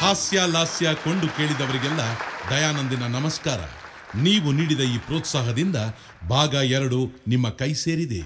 ಹಾಸ್ಯ ಲಾಸ್ಯ ಕೊಂಡು ಕೇಳಿದವರಿಗೆಲ್ಲ ದಯಾನಂದಿನ ನಮಸ್ಕಾರ ನೀವು ನೀಡಿದ ಈ ಪ್ರೋತ್ಸಾಹದಿಂದ ಭಾಗ ಎರಡು ನಿಮ್ಮ ಕೈ ಸೇರಿದೆ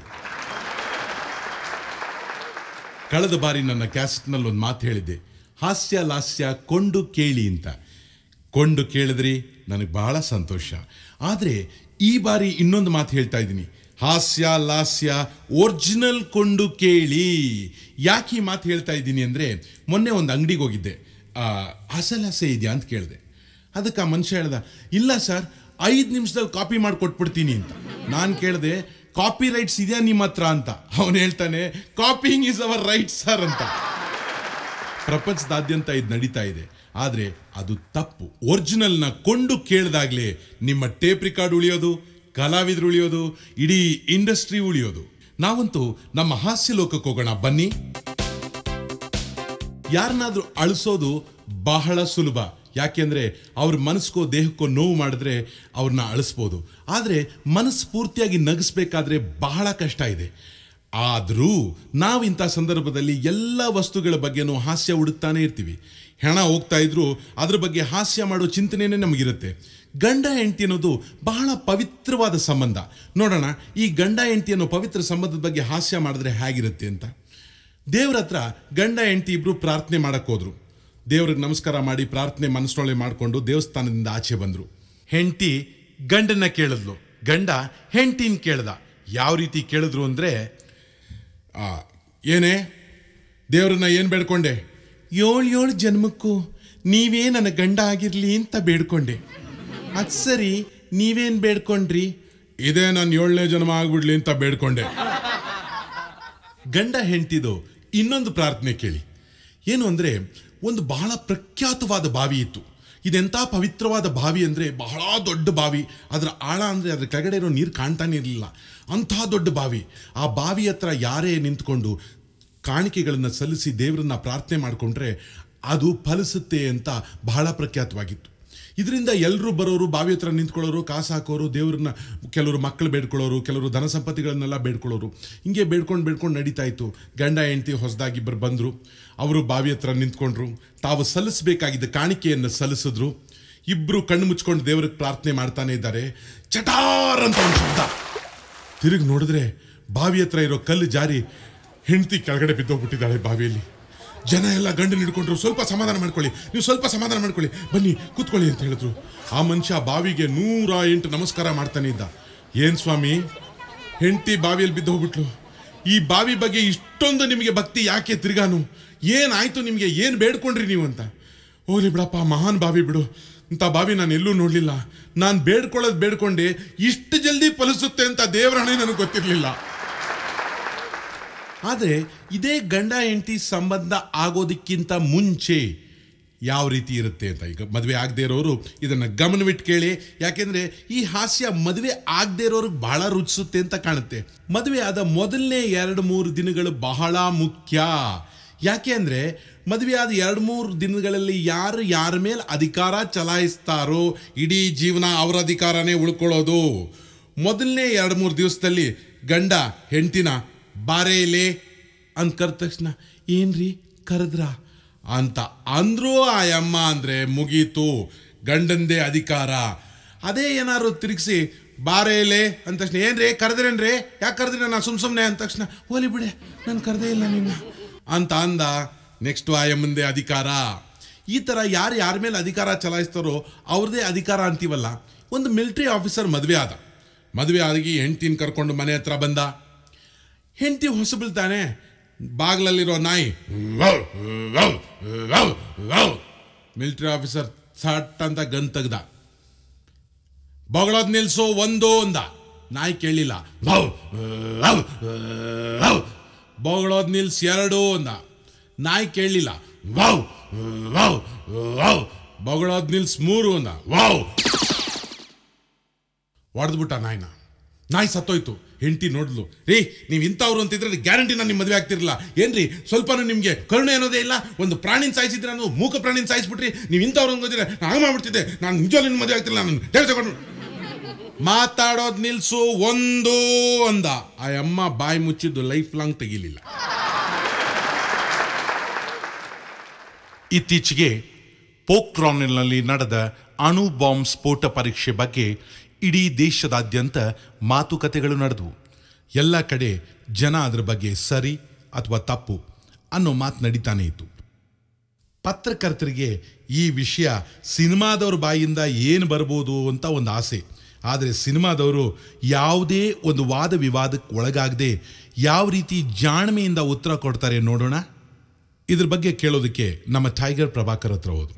ಕಳೆದ ಬಾರಿ ನನ್ನ ಕ್ಯಾಸೆಟ್ನಲ್ಲಿ ಒಂದು ಮಾತು ಹೇಳಿದ್ದೆ ಹಾಸ್ಯ ಲಾಸ್ಯ ಕೊಂಡು ಕೇಳಿ ಅಂತ ಕೊಂಡು ಕೇಳಿದ್ರಿ ನನಗೆ ಬಹಳ ಸಂತೋಷ ಆದರೆ ಈ ಬಾರಿ ಇನ್ನೊಂದು ಮಾತು ಹೇಳ್ತಾ ಇದ್ದೀನಿ ಹಾಸ್ಯ ಲಾಸ್ಯ ಒರಿಜಿನಲ್ ಕೊಂಡು ಕೇಳಿ ಯಾಕೆ ಈ ಮಾತು ಹೇಳ್ತಾ ಇದ್ದೀನಿ ಅಂದರೆ ಮೊನ್ನೆ ಒಂದು ಅಂಗಡಿಗೆ ಹೋಗಿದ್ದೆ ಆ, ಹಸಲಾಸೆ ಇದೆಯಾ ಅಂತ ಕೇಳಿದೆ ಅದಕ್ಕೆ ಆ ಮನುಷ್ಯ ಹೇಳ್ದ ಇಲ್ಲ ಸರ್ ಐದು ನಿಮಿಷದಲ್ಲಿ ಕಾಪಿ ಮಾಡಿ ಕೊಟ್ಬಿಡ್ತೀನಿ ಅಂತ ನಾನು ಕೇಳಿದೆ ಕಾಪಿ ರೈಟ್ಸ್ ಇದೆಯಾ ನಿಮ್ಮ ಹತ್ರ ಅಂತ ಅವನು ಹೇಳ್ತಾನೆ copying is our right sir ಅಂತ ಪ್ರಪಂಚದಾದ್ಯಂತ ಇದು ನಡೀತಾ ಇದೆ ಆದರೆ ಅದು ತಪ್ಪು ಒರಿಜಿನಲ್ನ ಕೊಂಡು ಕೇಳಿದಾಗಲೇ ನಿಮ್ಮ ಟೇಪ್ ರಿಕಾರ್ಡ್ ಉಳಿಯೋದು ಕಲಾವಿದರು ಉಳಿಯೋದು ಇಡೀ ಇಂಡಸ್ಟ್ರಿ ಉಳಿಯೋದು ನಾವಂತೂ ನಮ್ಮ ಹಾಸ್ಯ ಲೋಕಕ್ಕೆ ಹೋಗೋಣ ಬನ್ನಿ ಯಾರನ್ನಾದ್ರೂ ಅಳಿಸೋದು ಬಹಳ ಸುಲಭ ಯಾಕೆಂದ್ರೆ ಅವ್ರ ಮನಸ್ಸಿಗೋ ದೇಹಕ್ಕೋ ನೋವು ಮಾಡಿದ್ರೆ ಅವ್ರನ್ನ ಅಳಿಸ್ಬೋದು ಆದರೆ ಮನಸ್ಸು ಪೂರ್ತಿಯಾಗಿ ನಗಿಸ್ಬೇಕಾದ್ರೆ ಬಹಳ ಕಷ್ಟ ಇದೆ ಆದರೂ ನಾವು ಇಂಥ ಸಂದರ್ಭದಲ್ಲಿ ಎಲ್ಲ ವಸ್ತುಗಳ ಬಗ್ಗೆನೂ ಹಾಸ್ಯ ಹುಡುಕ್ತಾನೆ ಇರ್ತೀವಿ ಹೆಣ ಹೋಗ್ತಾ ಇದ್ರು ಅದ್ರ ಬಗ್ಗೆ ಹಾಸ್ಯ ಮಾಡೋ ಚಿಂತನೆನೇ ನಮಗಿರುತ್ತೆ ಗಂಡ ಹೆಂಡತಿ ಅನ್ನೋದು ಬಹಳ ಪವಿತ್ರವಾದ ಸಂಬಂಧ ನೋಡೋಣ ಈ ಗಂಡ ಹೆಂಡತಿ ಅನ್ನೋ ಪವಿತ್ರ ಸಂಬಂಧದ ಬಗ್ಗೆ ಹಾಸ್ಯ ಮಾಡಿದ್ರೆ ಹೇಗಿರುತ್ತೆ ಅಂತ ದೇವ್ರ ಹತ್ರ ಗಂಡ ಹೆಂಡತಿ ಇಬ್ರು ಪ್ರಾರ್ಥನೆ ಮಾಡಕ್ ಹೋದ್ರು ದೇವ್ರಿಗೆ ನಮಸ್ಕಾರ ಮಾಡಿ ಪ್ರಾರ್ಥನೆ ಮನಸ್ಸೊಳಗೆ ಮಾಡಿಕೊಂಡು ದೇವಸ್ಥಾನದಿಂದ ಆಚೆ ಬಂದ್ರು ಹೆಂಡತಿ ಗಂಡನ್ನ ಕೇಳಿದ್ಲು ಗಂಡ ಹೆಂಡತಿನ ಕೇಳ್ದ ಯಾವ ರೀತಿ ಕೇಳಿದ್ರು ಅಂದ್ರೆ ಆ, ಏನೇ ದೇವ್ರನ್ನ ಏನು ಬೇಡ್ಕೊಂಡೆ ಏಳು ಏಳು ಜನ್ಮಕ್ಕೂ ನೀವೇ ನನ್ನ ಗಂಡ ಆಗಿರ್ಲಿ ಅಂತ ಬೇಡ್ಕೊಂಡೆ ಅದು ಸರಿ ನೀವೇನು ಬೇಡ್ಕೊಂಡ್ರಿ ಇದೇ ನಾನು ಏಳನೇ ಜನ್ಮ ಆಗ್ಬಿಡ್ಲಿ ಅಂತ ಬೇಡ್ಕೊಂಡೆ ಗಂಡ ಹೆಂಡ್ತಿದು ಇನ್ನೊಂದು ಪ್ರಾರ್ಥನೆ ಕೇಳಿ ಏನು ಅಂದರೆ ಒಂದು ಬಹಳ ಪ್ರಖ್ಯಾತವಾದ ಬಾವಿ ಇತ್ತು ಇದೆಂಥ ಪವಿತ್ರವಾದ ಬಾವಿ ಅಂದರೆ ಬಹಳ ದೊಡ್ಡ ಬಾವಿ ಅದರ ಆಳ ಅಂದರೆ ಅದ್ರ ಕೆಳಗಡೆ ಇರೋ ನೀರು ಕಾಣ್ತಾನೆ ಇರಲಿಲ್ಲ ಅಂಥ ದೊಡ್ಡ ಬಾವಿ ಆ ಬಾವಿ ಹತ್ರ ಯಾರೇ ನಿಂತ್ಕೊಂಡು ಕಾಣಿಕೆಗಳನ್ನು ಸಲ್ಲಿಸಿ ದೇವರನ್ನ ಪ್ರಾರ್ಥನೆ ಮಾಡಿಕೊಂಡ್ರೆ ಅದು ಫಲಿಸುತ್ತೆ ಅಂತ ಬಹಳ ಪ್ರಖ್ಯಾತವಾಗಿತ್ತು ಇದರಿಂದ ಎಲ್ಲರೂ ಬರೋರು ಬಾವಿ ಹತ್ರ ನಿಂತ್ಕೊಳ್ಳೋರು ಕಾಸು ಹಾಕೋರು ದೇವ್ರನ್ನ ಕೆಲವರು ಮಕ್ಕಳು ಬೇಡ್ಕೊಳ್ಳೋರು ಕೆಲವರು ಧನ ಸಂಪತ್ತಿಗಳನ್ನೆಲ್ಲ ಬೇಡ್ಕೊಳ್ಳೋರು ಹಿಂಗೆ ಬೇಡ್ಕೊಂಡು ಬೇಡ್ಕೊಂಡು ನಡೀತಾ ಇತ್ತು ಗಂಡ ಹೆಂಡತಿ ಹೊಸದಾಗಿ ಇಬ್ಬರು ಬಂದರು ಅವರು ಬಾವಿ ಹತ್ರ ನಿಂತ್ಕೊಂಡ್ರು ತಾವು ಸಲ್ಲಿಸಬೇಕಾಗಿದ್ದ ಕಾಣಿಕೆಯನ್ನು ಸಲ್ಲಿಸಿದ್ರು ಇಬ್ಬರು ಕಣ್ಣು ಮುಚ್ಕೊಂಡು ದೇವ್ರಿಗೆ ಪ್ರಾರ್ಥನೆ ಮಾಡ್ತಾನೆ ಇದ್ದಾರೆ ಚಟಾರ್ ಅಂತ ಒಂದು ಶಬ್ದ ತಿರುಗಿ ನೋಡಿದ್ರೆ ಬಾವಿ ಹತ್ರ ಇರೋ ಕಲ್ಲು ಜಾರಿ ಹೆಂಡತಿ ಕೆಳಗಡೆ ಬಿದ್ದೋಗ್ಬಿಟ್ಟಿದ್ದಾಳೆ ಬಾವಿಯಲ್ಲಿ ಜನ ಎಲ್ಲ ಗಂಡನ ಹಿಡ್ಕೊಂಡ್ರು ಸ್ವಲ್ಪ ಸಮಾಧಾನ ಮಾಡ್ಕೊಳ್ಳಿ ನೀವು ಸ್ವಲ್ಪ ಸಮಾಧಾನ ಮಾಡ್ಕೊಳ್ಳಿ ಬನ್ನಿ ಕೂತ್ಕೊಳ್ಳಿ ಅಂತ ಹೇಳಿದ್ರು ಆ ಮನುಷ್ಯ ಬಾವಿಗೆ ನೂರ ಎಂಟು ನಮಸ್ಕಾರ ಮಾಡ್ತಾನೆ ಇದ್ದ ಏನ್ ಸ್ವಾಮಿ ಹೆಂಡತಿ ಬಾವಿಯಲ್ಲಿ ಬಿದ್ದು ಹೋಗ್ಬಿಟ್ಲು ಈ ಬಾವಿ ಬಗ್ಗೆ ಇಷ್ಟೊಂದು ನಿಮಗೆ ಭಕ್ತಿ ಯಾಕೆ ತಿರ್ಗಾನು ಏನಾಯ್ತು ನಿಮಗೆ ಏನು ಬೇಡ್ಕೊಂಡ್ರಿ ನೀವು ಅಂತ ಹೋಗ್ಲಿ ಬಿಡಪ್ಪ ಮಹಾನ್ ಬಾವಿ ಬಿಡು ಇಂಥ ಬಾವಿ ನಾನು ಎಲ್ಲೂ ನೋಡಲಿಲ್ಲ ನಾನು ಬೇಡ್ಕೊಳ್ಳೋದು ಬೇಡ್ಕೊಂಡೆ ಇಷ್ಟು ಜಲ್ದಿ ಫಲಿಸುತ್ತೆ ಅಂತ ದೇವರ ಹಣೆ ನನಗೆ ಗೊತ್ತಿರಲಿಲ್ಲ ಆದರೆ ಇದೇ ಗಂಡ ಹೆಂಡತಿ ಸಂಬಂಧ ಆಗೋದಕ್ಕಿಂತ ಮುಂಚೆ ಯಾವ ರೀತಿ ಇರುತ್ತೆ ಅಂತ ಈಗ ಮದುವೆ ಆಗದೆ ಇರೋರು ಇದನ್ನು ಗಮನವಿಟ್ಟು ಕೇಳಿ ಯಾಕೆಂದರೆ ಈ ಹಾಸ್ಯ ಮದುವೆ ಆಗದೆ ಇರೋರಿಗೆ ಬಹಳ ರುಚಿಸುತ್ತೆ ಅಂತ ಕಾಣುತ್ತೆ ಮದುವೆ ಆದ ಮೊದಲನೇ ಎರಡು ಮೂರು ದಿನಗಳು ಬಹಳ ಮುಖ್ಯ ಯಾಕೆ ಅಂದರೆ ಮದುವೆ ಆದ ಎರಡು ಮೂರು ದಿನಗಳಲ್ಲಿ ಯಾರು ಯಾರ ಮೇಲೆ ಅಧಿಕಾರ ಚಲಾಯಿಸ್ತಾರೋ ಇಡೀ ಜೀವನ ಅವರ ಅಧಿಕಾರನೇ ಉಳ್ಕೊಳ್ಳೋದು ಮೊದಲನೇ ಎರಡು ಮೂರು ದಿವಸದಲ್ಲಿ ಗಂಡ ಹೆಂಡ್ತಿನ ಬಾರೇಲೆ ಅಂತ ಕರೆದ ತಕ್ಷಣ ಏನ್ರಿ ಕರೆದ್ರ ಅಂತ ಅಂದ್ರೂ ಆ ಅಮ್ಮ ಅಂದರೆ ಮುಗೀತು ಗಂಡಂದೇ ಅಧಿಕಾರ ಅದೇ ಏನಾದ್ರು ತಿರುಗಿಸಿ ಬಾರೇಲೆ ಅಂದ ತಕ್ಷಣ ಏನ್ರಿ ಕರೆದ್ರೇನ್ರಿ ಯಾಕೆ ಕರೆದ್ರಿ ನಾನು ಸುಮ್ ಸುಮ್ಮನೆ ಅಂದ ತಕ್ಷಣ ಹೋಲಿ ಬಿಡೆ ನಾನು ಕರೆದೇ ಇಲ್ಲ ನಿನ್ನ ಅಂತ ಅಂದ ನೆಕ್ಸ್ಟ್ ಆಯಮ್ಮಂದೇ ಅಧಿಕಾರ ಈ ಥರ ಯಾರು ಯಾರ ಮೇಲೆ ಅಧಿಕಾರ ಚಲಾಯಿಸ್ತಾರೋ ಅವ್ರದ್ದೇ ಅಧಿಕಾರ ಅಂತೀವಲ್ಲ ಒಂದು ಮಿಲಿಟರಿ ಆಫೀಸರ್ ಮದುವೆ ಆದ ಮದುವೆ ಆಗಿ ಹೆಂಡ್ತಿನ ಕರ್ಕೊಂಡು ಮನೆ ಹತ್ರ ಬಂದ ಹೆಂಡತಿ ಹೊಸಬಳ್ತಾನೆ ಬಾಗ್ಲಲ್ಲಿರೋ ನಾಯಿ ಮಿಲಿಟರಿ ಆಫೀಸರ್ ಸಟ್ ಅಂತ ಗನ್ ತೆಗ್ದ ಬಗಳೋದ್ ನಿಲ್ಸೋ ಒಂದು ಅಂದ ನಾಯಿ ಕೇಳಲಿಲ್ಲ ಬಗಳೋದ್ ನಿಲ್ಸ್ ಎರಡು ಅಂದ ನಾಯಿ ಕೇಳಲಿಲ್ಲ ವಾವ್ ವಾವ್ ವಾವ್ ಬಗಳೋದ್ ನಿಲ್ಸ್ ಮೂರು ಅಂದ ವಾವ್ ಹೊಡೆದ್ಬಿಟ್ಟ ನಾಯಿನ ನಾಯಿ ಸತ್ತೋಯ್ತು ಹೆಂಡತಿ ನೋಡ್ಲು ರೀ ನೀವು ಇಂಥವ್ರು ಅಂತಿದ್ರೆ ಗ್ಯಾರಂಟಿ ನಾನು ನಿಮ್ಮ ಮದುವೆ ಆಗ್ತಿರಲಿಲ್ಲ ಏನ್ರಿ ಸ್ವಲ್ಪನೂ ನಿಮಗೆ ಕರುಣೆ ಅನ್ನೋದೇ ಇಲ್ಲ ಒಂದು ಪ್ರಾಣಿನ ಸಾಯಿಸಿದ್ರೆ ನಾನು ಮೂಕ ಪ್ರಾಣಿನ ಸಾಯಿಸ್ಬಿಟ್ರಿ ನೀವು ಇಂಥವ್ರು ಅನ್ಕೋತೀರ ನಾನು ಹಾಗೆ ಮಾಡ್ಬಿಡ್ತಿದ್ದೆ ನಾನು ನಿಜವಾಗ್ಲೂ ನಿಮ್ಮ ಮದುವೆ ಆಗ್ತಿರಲಿಲ್ಲ ನಾನು ದೇವ್ರ ತಗೊಂಡು ಮಾತಾಡೋದು ನಿಲ್ಸು ಒಂದು ಅಂದ ಆ ಅಮ್ಮ ಬಾಯಿ ಮುಚ್ಚಿದ್ದು ಲೈಫ್ ಲಾಂಗ್ ತೆಗಿಲಿಲ್ಲ ಇತ್ತೀಚೆಗೆ ಪೋಕ್ರಾನ್ನಲ್ಲಿ ನಡೆದ ಅಣು ಬಾಂಬ್ ಸ್ಫೋಟ ಪರೀಕ್ಷೆ ಬಗ್ಗೆ ಇಡೀ ದೇಶದಾದ್ಯಂತ ಮಾತುಕತೆಗಳು ನಡೆದವು ಎಲ್ಲ ಕಡೆ ಜನ ಅದರ ಬಗ್ಗೆ ಸರಿ ಅಥವಾ ತಪ್ಪು ಅನ್ನೋ ಮಾತು ನಡೀತಾನೆ ಇತ್ತು ಪತ್ರಕರ್ತರಿಗೆ ಈ ವಿಷಯ ಸಿನಿಮಾದವ್ರ ಬಾಯಿಂದ ಏನು ಬರ್ಬೋದು ಅಂತ ಒಂದು ಆಸೆ ಆದರೆ ಸಿನಿಮಾದವರು ಯಾವುದೇ ಒಂದು ವಾದ ವಿವಾದಕ್ಕೆ ಒಳಗಾಗದೆ ಯಾವ ರೀತಿ ಜಾಣ್ಮೆಯಿಂದ ಉತ್ತರ ಕೊಡ್ತಾರೆ ನೋಡೋಣ ಇದ್ರ ಬಗ್ಗೆ ಕೇಳೋದಕ್ಕೆ ನಮ್ಮ ಟೈಗರ್ ಪ್ರಭಾಕರ್ ಹತ್ರ ಹೋದ್ರು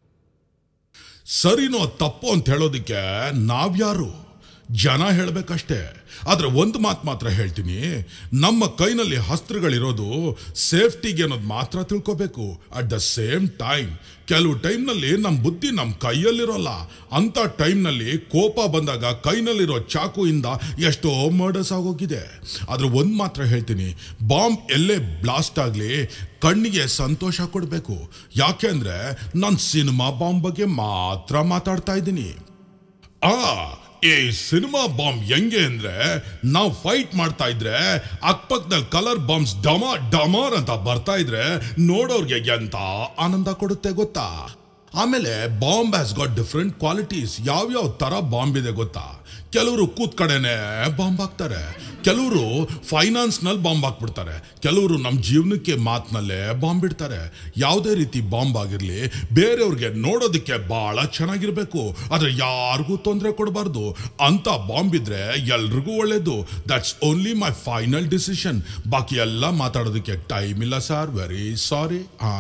ಸರಿನೋ ತಪ್ಪು ಅಂತ ಹೇಳೋದಕ್ಕೆ ನಾವ್ಯಾರು ಜನ ಹೇಳಬೇಕಷ್ಟೇ ಆದರೆ ಒಂದು ಮಾತು ಮಾತ್ರ ಹೇಳ್ತೀನಿ ನಮ್ಮ ಕೈನಲ್ಲಿ ಅಸ್ತ್ರಗಳಿರೋದು ಸೇಫ್ಟಿಗೆ ಅನ್ನೋದು ಮಾತ್ರ ತಿಳ್ಕೋಬೇಕು ಅಟ್ ದ ಸೇಮ್ ಟೈಮ್ ಕೆಲವು ಟೈಮ್ನಲ್ಲಿ ನಮ್ಮ ಬುದ್ಧಿ ನಮ್ಮ ಕೈಯಲ್ಲಿರೋಲ್ಲ ಅಂಥ ಟೈಮ್ನಲ್ಲಿ ಕೋಪ ಬಂದಾಗ ಕೈನಲ್ಲಿರೋ ಚಾಕುಯಿಂದ ಎಷ್ಟೋ ಮರ್ಡರ್ಸ್ ಆಗೋಗಿದೆ ಆದ್ರೆ ಒಂದು ಮಾತ್ರ ಹೇಳ್ತೀನಿ ಬಾಂಬ್ ಎಲ್ಲೇ ಬ್ಲಾಸ್ಟ್ ಆಗಲಿ ಕಣ್ಣಿಗೆ ಸಂತೋಷ ಕೊಡಬೇಕು ಯಾಕೆಂದ್ರೆ ನಾನು ಸಿನಿಮಾ ಬಾಂಬ್ ಬಗ್ಗೆ ಮಾತ್ರ ಮಾತಾಡ್ತಾ ಇದ್ದೀನಿ ಆ ಈ ಸಿನಿಮಾ ಬಾಂಬ್ ಹೆಂಗೆ ಅಂದ್ರೆ ನಾವು ಫೈಟ್ ಮಾಡ್ತಾ ಇದ್ರೆ ಅಕ್ಕಪಕ್ಕದಲ್ಲಿ ಕಲರ್ ಬಾಂಬ್ಸ್ ಡಮಾರ್ ಡಮಾರ್ ಅಂತ ಬರ್ತಾ ಇದ್ರೆ ನೋಡೋರ್ಗೆ ಎಂತ ಆನಂದ ಕೊಡುತ್ತೆ ಗೊತ್ತಾ ಆಮೇಲೆ bomb has got different qualities ಯಾವ್ಯಾವ ತರ ಬಾಂಬ್ ಇದೆ ಗೊತ್ತಾ ಕೆಲವರು ಕೂತ್ ಕಡೆನೆ ಬಾಂಬ್ ಹಾಕ್ತಾರೆ ಕೆಲವರು ಫೈನಾನ್ಸ್ನಲ್ಲಿ ಬಾಂಬ್ ಹಾಕ್ಬಿಡ್ತಾರೆ ಕೆಲವರು ನಮ್ಮ ಜೀವನಕ್ಕೆ ಮಾತಿನಲ್ಲೇ ಬಾಂಬ್ ಇಡ್ತಾರೆ ಯಾವುದೇ ರೀತಿ ಬಾಂಬ್ ಆಗಿರಲಿ ಬೇರೆಯವ್ರಿಗೆ ನೋಡೋದಕ್ಕೆ ಭಾಳ ಚೆನ್ನಾಗಿರ್ಬೇಕು ಆದರೆ ಯಾರಿಗೂ ತೊಂದರೆ ಕೊಡಬಾರ್ದು ಅಂತ ಬಾಂಬ್ ಇದ್ರೆ ಎಲ್ರಿಗೂ ಒಳ್ಳೇದು that's only my final decision ಬಾಕಿ ಎಲ್ಲ ಮಾತಾಡೋದಕ್ಕೆ ಟೈಮ್ ಇಲ್ಲ ಸರ್ ವೆರಿ ಸಾರಿ ಆ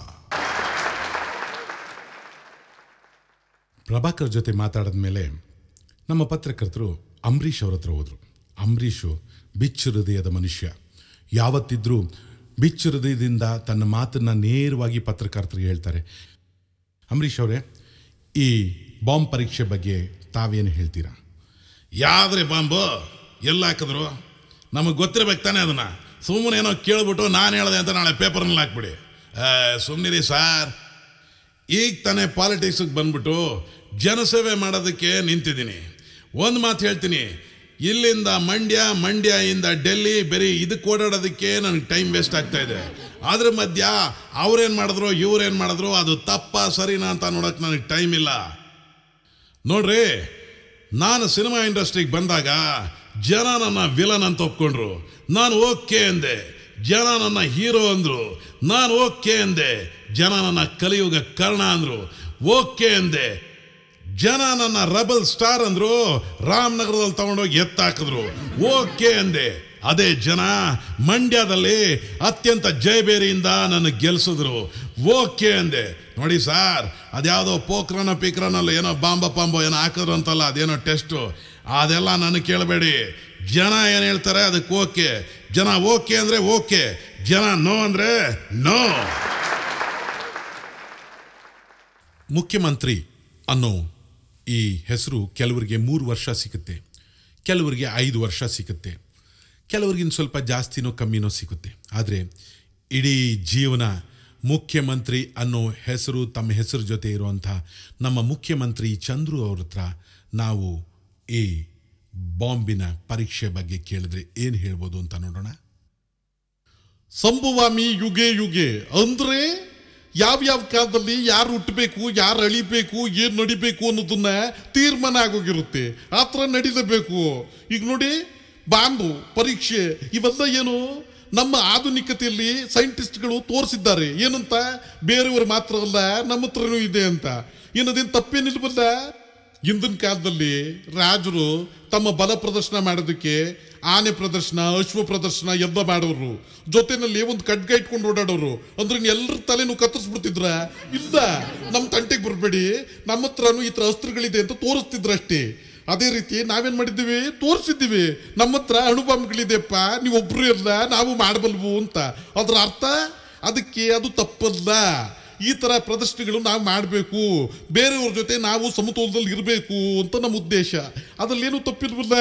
ಪ್ರಭಾಕರ್ ಜೊತೆ ಮಾತಾಡಿದ ಮೇಲೆ ನಮ್ಮ ಪತ್ರಕರ್ತರು ಅಂಬರೀಷ್ ಅವ್ರ ಹತ್ರ ಹೋದರು ಅಂಬರೀಷು ಬಿಚ್ಚು ಹೃದಯದ ಮನುಷ್ಯ ಯಾವತ್ತಿದ್ರೂ ಬಿಚ್ಚು ಹೃದಯದಿಂದ ತನ್ನ ಮಾತನ್ನು ನೇರವಾಗಿ ಪತ್ರಕರ್ತರಿಗೆ ಹೇಳ್ತಾರೆ ಅಂಬರೀಷ್ ಅವರೇ ಈ ಬಾಂಬ್ ಪರೀಕ್ಷೆ ಬಗ್ಗೆ ತಾವೇನು ಹೇಳ್ತೀರಾ ಯಾವ್ದ್ರಿ ಬಾಂಬು ಎಲ್ಲ ಹಾಕಿದ್ರು ನಮಗೆ ಗೊತ್ತಿರ್ಬೇಕು ತಾನೇ ಅದನ್ನ ಸುಮ್ಮನೆ ಏನೋ ಕೇಳ್ಬಿಟ್ಟು ನಾನು ಹೇಳ್ದೆ ಅಂತ ನಾಳೆ ಪೇಪರ್ನಲ್ಲಿ ಹಾಕ್ಬಿಡಿ ಸುಮ್ಮನಿರಿ ಸಾರ್ ಈಗ ತಾನೇ ಪಾಲಿಟಿಕ್ಸಿಗೆ ಬಂದ್ಬಿಟ್ಟು ಜನಸೇವೆ ಮಾಡೋದಕ್ಕೆ ನಿಂತಿದ್ದೀನಿ ಒಂದು ಮಾತು ಹೇಳ್ತೀನಿ ಇಲ್ಲಿಂದ ಮಂಡ್ಯ ಮಂಡ್ಯದಿಂದ ಡೆಲ್ಲಿ ಬರೀ ಇದಕ್ಕೆ ಓಡಾಡೋದಕ್ಕೆ ನನಗೆ ಟೈಮ್ ವೇಸ್ಟ್ ಆಗ್ತಾ ಇದೆ ಅದ್ರ ಮಧ್ಯ ಅವ್ರೇನು ಮಾಡಿದ್ರು ಇವ್ರೇನು ಮಾಡಿದ್ರು ಅದು ತಪ್ಪ ಸರಿನಾ ಅಂತ ನೋಡೋಕೆ ನನಗೆ ಟೈಮ್ ಇಲ್ಲ ನೋಡ್ರಿ ನಾನು ಸಿನಿಮಾ ಇಂಡಸ್ಟ್ರಿಗೆ ಬಂದಾಗ ಜನ ನನ್ನ ವಿಲನ್ ಅಂತ ಒಪ್ಕೊಂಡ್ರು ನಾನು ಓಕೆ ಅಂದೆ ಜನ ನನ್ನ ಹೀರೋ ಅಂದ್ರು ನಾನು ಓಕೆ ಅಂದೆ ಜನ ನನ್ನ ಕಲಿಯುಗ ಕರ್ಣ ಅಂದ್ರು ಓಕೆ ಅಂದೆ ಜನ ನನ್ನ ರಬಲ್ ಸ್ಟಾರ್ ಅಂದ್ರು ರಾಮನಗರದಲ್ಲಿ ತಗೊಂಡೋಗಿ ಎತ್ತಾಕಿದ್ರು ಓಕೆ ಅಂದೆ ಅದೇ ಜನ ಮಂಡ್ಯದಲ್ಲಿ ಅತ್ಯಂತ ಜಯಬೇರಿಯಿಂದ ನನ್ನ ಗೆಲ್ಸಿದ್ರು ಓಕೆ ಅಂದೆ ನೋಡಿ ಸರ್ ಅದ್ಯಾವುದೋ ಪೋಕ್ರನ ಪಿಕ್ರನಲ್ಲ ಏನೋ ಬಾಂಬ ಪಾಂಬೋ ಏನೋ ಹಾಕಿದ್ರು ಅಂತಲ್ಲ ಅದೇನೋ ಟೆಸ್ಟು ಅದೆಲ್ಲ ನನಗೆ ಕೇಳಬೇಡಿ ಜನ ಏನು ಹೇಳ್ತಾರೆ ಅದಕ್ಕೆ ಓಕೆ ಜನ ಓಕೆ ಅಂದರೆ ಓಕೆ ಜನ ನೋ ಅಂದರೆ ನೋ ಮುಖ್ಯಮಂತ್ರಿ ಅನ್ನೋ ಈ ಹೆಸರು ಕೆಲವರಿಗೆ ಮೂರು ವರ್ಷ ಸಿಗುತ್ತೆ ಕೆಲವರಿಗೆ ಐದು ವರ್ಷ ಸಿಗುತ್ತೆ ಕೆಲವ್ರಿಗಿನ್ ಸ್ವಲ್ಪ ಜಾಸ್ತಿನೋ ಕಮ್ಮಿನೋ ಸಿಗುತ್ತೆ ಆದರೆ ಇಡೀ ಜೀವನ ಮುಖ್ಯಮಂತ್ರಿ ಅನ್ನೋ ಹೆಸರು ತಮ್ಮ ಹೆಸರು ಜೊತೆ ಇರುವಂಥ ನಮ್ಮ ಮುಖ್ಯಮಂತ್ರಿ ಚಂದ್ರು ಅವ್ರ ಹತ್ರ ನಾವು ಈ ಬಾಂಬಿನ ಪರೀಕ್ಷೆ ಬಗ್ಗೆ ಕೇಳಿದ್ರೆ ಏನು ಹೇಳ್ಬೋದು ಅಂತ ನೋಡೋಣ ಸಂಭವಾಮಿ ಯುಗೆ ಯುಗೆ ಅಂದ್ರೆ ಯಾವ್ಯಾವ ಕಾಲದಲ್ಲಿ ಯಾರು ಹುಟ್ಟಬೇಕು ಯಾರು ಅಳಿಬೇಕು ಏನ್ ನಡಿಬೇಕು ಅನ್ನೋದನ್ನ ತೀರ್ಮಾನ ಆಗೋಗಿರುತ್ತೆ ಆ ಥರ ನಡೀಲೇಬೇಕು ಈಗ ನೋಡಿ ಬಾಂಬು ಪರೀಕ್ಷೆ ಇವೆಲ್ಲ ಏನು ನಮ್ಮ ಆಧುನಿಕತೆಯಲ್ಲಿ ಸೈಂಟಿಸ್ಟ್ಗಳು ತೋರಿಸಿದ್ದಾರೆ ಏನಂತ ಬೇರೆಯವರು ಮಾತ್ರ ಅಲ್ಲ ನಮ್ಮ ಹತ್ರನೂ ಇದೆ ಅಂತ ಏನದೇನು ತಪ್ಪೇನಿಲ್ವಲ್ಲ ಹಿಂದಿನ ಕಾಲದಲ್ಲಿ ರಾಜರು ತಮ್ಮ ಬಲ ಪ್ರದರ್ಶನ ಮಾಡೋದಕ್ಕೆ ಆನೆ ಪ್ರದರ್ಶನ ಅಶ್ವ ಪ್ರದರ್ಶನ ಎಲ್ಲ ಮಾಡೋರು ಜೊತೆನಲ್ಲಿ ಒಂದು ಖಡ್ಗ ಇಟ್ಕೊಂಡು ಓಡಾಡೋರು ಅಂದ್ರೆ ಎಲ್ಲರ ತಲೆನೂ ಕತ್ತರಿಸ್ಬಿಡ್ತಿದ್ರ ಇಲ್ಲ ನಮ್ಮ ತಂಟೆಗೆ ಬರಬೇಡಿ ನಮ್ಮ ಹತ್ರನೂ ಈ ಥರ ಅಸ್ತ್ರಗಳಿದೆ ಅಂತ ತೋರಿಸ್ತಿದ್ರು ಅಷ್ಟೇ ಅದೇ ರೀತಿ ನಾವೇನ್ ಮಾಡಿದ್ದೀವಿ ತೋರಿಸಿದ್ದೀವಿ ನಮ್ಮ ಹತ್ರ ಅಣುಬಾಂಬ್ಗಳಿದೆಪ್ಪ ನೀವೊಬ್ರು ಇಲ್ಲ ನಾವು ಮಾಡಬಲ್ವು ಅಂತ ಅದ್ರ ಅರ್ಥ ಅದಕ್ಕೆ ಅದು ತಪ್ಪಲ್ಲ ಈ ತರ ಪ್ರದರ್ಶನಗಳು ನಾವು ಮಾಡಬೇಕು ಬೇರೆಯವ್ರ ಜೊತೆ ನಾವು ಸಮತೋಲದಲ್ಲಿ ಇರಬೇಕು ಅಂತ ನಮ್ಮ ಉದ್ದೇಶ ಅದ್ರಲ್ಲಿ ಏನು ತಪ್ಪಿಲ್ವಲ್ಲ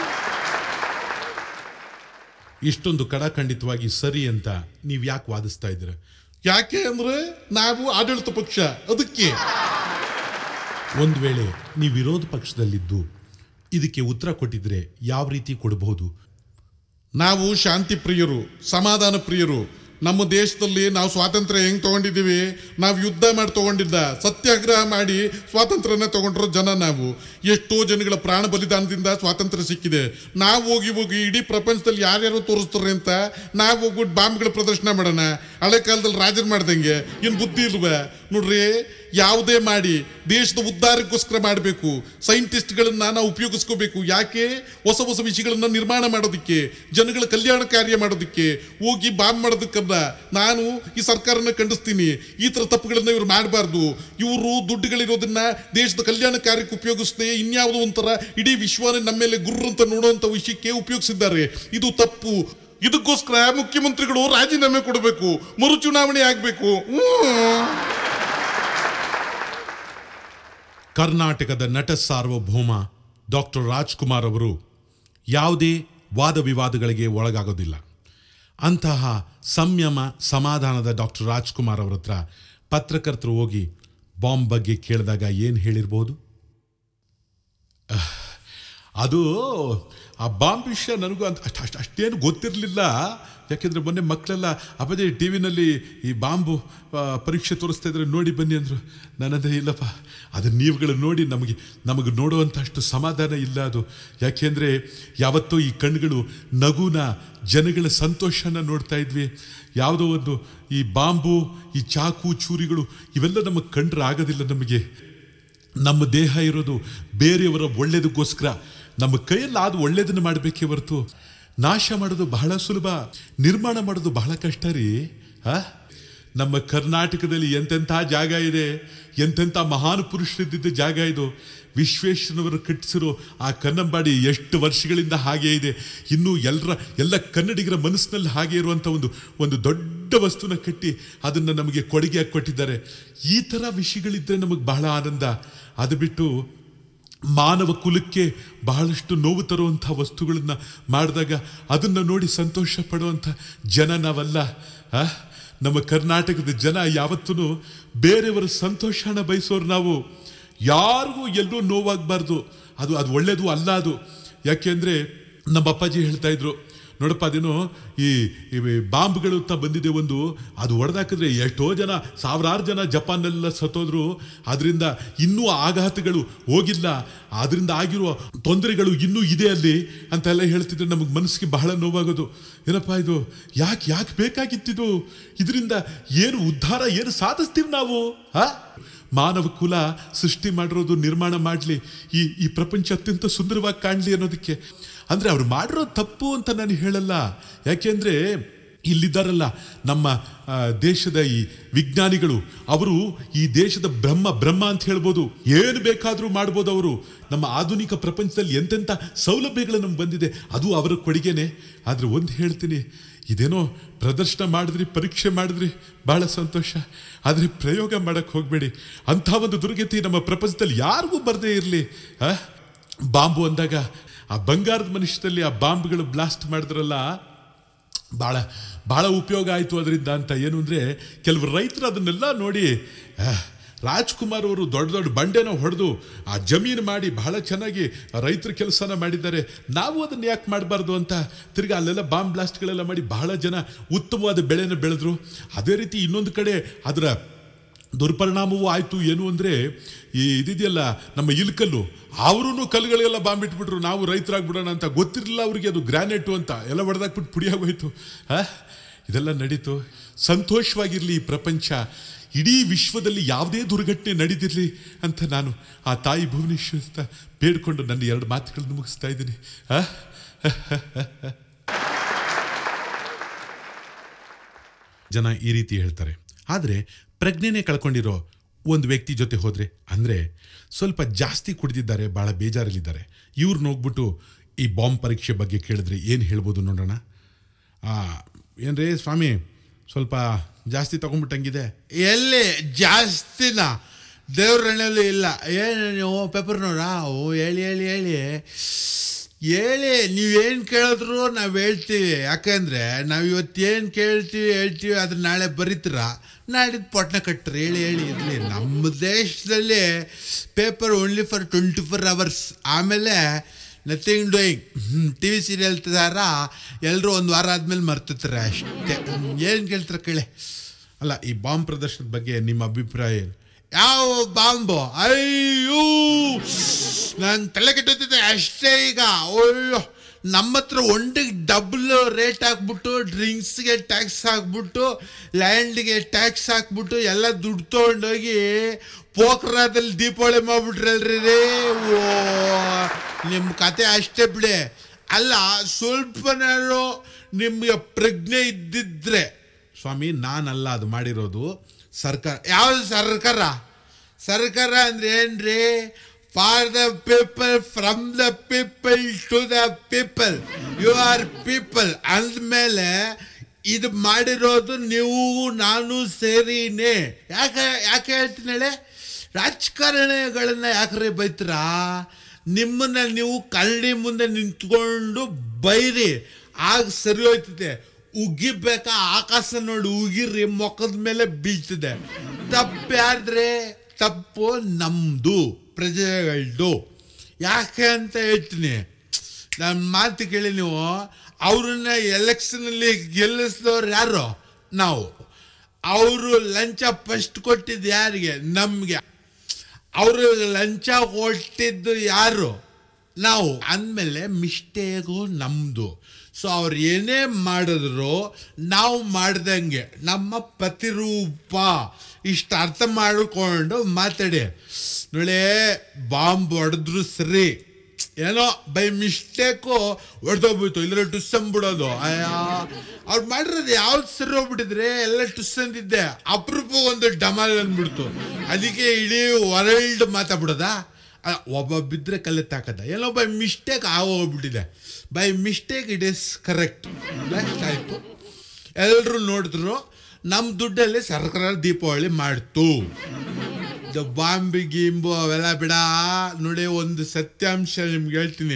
ಇಷ್ಟೊಂದು ಕಡಖಂಡಿತವಾಗಿ ಸರಿ ಅಂತ ನೀವು ಯಾಕೆ ವಾದಿಸ್ತಾ ಇದ್ದೀರ ಯಾಕೆ ಅಂದ್ರೆ ನಾವು ಆಡಳಿತ ಪಕ್ಷ ಅದಕ್ಕೆ ಒಂದು ವೇಳೆ ನೀವು ವಿರೋಧ ಪಕ್ಷದಲ್ಲಿದ್ದು ಇದಕ್ಕೆ ಉತ್ತರ ಕೊಟ್ಟಿದ್ರೆ ಯಾವ ರೀತಿ ಕೊಡಬಹುದು ನಾವು ಶಾಂತಿ ಪ್ರಿಯರು ಸಮಾಧಾನ ಪ್ರಿಯರು ನಮ್ಮ ದೇಶದಲ್ಲಿ ನಾವು ಸ್ವಾತಂತ್ರ್ಯ ಹೆಂಗ್ ತಗೊಂಡಿದ್ದೀವಿ ನಾವು ಯುದ್ಧ ಮಾಡಿ ತಗೊಂಡಿದ್ದ ಸತ್ಯಾಗ್ರಹ ಮಾಡಿ ಸ್ವಾತಂತ್ರ್ಯನ ತಗೊಂಡ್ರೋ ಜನ ನಾವು ಎಷ್ಟೋ ಜನಗಳ ಪ್ರಾಣ ಬಲಿದಾನದಿಂದ ಸ್ವಾತಂತ್ರ್ಯ ಸಿಕ್ಕಿದೆ ನಾವು ಹೋಗಿ ಹೋಗಿ ಇಡೀ ಪ್ರಪಂಚದಲ್ಲಿ ಯಾರ್ಯಾರು ತೋರಿಸ್ತಾರೆ ಅಂತ ನಾವು ಹೋಗ್ಬಿಟ್ಟು ಬಾಂಬ್ಗಳ ಪ್ರದರ್ಶನ ಮಾಡೋಣ ಹಳೆ ಕಾಲದಲ್ಲಿ ರಾಜರು ಮಾಡ್ದಂಗೆ ಏನು ಬುದ್ಧಿ ಇಲ್ವೇ ನೋಡ್ರಿ ಯಾವುದೇ ಮಾಡಿ ದೇಶದ ಉದ್ಧಾರಕ್ಕೋಸ್ಕರ ಮಾಡಬೇಕು ಸೈಂಟಿಸ್ಟ್ಗಳನ್ನ ನಾವು ಉಪಯೋಗಿಸ್ಕೋಬೇಕು ಯಾಕೆ ಹೊಸ ಹೊಸ ವಿಷಯಗಳನ್ನ ನಿರ್ಮಾಣ ಮಾಡೋದಕ್ಕೆ ಜನಗಳ ಕಲ್ಯಾಣ ಕಾರ್ಯ ಮಾಡೋದಕ್ಕೆ ಹೋಗಿ ಬಾಂಬ್ ಮಾಡೋದಕ್ಕಲ್ಲ ನಾನು ಈ ಸರ್ಕಾರನ ಖಂಡಿಸ್ತೀನಿ ಈ ಥರ ತಪ್ಪುಗಳನ್ನ ಇವ್ರು ಮಾಡಬಾರ್ದು ಇವರು ದುಡ್ಡುಗಳಿರೋದನ್ನ ದೇಶದ ಕಲ್ಯಾಣ ಕಾರ್ಯಕ್ಕೆ ಉಪಯೋಗಿಸದೆ ಇನ್ಯಾವುದೋ ಒಂಥರ ಇಡೀ ವಿಶ್ವನೇ ನಮ್ಮ ಮೇಲೆ ಗುರ್ರು ಅಂತ ನೋಡುವಂಥ ವಿಷಯಕ್ಕೆ ಉಪಯೋಗಿಸಿದ್ದಾರೆ ಇದು ತಪ್ಪು ಇದಕ್ಕೋಸ್ಕರ ಮುಖ್ಯಮಂತ್ರಿಗಳು ರಾಜೀನಾಮೆ ಕೊಡಬೇಕು ಮರು ಚುನಾವಣೆ ಆಗಬೇಕು ಕರ್ನಾಟಕದ ನಟ ಸಾರ್ವಭೌಮ ಡಾಕ್ಟರ್ ರಾಜ್ಕುಮಾರ್ ಅವರು ಯಾವುದೇ ವಾದ ವಿವಾದಗಳಿಗೆ ಒಳಗಾಗೋದಿಲ್ಲ ಅಂತಹ ಸಂಯಮ ಸಮಾಧಾನದ ಡಾಕ್ಟರ್ ರಾಜ್ಕುಮಾರ್ ಅವರ ಹತ್ರ ಪತ್ರಕರ್ತರು ಹೋಗಿ ಬಾಂಬ್ ಬಗ್ಗೆ ಕೇಳಿದಾಗ ಏನು ಹೇಳಿರ್ಬೋದು ಅಹ್, ಅದು ಆ ಬಾಂಬ್ ವಿಷಯ ನನಗೂ ಅಂತ ಅಷ್ಟು ಅಷ್ಟು ಅಷ್ಟೇನು ಗೊತ್ತಿರಲಿಲ್ಲ ಯಾಕೆಂದರೆ ಮೊನ್ನೆ ಮಕ್ಕಳೆಲ್ಲ ಅಪ್ಪದೇ ಟಿ ವಿನಲ್ಲಿ ಈ ಬಾಂಬು ಆ, ಪರೀಕ್ಷೆ ತೋರಿಸ್ತಾ ಇದ್ರೆ ನೋಡಿ ಬನ್ನಿ ಅಂದರು ನನ್ನದೇ ಇಲ್ಲಪ್ಪ ಅದನ್ನು ನೀವುಗಳು ನೋಡಿ ನಮಗೆ ನಮಗೆ ನೋಡುವಂಥ ಅಷ್ಟು ಸಮಾಧಾನ ಇಲ್ಲ ಅದು ಯಾಕೆಂದರೆ ಯಾವತ್ತೋ ಈ ಕಣ್ಣುಗಳು ನಗುನ ಜನಗಳ ಸಂತೋಷನ ನೋಡ್ತಾ ಇದ್ವಿ ಯಾವುದೋ ಒಂದು ಈ ಬಾಂಬು ಈ ಚಾಕು ಚೂರಿಗಳು ಇವೆಲ್ಲ ನಮಗೆ ಕಂಡ್ರೆ ಆಗೋದಿಲ್ಲ ನಮಗೆ ನಮ್ಮ ದೇಹ ಇರೋದು ಬೇರೆಯವರ ಒಳ್ಳೇದಕ್ಕೋಸ್ಕರ ನಮ್ಮ ಕೈಯಲ್ಲಿ ಆದ ಒಳ್ಳೇದನ್ನು ಮಾಡಬೇಕೇ ಹೊರತು ನಾಶ ಮಾಡೋದು ಬಹಳ ಸುಲಭ ನಿರ್ಮಾಣ ಮಾಡೋದು ಬಹಳ ಕಷ್ಟ ರೀ ಆ? ನಮ್ಮ ಕರ್ನಾಟಕದಲ್ಲಿ ಎಂತೆಂಥ ಜಾಗ ಇದೆ ಎಂತೆಂಥ ಮಹಾನ್ ಪುರುಷರಿದ್ದಿದ್ದ ಜಾಗ ಇದು ವಿಶ್ವೇಶ್ವರನವರು ಕಟ್ಟಿಸಿರೋ ಆ ಕನ್ನಂಬಾಡಿ ಎಷ್ಟು ವರ್ಷಗಳಿಂದ ಹಾಗೆ ಇದೆ ಇನ್ನೂ ಎಲ್ಲರ ಎಲ್ಲ ಕನ್ನಡಿಗರ ಮನಸ್ಸಿನಲ್ಲಿ ಹಾಗೆ ಇರುವಂಥ ಒಂದು ಒಂದು ದೊಡ್ಡ ವಸ್ತುನ ಕಟ್ಟಿ ಅದನ್ನು ನಮಗೆ ಕೊಡುಗೆಯಾಗಿ ಕೊಟ್ಟಿದ್ದಾರೆ ಈ ಥರ ವಿಷಯಗಳಿದ್ದರೆ ನಮಗೆ ಬಹಳ ಆನಂದ ಅದು ಬಿಟ್ಟು ಮಾನವ ಕುಲಕ್ಕೆ ಬಹಳಷ್ಟು ನೋವು ತರುವಂಥ ವಸ್ತುಗಳನ್ನ ಮಾಡಿದಾಗ ಅದನ್ನು ನೋಡಿ ಸಂತೋಷ ಪಡುವಂಥ ಜನ ನಾವಲ್ಲ ಆ? ನಮ್ಮ ಕರ್ನಾಟಕದ ಜನ ಯಾವತ್ತೂ ಬೇರೆಯವರ ಸಂತೋಷನ ಬಯಸೋರು ನಾವು ಯಾರಿಗೂ ಎಲ್ಲೂ ನೋವಾಗಬಾರ್ದು ಅದು ಅದು ಒಳ್ಳೇದು ಅಲ್ಲ ಅದು ಯಾಕೆಂದರೆ ನಮ್ಮ ಅಪ್ಪಾಜಿ ಹೇಳ್ತಾ ಇದ್ರು ನೋಡಪ್ಪ ಅದೇನೋ ಈ ಈ ಬಾಂಬ್ಗಳು ಅಂತ ಬಂದಿದೆ ಒಂದು ಅದು ಹೊಡೆದಾಕಿದ್ರೆ ಎಷ್ಟೋ ಜನ ಸಾವಿರಾರು ಜನ ಜಪಾನ್ನೆಲ್ಲ ಸತ್ತೋದ್ರು ಅದರಿಂದ ಇನ್ನೂ ಆಘಾತಗಳು ಹೋಗಿಲ್ಲ ಅದರಿಂದ ಆಗಿರುವ ತೊಂದರೆಗಳು ಇನ್ನೂ ಇದೆ ಅಲ್ಲಿ ಅಂತೆಲ್ಲ ಹೇಳ್ತಿದ್ರೆ ನಮಗೆ ಮನಸ್ಸಿಗೆ ಬಹಳ ನೋವಾಗೋದು ಏನಪ್ಪ ಇದು ಯಾಕೆ ಯಾಕೆ ಬೇಕಾಗಿತ್ತಿದು ಇದರಿಂದ ಏನು ಉದ್ಧಾರ ಏನು ಸಾಧಿಸ್ತೀವಿ ನಾವು ಆ ಮಾನವ ಕುಲ ಸೃಷ್ಟಿ ಮಾಡಿರೋದು ನಿರ್ಮಾಣ ಮಾಡಲಿ ಈ ಈ ಪ್ರಪಂಚ ಅತ್ಯಂತ ಸುಂದರವಾಗಿ ಕಾಣಲಿ ಅನ್ನೋದಕ್ಕೆ ಅಂದರೆ ಅವ್ರು ಮಾಡಿರೋ ತಪ್ಪು ಅಂತ ನಾನು ಹೇಳಲ್ಲ ಯಾಕೆಂದರೆ ಇಲ್ಲಿದ್ದಾರಲ್ಲ ನಮ್ಮ ಆ, ದೇಶದ ಈ ವಿಜ್ಞಾನಿಗಳು ಅವರು ಈ ದೇಶದ ಬ್ರಹ್ಮ ಬ್ರಹ್ಮ ಅಂತ ಹೇಳ್ಬೋದು ಏನು ಬೇಕಾದರೂ ಮಾಡ್ಬೋದು ಅವರು ನಮ್ಮ ಆಧುನಿಕ ಪ್ರಪಂಚದಲ್ಲಿ ಎಂತೆಂಥ ಸೌಲಭ್ಯಗಳು ನಮ್ಗೆ ಬಂದಿದೆ ಅದು ಅವರ ಕೊಡುಗೆನೆ ಆದರೆ ಒಂದು ಹೇಳ್ತೀನಿ ಇದೇನೋ ಪ್ರದರ್ಶನ ಮಾಡಿದ್ರಿ ಪರೀಕ್ಷೆ ಮಾಡಿದ್ರಿ ಬಹಳ ಸಂತೋಷ ಆದರೆ ಪ್ರಯೋಗ ಮಾಡಕ್ಕೆ ಹೋಗಬೇಡಿ ಅಂಥ ಒಂದು ದುರ್ಗತಿ ನಮ್ಮ ಪ್ರಪಂಚದಲ್ಲಿ ಯಾರಿಗೂ ಬರದೇ ಇರಲಿ ಬಾಂಬು ಅಂದಾಗ ಆ ಬಂಗಾರದ ಮನುಷ್ಯದಲ್ಲಿ ಆ ಬಾಂಬ್ಗಳು ಬ್ಲಾಸ್ಟ್ ಮಾಡಿದ್ರಲ್ಲ ಭಾಳ ಭಾಳ ಉಪಯೋಗ ಆಯಿತು ಅದರಿಂದ ಅಂತ ಏನು ಅಂದರೆ ಕೆಲವು ರೈತರು ಅದನ್ನೆಲ್ಲ ನೋಡಿ ಆಹ್, ರಾಜ್ಕುಮಾರ್ ಅವರು ದೊಡ್ಡ ದೊಡ್ಡ ಬಂಡೆನ ಹೊಡೆದು ಆ ಜಮೀನು ಮಾಡಿ ಬಹಳ ಚೆನ್ನಾಗಿ ರೈತರ ಕೆಲಸನ ಮಾಡಿದ್ದಾರೆ ನಾವು ಅದನ್ನು ಯಾಕೆ ಮಾಡಬಾರ್ದು ಅಂತ ತಿರ್ಗಿ ಅಲ್ಲೆಲ್ಲ ಬಾಂಬ್ ಬ್ಲಾಸ್ಟ್ಗಳೆಲ್ಲ ಮಾಡಿ ಬಹಳ ಜನ ಉತ್ತಮವಾದ ಬೆಳೆನ ಬೆಳೆದ್ರು ಅದೇ ರೀತಿ ಇನ್ನೊಂದು ಕಡೆ ಅದರ ದುರ್ಪರಿಣಾಮವೂ ಆಯಿತು ಏನು ಅಂದರೆ ಈ ಇದಿದೆಯಲ್ಲ ನಮ್ಮ ಇಲ್ಕಲ್ಲು ಅವರೂ ಕಲ್ಲುಗಳಿಗೆಲ್ಲ ಬಾಂಬ್ ಇಟ್ಬಿಟ್ರು ನಾವು ರೈತರಾಗ್ಬಿಡೋಣ ಅಂತ ಗೊತ್ತಿರಲಿಲ್ಲ ಅವರಿಗೆ ಅದು ಗ್ರಾನೈಟು ಅಂತ ಎಲ್ಲ ಹೊಡೆದಾಕ್ಬಿಟ್ಟು ಪುಡಿಯಾಗೋಯ್ತು ಆ? ಇದೆಲ್ಲ ನಡೀತು ಸಂತೋಷವಾಗಿರಲಿ ಈ ಪ್ರಪಂಚ ಇಡೀ ವಿಶ್ವದಲ್ಲಿ ಯಾವುದೇ ದುರ್ಘಟನೆ ನಡೀತಿರಲಿ ಅಂತ ನಾನು ಆ ತಾಯಿ ಭುವನೇಶ್ವರ ಬೇಡ್ಕೊಂಡು ನನ್ನ ಎರಡು ಮಾತುಗಳನ್ನು ಮುಗಿಸ್ತಾ ಇದ್ದೀನಿ ಆ ಜನ ಈ ರೀತಿ ಹೇಳ್ತಾರೆ ಆದರೆ ಪ್ರಜ್ಞೆನೇ ಕಳ್ಕೊಂಡಿರೋ ಒಂದು ವ್ಯಕ್ತಿ ಜೊತೆ ಹೋದರೆ ಅಂದರೆ ಸ್ವಲ್ಪ ಜಾಸ್ತಿ ಕುಡಿದಿದ್ದಾರೆ ಭಾಳ ಬೇಜಾರಲ್ಲಿದ್ದಾರೆ ಇವ್ರನ್ನ ಹೋಗ್ಬಿಟ್ಟು ಈ ಬಾಂಬ್ ಪರೀಕ್ಷೆ ಬಗ್ಗೆ ಕೇಳಿದ್ರೆ ಏನು ಹೇಳ್ಬೋದು ನೋಡೋಣ ಏನ್ರಿ ಸ್ವಾಮಿ ಸ್ವಲ್ಪ ಜಾಸ್ತಿ ತಗೊಂಡ್ಬಿಟ್ಟಂಗಿದೆ ಎಲ್ಲಿ ಜಾಸ್ತಿನ ದೇವ್ರ ಹಣೆಯಲ್ಲೂ ಇಲ್ಲ ಏನು ನೀವು ಪೇಪರ್ನವರಾ ಓ ಹೇಳಿ ಹೇಳಿ ಹೇಳಿ ಹೇಳಿ ನೀವೇನು ಕೇಳಿದ್ರು ನಾವು ಹೇಳ್ತೀವಿ ಯಾಕಂದರೆ ನಾವು ಇವತ್ತೇನು ಕೇಳ್ತೀವಿ ಹೇಳ್ತೀವಿ ಅದ್ರ ನಾಳೆ ಬರೀತೀರ ನಾಡಿದ್ದು ಪೊಟ್ನ ಕಟ್ಟ್ರಿ ಹೇಳಿ ಹೇಳಿ ಇರಲಿ ನಮ್ಮ ದೇಶದಲ್ಲಿ paper only for twenty four hours ಆಮೇಲೆ nothing doing T V serial ಥರ ಎಲ್ಲರೂ ಒಂದು ವಾರ ಆದಮೇಲೆ ಮರ್ತಿರ್ತಾರೆ ಅಷ್ಟೇ ಏನು ಕೇಳ್ತಾರೆ ಕೇಳಿ ಅಲ್ಲ ಈ ಬಾಂಬ್ ಪ್ರದರ್ಶನದ ಬಗ್ಗೆ ನಿಮ್ಮ ಅಭಿಪ್ರಾಯ ಏನು ಯಾವ ಬಾಂಬು ಅಯ್ಯೋ ನಾನು ತಲೆ ಕೆಟ್ಟೋತಿದ್ದೆ ಅಷ್ಟೇ ಈಗ ಅಯ್ಯೋ ನಮ್ಮ ಹತ್ರ ಒಂಟಿಗೆ ಡಬಲ್ ರೇಟ್ ಹಾಕ್ಬಿಟ್ಟು ಡ್ರಿಂಕ್ಸ್ಗೆ ಟ್ಯಾಕ್ಸ್ ಹಾಕ್ಬಿಟ್ಟು ಲ್ಯಾಂಡ್ಗೆ ಟ್ಯಾಕ್ಸ್ ಹಾಕ್ಬಿಟ್ಟು ಎಲ್ಲ ದುಡ್ಡು ತೊಗೊಂಡೋಗಿ ಪೋಖ್ರಾದಲ್ಲಿ ದೀಪಾವಳಿ ಮಾಡ್ಬಿಟ್ರಲ್ರಿ ರೇ ಓ ನಿಮ್ಮ ಕತೆ ಅಷ್ಟೇ ಬಿಡಿ ಅಲ್ಲ ಸ್ವಲ್ಪನಾರು ನಿಮಗೆ ಪ್ರಜ್ಞೆ ಇದ್ದಿದ್ರೆ ಸ್ವಾಮಿ ನಾನಲ್ಲ ಅದು ಮಾಡಿರೋದು ಸರ್ಕಾರ ಯಾವ ಸರ್ಕಾರ ಸರ್ಕಾರ ಅಂದ್ರೆ ಏನ್ರಿ for the people from the people to the people you are people ಅಂದಮೇಲೆ ಇದು ಮಾಡಿರೋದು ನೀವು ನಾನು ಸೇರಿನೇ ಯಾಕೆ ಯಾಕೆ ಹೇಳ್ತೀನಿ ಹೇಳಿ ರಾಜಕಾರಣಿಗಳನ್ನ ಯಾಕ್ರೆ ಬೈತೀರಾ ನಿಮ್ಮನ್ನ ನೀವು ಕನ್ನಡಿ ಮುಂದೆ ನಿಂತ್ಕೊಂಡು ಬೈರಿ ಆಗ ಸರಿ ಹೋಯ್ತದೆ ಉಗಿಬೇಕಾ ಆಕಾಶ ನೋಡಿ ಉಗಿರಿ ಮೊಕ್ಕದ ಮೇಲೆ ಬೀಳ್ತದೆ ತಪ್ಪು ಯಾರ್ದ್ರೆ ತಪ್ಪು ನಮ್ಮದು ಪ್ರಜೆಗಳದು ಯಾಕೆ ಅಂತ ಹೇಳ್ತೀನಿ ನನ್ನ ಮಾತು ಕೇಳಿ ನೀವು ಅವ್ರನ್ನ ಎಲೆಕ್ಷನಲ್ಲಿ ಗೆಲ್ಲಿಸಿದವ್ರು ಯಾರು ನಾವು ಅವರು ಲಂಚ ಫಸ್ಟ್ ಕೊಟ್ಟಿದ್ದು ಯಾರಿಗೆ ನಮಗೆ ಅವರು ಲಂಚ ಕೊಟ್ಟಿದ್ದು ಯಾರು ನಾವು ಅಂದಮೇಲೆ ಮಿಸ್ಟೇಕು ನಮ್ಮದು ಸೊ ಅವ್ರು ಏನೇ ಮಾಡಿದ್ರು ನಾವು ಮಾಡ್ದಂಗೆ ನಮ್ಮ ಪ್ರತಿರೂಪ ಇಷ್ಟು ಅರ್ಥ ಮಾಡಿಕೊಂಡು ಮಾತಾಡಿ ನೋಡಿ ಬಾಂಬ್ ಹೊಡೆದ್ರು ಸರಿ ಏನೋ ಬೈ ಮಿಸ್ಟೇಕು ಹೊಡೆದೋಗ್ಬಿಟ್ಟು ಇಲ್ಲರ ಟುಸ್ಸನ್ ಬಿಡೋದು ಅಯ್ಯ ಅವ್ರು ಮಾಡಿರೋದು ಯಾವ್ದು ಸರಿ ಹೋಗ್ಬಿಟ್ಟಿದ್ರೆ ಎಲ್ಲ ಟುಸ್ ಅಂದಿದ್ದೆ ಅಪರೂಪ ಒಂದು ಡಮಾಲ್ ಅಂದ್ಬಿಡ್ತು ಅದಕ್ಕೆ ಇಡೀ ವರ್ಲ್ಡ್ ಮಾತಾಡ್ಬಿಡೋದಾ ಅಲ್ಲ, ಒಬ್ಬ ಬಿದ್ದರೆ ಕಲ್ಲೆತ್ತಾಕದ ಏನೋ ಬೈ ಮಿಸ್ಟೇಕ್ ಆಗೋಗ್ಬಿಟ್ಟಿದೆ by mistake it is correct next ಆಯಿತು ಎಲ್ಲರೂ ನೋಡಿದ್ರು ನಮ್ಮ ದುಡ್ಡಲ್ಲಿ ಸರ್ಕಾರ ದೀಪಾವಳಿ ಮಾಡ್ತು ಇದು ಬಾಂಬಿ ಗೀಂಬು ಅವೆಲ್ಲ ಬಿಡ ನೋಡಿ ಒಂದು ಸತ್ಯಾಂಶ ನಿಮ್ಗೆ ಹೇಳ್ತೀನಿ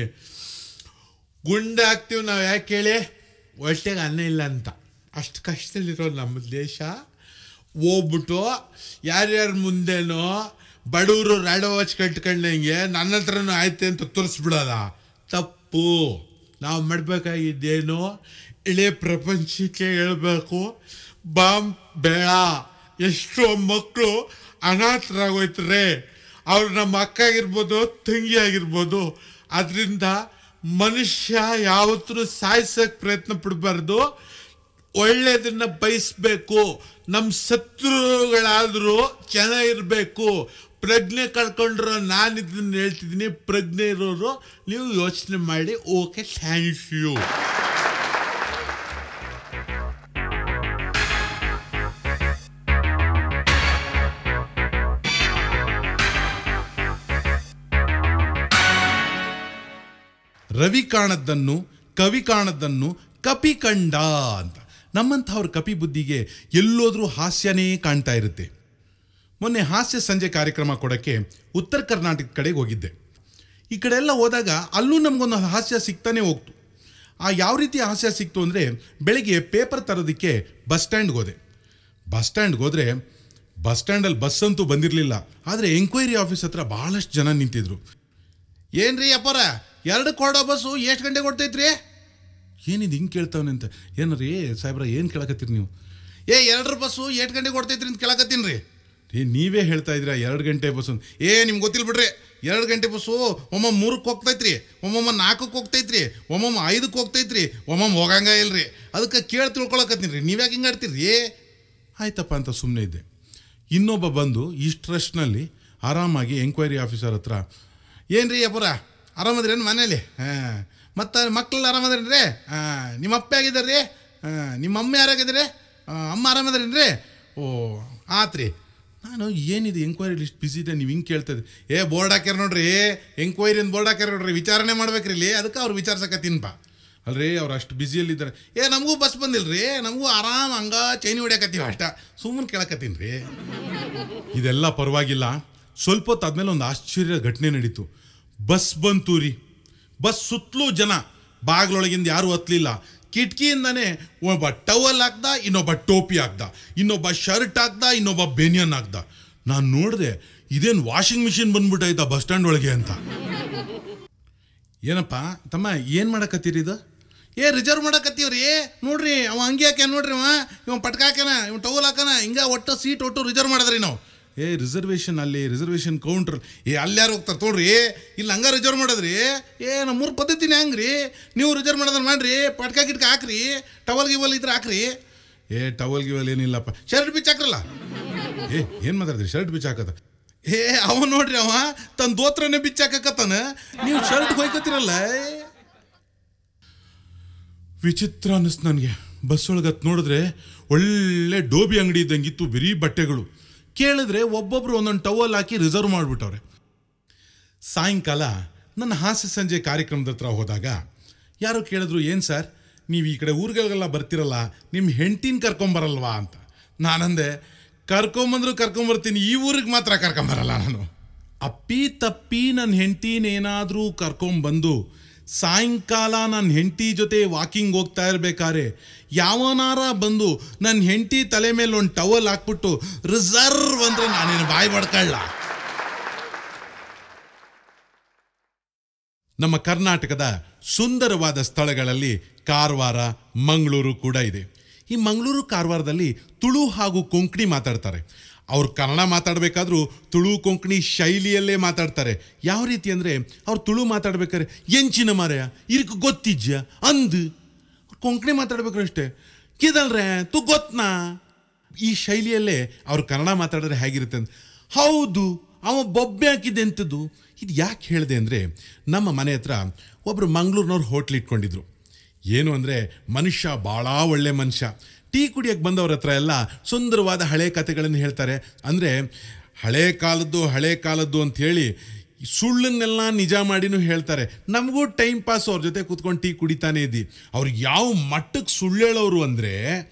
ಗುಂಡು ಹಾಕ್ತೀವಿ ನಾವು ಯಾಕೆ ಹೇಳಿ ಹೊಟ್ಟೆಗೆ ಅನ್ನ ಇಲ್ಲ ಅಂತ ಅಷ್ಟು ಕಷ್ಟದಲ್ಲಿರೋ ನಮ್ಮ ದೇಶ ಹೋಗ್ಬಿಟ್ಟು ಯಾರ್ಯಾರ ಮುಂದೆನೋ ಬಡವರು ರಾಡೋ ವಾಚ್ ಕಟ್ಕೊಂಡಂಗೆ ನನ್ನ ಹತ್ರನೂ ಆಯ್ತೆ ಅಂತ ತೋರಿಸ್ಬಿಡೋದ ತಪ್ಪು ನಾವು ಮಾಡಬೇಕಾಗಿದ್ದೇನು ಇಡೀ ಪ್ರಪಂಚಕ್ಕೆ ಹೇಳ್ಬೇಕು ಬಾಂಬ್ ಬೇಡ ಎಷ್ಟೋ ಮಕ್ಕಳು ಅನಾಥರಾಗೋಯ್ತಾರೆ ಅವ್ರು ನಮ್ಮ ಅಕ್ಕ ಆಗಿರ್ಬೋದು ತಂಗಿ ಆಗಿರ್ಬೋದು ಅದರಿಂದ ಮನುಷ್ಯ ಯಾವತ್ತೂ ಸಾಯಿಸೋಕೆ ಪ್ರಯತ್ನ ಪಡಬಾರ್ದು ಒಳ್ಳೆಯದನ್ನ ಬಯಸ್ಬೇಕು ನಮ್ಮ ಶತ್ರುಗಳಾದರೂ ಚೆನ್ನಾಗಿರ್ಬೇಕು ಪ್ರಜ್ಞೆ ಕಳ್ಕೊಂಡ್ರು ನಾನು ಇದನ್ನ ಹೇಳ್ತಿದ್ದೀನಿ ಪ್ರಜ್ಞೆ ಇರೋರು ನೀವು ಯೋಚನೆ ಮಾಡಿ ಓಕೆ ಥ್ಯಾಂಕ್ ಯು ರವಿ ಕಾಣದ್ದನ್ನು ಕವಿ ಕಾಣದ್ದನ್ನು ಕಪಿ ಕಂಡ ಅಂತ ನಮ್ಮಂಥವ್ರ ಕಪಿ ಬುದ್ಧಿಗೆ ಎಲ್ಲೋದ್ರೂ ಹಾಸ್ಯನೇ ಕಾಣ್ತಾ ಇರುತ್ತೆ ಮೊನ್ನೆ ಹಾಸ್ಯ ಸಂಜೆ ಕಾರ್ಯಕ್ರಮ ಕೊಡೋಕ್ಕೆ ಉತ್ತರ ಕರ್ನಾಟಕದ ಕಡೆಗೆ ಹೋಗಿದ್ದೆ ಈ ಕಡೆ ಎಲ್ಲ ಹೋದಾಗ ಅಲ್ಲೂ ನಮಗೊಂದು ಹಾಸ್ಯ ಸಿಗ್ತಾನೆ ಹೋಗ್ತು ಆ ಯಾವ ರೀತಿ ಹಾಸ್ಯ ಸಿಕ್ತು ಅಂದರೆ ಬೆಳಿಗ್ಗೆ ಪೇಪರ್ ತರೋದಕ್ಕೆ ಬಸ್ ಸ್ಟ್ಯಾಂಡ್ಗೆ ಹೋದೆ ಬಸ್ ಸ್ಟ್ಯಾಂಡ್ಗೆ ಹೋದರೆ ಬಸ್ ಸ್ಟ್ಯಾಂಡಲ್ಲಿ ಬಸ್ ಅಂತೂ ಬಂದಿರಲಿಲ್ಲ ಆದರೆ ಎಂಕ್ವೈರಿ ಆಫೀಸ್ ಹತ್ರ ಭಾಳಷ್ಟು ಜನ ನಿಂತಿದ್ರು ಏನ್ರಿ ಅಪ್ಪರ ಎರಡು ಕೊಡೋ ಬಸ್ಸು ಎಷ್ಟು ಗಂಟೆ ಕೊಡ್ತೈತ್ರಿ ಏನಿದು ಹಿಂಗೆ ಕೇಳ್ತಾವನೆ ಅಂತ ಏನ್ರಿ ಸಾಹೇಬ್ರ ಏನು ಕೇಳಕತ್ತೀರಿ ನೀವು ಏ ಎರಡರ ಬಸ್ಸು ಎಷ್ಟು ಗಂಟೆ ಕೊಡ್ತೈತ್ರಿ ಅಂತ ಕೇಳಕತ್ತೀನಿ ರೀ ಏ ನೀವೇ ಹೇಳ್ತಾ ಇದ್ದೀರಾ ಎರಡು ಗಂಟೆ ಬಸ್ಸು ಅಂತ. ಏ ನಿಮ್ಗೆ ಗೊತ್ತಿಲ್ಲ ಬಿಡ್ರಿ ಎರಡು ಗಂಟೆ ಬಸ್ಸು ಒಮ್ಮೊಮ್ಮೆ ಮೂರಕ್ಕೆ ಹೋಗ್ತೈತ್ರಿ ಒಮ್ಮೊಮ್ಮೆ ನಾಲ್ಕಕ್ಕೆ ಹೋಗ್ತೈತ್ರಿ ಒಮ್ಮೊಮ್ಮೆ ಐದಕ್ಕೆ ಹೋಗ್ತೈತ್ರಿ ಒಮ್ಮೊಮ್ಮೆ ಹೋಗಂಗ ಇಲ್ರಿ ಅದಕ್ಕೆ ಕೇಳಿ ತಿಳ್ಕೊಳಕತ್ತೀನಿ ರೀ ನೀವ್ಯಾಕೆ ಹಿಂಗೆ ಆಡ್ತೀರಿ ಆಯ್ತಪ್ಪ ಅಂತ ಸುಮ್ಮನೆ ಇದ್ದೆ ಇನ್ನೊಬ್ಬ ಬಂದು ಇಷ್ಟು ರಶ್ನಲ್ಲಿ ಆರಾಮಾಗಿ ಎಂಕ್ವೈರಿ ಆಫೀಸರ್ ಹತ್ರ ಏನು ರೀ ಅಪ್ಪರ ಆರಾಮದ್ರೇನು ಮನೇಲಿ ಹಾಂ ಮತ್ತು ಮಕ್ಳು ಆರಾಮದ್ರೇನು ಹಾಂ ನಿಮ್ಮ ಅಪ್ಪ ಆಗಿದ್ದಾರೆ ರೀ ಹಾಂ ನಿಮ್ಮ ಅಮ್ಮ ಯಾರಾಗಿದ್ದಾರೆ ಅಮ್ಮ ಆರಾಮದ್ರೇನು ರೀ ಓ ಆತ್ರಿ ನಾನು ಏನಿದೆ ಎಂಕ್ವೈರಿ ಲಿಸ್ಟ್ ಬಿಸಿ ಇದೆ ನೀವು ಹಿಂಗೆ ಕೇಳ್ತದೆ ಏ ಬೋರ್ಡ್ ಹಾಕ್ಯಾರ ನೋಡ್ರಿ ಎಂಕ್ವೈರಿ ಅಂತ ಬೋರ್ಡ್ ಹಾಕ್ಯಾರ ನೋಡ್ರಿ ವಿಚಾರಣೆ ಮಾಡ್ಬೇಕ್ರಿ ಇಲ್ಲಿ ಅದಕ್ಕೆ ಅವ್ರು ವಿಚಾರಿಸಕತ್ತೀನಪ್ಪ ಅಲ್ರಿ ಅವ್ರು ಅಷ್ಟು ಬ್ಯುಸಿಯಲ್ಲಿದ್ದಾರೆ ಏ ನಮಗೂ ಬಸ್ ಬಂದಿಲ್ಲ ರೀ ನಮಗೂ ಆರಾಮ್ ಹಂಗ ಚೈನಿ ಹೊಡ್ಯಾಕತ್ತೀವಿ ಅಷ್ಟ ಸುಮ್ಮನೆ ಕೇಳಕತ್ತೀನಿ ರೀ ಇದೆಲ್ಲ ಪರವಾಗಿಲ್ಲ ಸ್ವಲ್ಪ ಹೊತ್ತು ಆದ್ಮೇಲೆ ಒಂದು ಆಶ್ಚರ್ಯ ಘಟನೆ ನಡೀತು ಬಸ್ ಬಂತು ರೀ ಬಸ್ ಸುತ್ತಲೂ ಜನ ಬಾಗ್ಲೊಳಗಿಂದ ಯಾರೂ ಹತ್ತಲಿಲ್ಲ ಕಿಟಕಿಯಿಂದನೇ ಒಬ್ಬ ಟವಲ್ ಹಾಕ್ದ ಇನ್ನೊಬ್ಬ ಟೋಪಿ ಹಾಕ್ದ ಇನ್ನೊಬ್ಬ ಶರ್ಟ್ ಹಾಕ್ದ ಇನ್ನೊಬ್ಬ ಬೆನಿಯನ್ ಹಾಕ್ದ ನಾನು ನೋಡಿದೆ ಇದೇನು ವಾಷಿಂಗ್ ಮಿಷಿನ್ ಬಂದ್ಬಿಟ್ಟೈತಾ ಬಸ್ ಸ್ಟ್ಯಾಂಡ್ ಒಳಗೆ ಅಂತ ಏನಪ್ಪ ತಮ್ಮ ಏನು ಮಾಡಕತ್ತೀರಿ ಇದು ಏ ರಿಸರ್ವ್ ಮಾಡಕತ್ತೀವ್ರಿ ನೋಡ್ರಿ ಅವ ಹಂಗೆ ಹಾಕ್ಯಾನ ನೋಡ್ರಿ ಅವ ಇವ ಪಟ್ಕ ಹಾಕ್ಯಾನ ಇವ್ ಟವಲ್ ಹಾಕಾನ ಹಿಂಗ ಒಟ್ಟು ಸೀಟ್ ಒಟ್ಟು ರಿಸರ್ವ್ ಮಾಡಿದ್ರಿ ನಾವು ಏ ರಿಸರ್ವೇಷನ್ ಅಲ್ಲಿ ರಿಸರ್ವೇಷನ್ ಕೌಂಟ್ರ್ ಏ ಅಲ್ಲಾರು ಹೋಗ್ತಾರೆ ತೋಡ್ರಿ ಇಲ್ಲಿ ಹಂಗ ರಿಸರ್ವ್ ಮಾಡೋದ್ರಿ ಏ ನಮ್ಮೂರು ಪದ್ಧತಿನೇ ಹಂಗ್ರಿ ನೀವು ರಿಸರ್ವ್ ಮಾಡೋದನ್ನ ಮಾಡ್ರಿ ಪಟ್ಕ ಗಿಟ್ಕ ಹಾಕ್ರಿ ಟವಲ್ ಗಿವಲ್ ಇದ್ರೆ ಹಾಕ್ರಿ ಏ ಟವಲ್ ಗಿವಲ್ ಏನಿಲ್ಲಪ್ಪ ಶರ್ಟ್ ಬಿಚ್ಚ ಹಾಕ್ರಲ್ಲ ಏ ಏನು ಮಾತಾಡ್ತೀರಿ ಶರ್ಟ್ ಬಿಚ್ಚ ಹಾಕದ ಏ ಅವ ನೋಡ್ರಿ ಅವ ತನ್ನ ದೋತ್ರನೇ ಬಿಚ್ಚ ಹಾಕಕತ್ತಾನ ನೀವು ಶರ್ಟ್ ಹೋಯ್ಕತ್ತಿರಲ್ಲ ವಿಚಿತ್ರ ಅನ್ನಿಸ್ತು ನನಗೆ ಬಸ್ ಒಳಗೆ ಹತ್ ನೋಡಿದ್ರೆ ಒಳ್ಳೆ ಡೋಬಿ ಅಂಗಡಿ ಇದ್ದಂಗಿತ್ತು ಬರೀ ಬಟ್ಟೆಗಳು ಕೇಳಿದ್ರೆ ಒಬ್ಬೊಬ್ರು ಒಂದೊಂದು ಟವಲ್ ಹಾಕಿ ರಿಸರ್ವ್ ಮಾಡಿಬಿಟ್ಟವ್ರೆ ಸಾಯಂಕಾಲ ನನ್ನ ಹಾಸ್ಯ ಸಂಜೆ ಕಾರ್ಯಕ್ರಮದ ಹತ್ರ ಹೋದಾಗ ಯಾರೋ ಕೇಳಿದ್ರು ಏನು ಸರ್ ನೀವು ಈ ಕಡೆ ಊರುಗಳಿಗೆಲ್ಲ ಬರ್ತಿರಲ್ಲ ನಿಮ್ಮ ಹೆಂಡ್ತಿನ ಕರ್ಕೊಂಬರಲ್ವಾ ಅಂತ ನಾನಂದೆ ಕರ್ಕೊಂಬಂದ್ರು ಕರ್ಕೊಂಬರ್ತೀನಿ ಈ ಊರಿಗೆ ಮಾತ್ರ ಕರ್ಕೊಂಬರಲ್ಲ ನಾನು ಅಪ್ಪಿ ತಪ್ಪಿ ನನ್ನ ಹೆಂಡ್ತಿನೇನಾದರೂ ಕರ್ಕೊಂಬಂದು ಸಾಯಂಕಾಲ ನನ್ನ ಹೆಂಡತಿ ಜೊತೆ ವಾಕಿಂಗ್ ಹೋಗ್ತಾ ಇರ್ಬೇಕಾದ್ರೆ ಯಾವನಾರ ಬಂದು ನನ್ನ ಹೆಂಡತಿ ತಲೆ ಮೇಲೆ ಒಂದು ಟವಲ್ ಹಾಕ್ಬಿಟ್ಟು ರಿಸರ್ವ್ ಅಂದ್ರೆ ನಾನೇನು ಬಾಯಿ ಬಡ್ಕೊಳ್ಳ ನಮ್ಮ ಕರ್ನಾಟಕದ ಸುಂದರವಾದ ಸ್ಥಳಗಳಲ್ಲಿ ಕಾರವಾರ ಮಂಗಳೂರು ಕೂಡ ಇದೆ ಈ ಮಂಗಳೂರು ಕಾರವಾರದಲ್ಲಿ ತುಳು ಹಾಗೂ ಕೊಂಕಣಿ ಮಾತಾಡ್ತಾರೆ ಅವ್ರು ಕನ್ನಡ ಮಾತಾಡಬೇಕಾದ್ರೂ ತುಳು ಕೊಂಕಣಿ ಶೈಲಿಯಲ್ಲೇ ಮಾತಾಡ್ತಾರೆ ಯಾವ ರೀತಿ ಅಂದರೆ ಅವ್ರು ತುಳು ಮಾತಾಡ್ಬೇಕಾದ್ರೆ ಎಂಚಿನ ಮರೆಯ ಇರ್ಕ್ ಗೊತ್ತಿಜ್ಜ ಅಂದ್ ಕೊಂಕಣಿ ಮಾತಾಡ್ಬೇಕಾದ್ರೆ ಅಷ್ಟೇ ಕಿದಲ್ರೆ ತು ಗೊತ್ನಾ ಈ ಶೈಲಿಯಲ್ಲೇ ಅವ್ರು ಕನ್ನಡ ಮಾತಾಡಿದ್ರೆ ಹೇಗಿರುತ್ತೆ ಅಂತ ಹೌದು ಅವ ಬೊಬ್ಬೆ ಹಾಕಿದ್ದೆ ಎಂಥದ್ದು ಇದು ಯಾಕೆ ಹೇಳಿದೆ ಅಂದರೆ ನಮ್ಮ ಮನೆ ಹತ್ರ ಒಬ್ಬರು ಮಂಗಳೂರಿನವ್ರು ಹೋಟ್ಲ್ ಇಟ್ಕೊಂಡಿದ್ರು ಏನು ಅಂದರೆ ಮನುಷ್ಯ ಭಾಳ ಒಳ್ಳೆ ಮನುಷ್ಯ ಟೀ ಕುಡಿಯೋಕ್ಕೆ ಬಂದವ್ರ ಹತ್ರ ಎಲ್ಲ ಸುಂದರವಾದ ಹಳೆ ಕಥೆಗಳನ್ನು ಹೇಳ್ತಾರೆ ಅಂದರೆ ಹಳೆ ಕಾಲದ್ದು ಹಳೆ ಕಾಲದ್ದು ಅಂತ ಹೇಳಿ ಸುಳ್ಳನ್ನೆಲ್ಲ ನಿಜ ಮಾಡಿನೂ ಹೇಳ್ತಾರೆ ನಮಗೂ ಟೈಮ್ ಪಾಸ್ ಅವ್ರ ಜೊತೆ ಕೂತ್ಕೊಂಡು ಟೀ ಕುಡಿತಾನೆ ಇದ್ದಿ ಅವ್ರಿಗೆ ಯಾವ ಮಟ್ಟಕ್ಕೆ ಸುಳ್ಳು ಹೇಳೋರು ಅಂದರೆ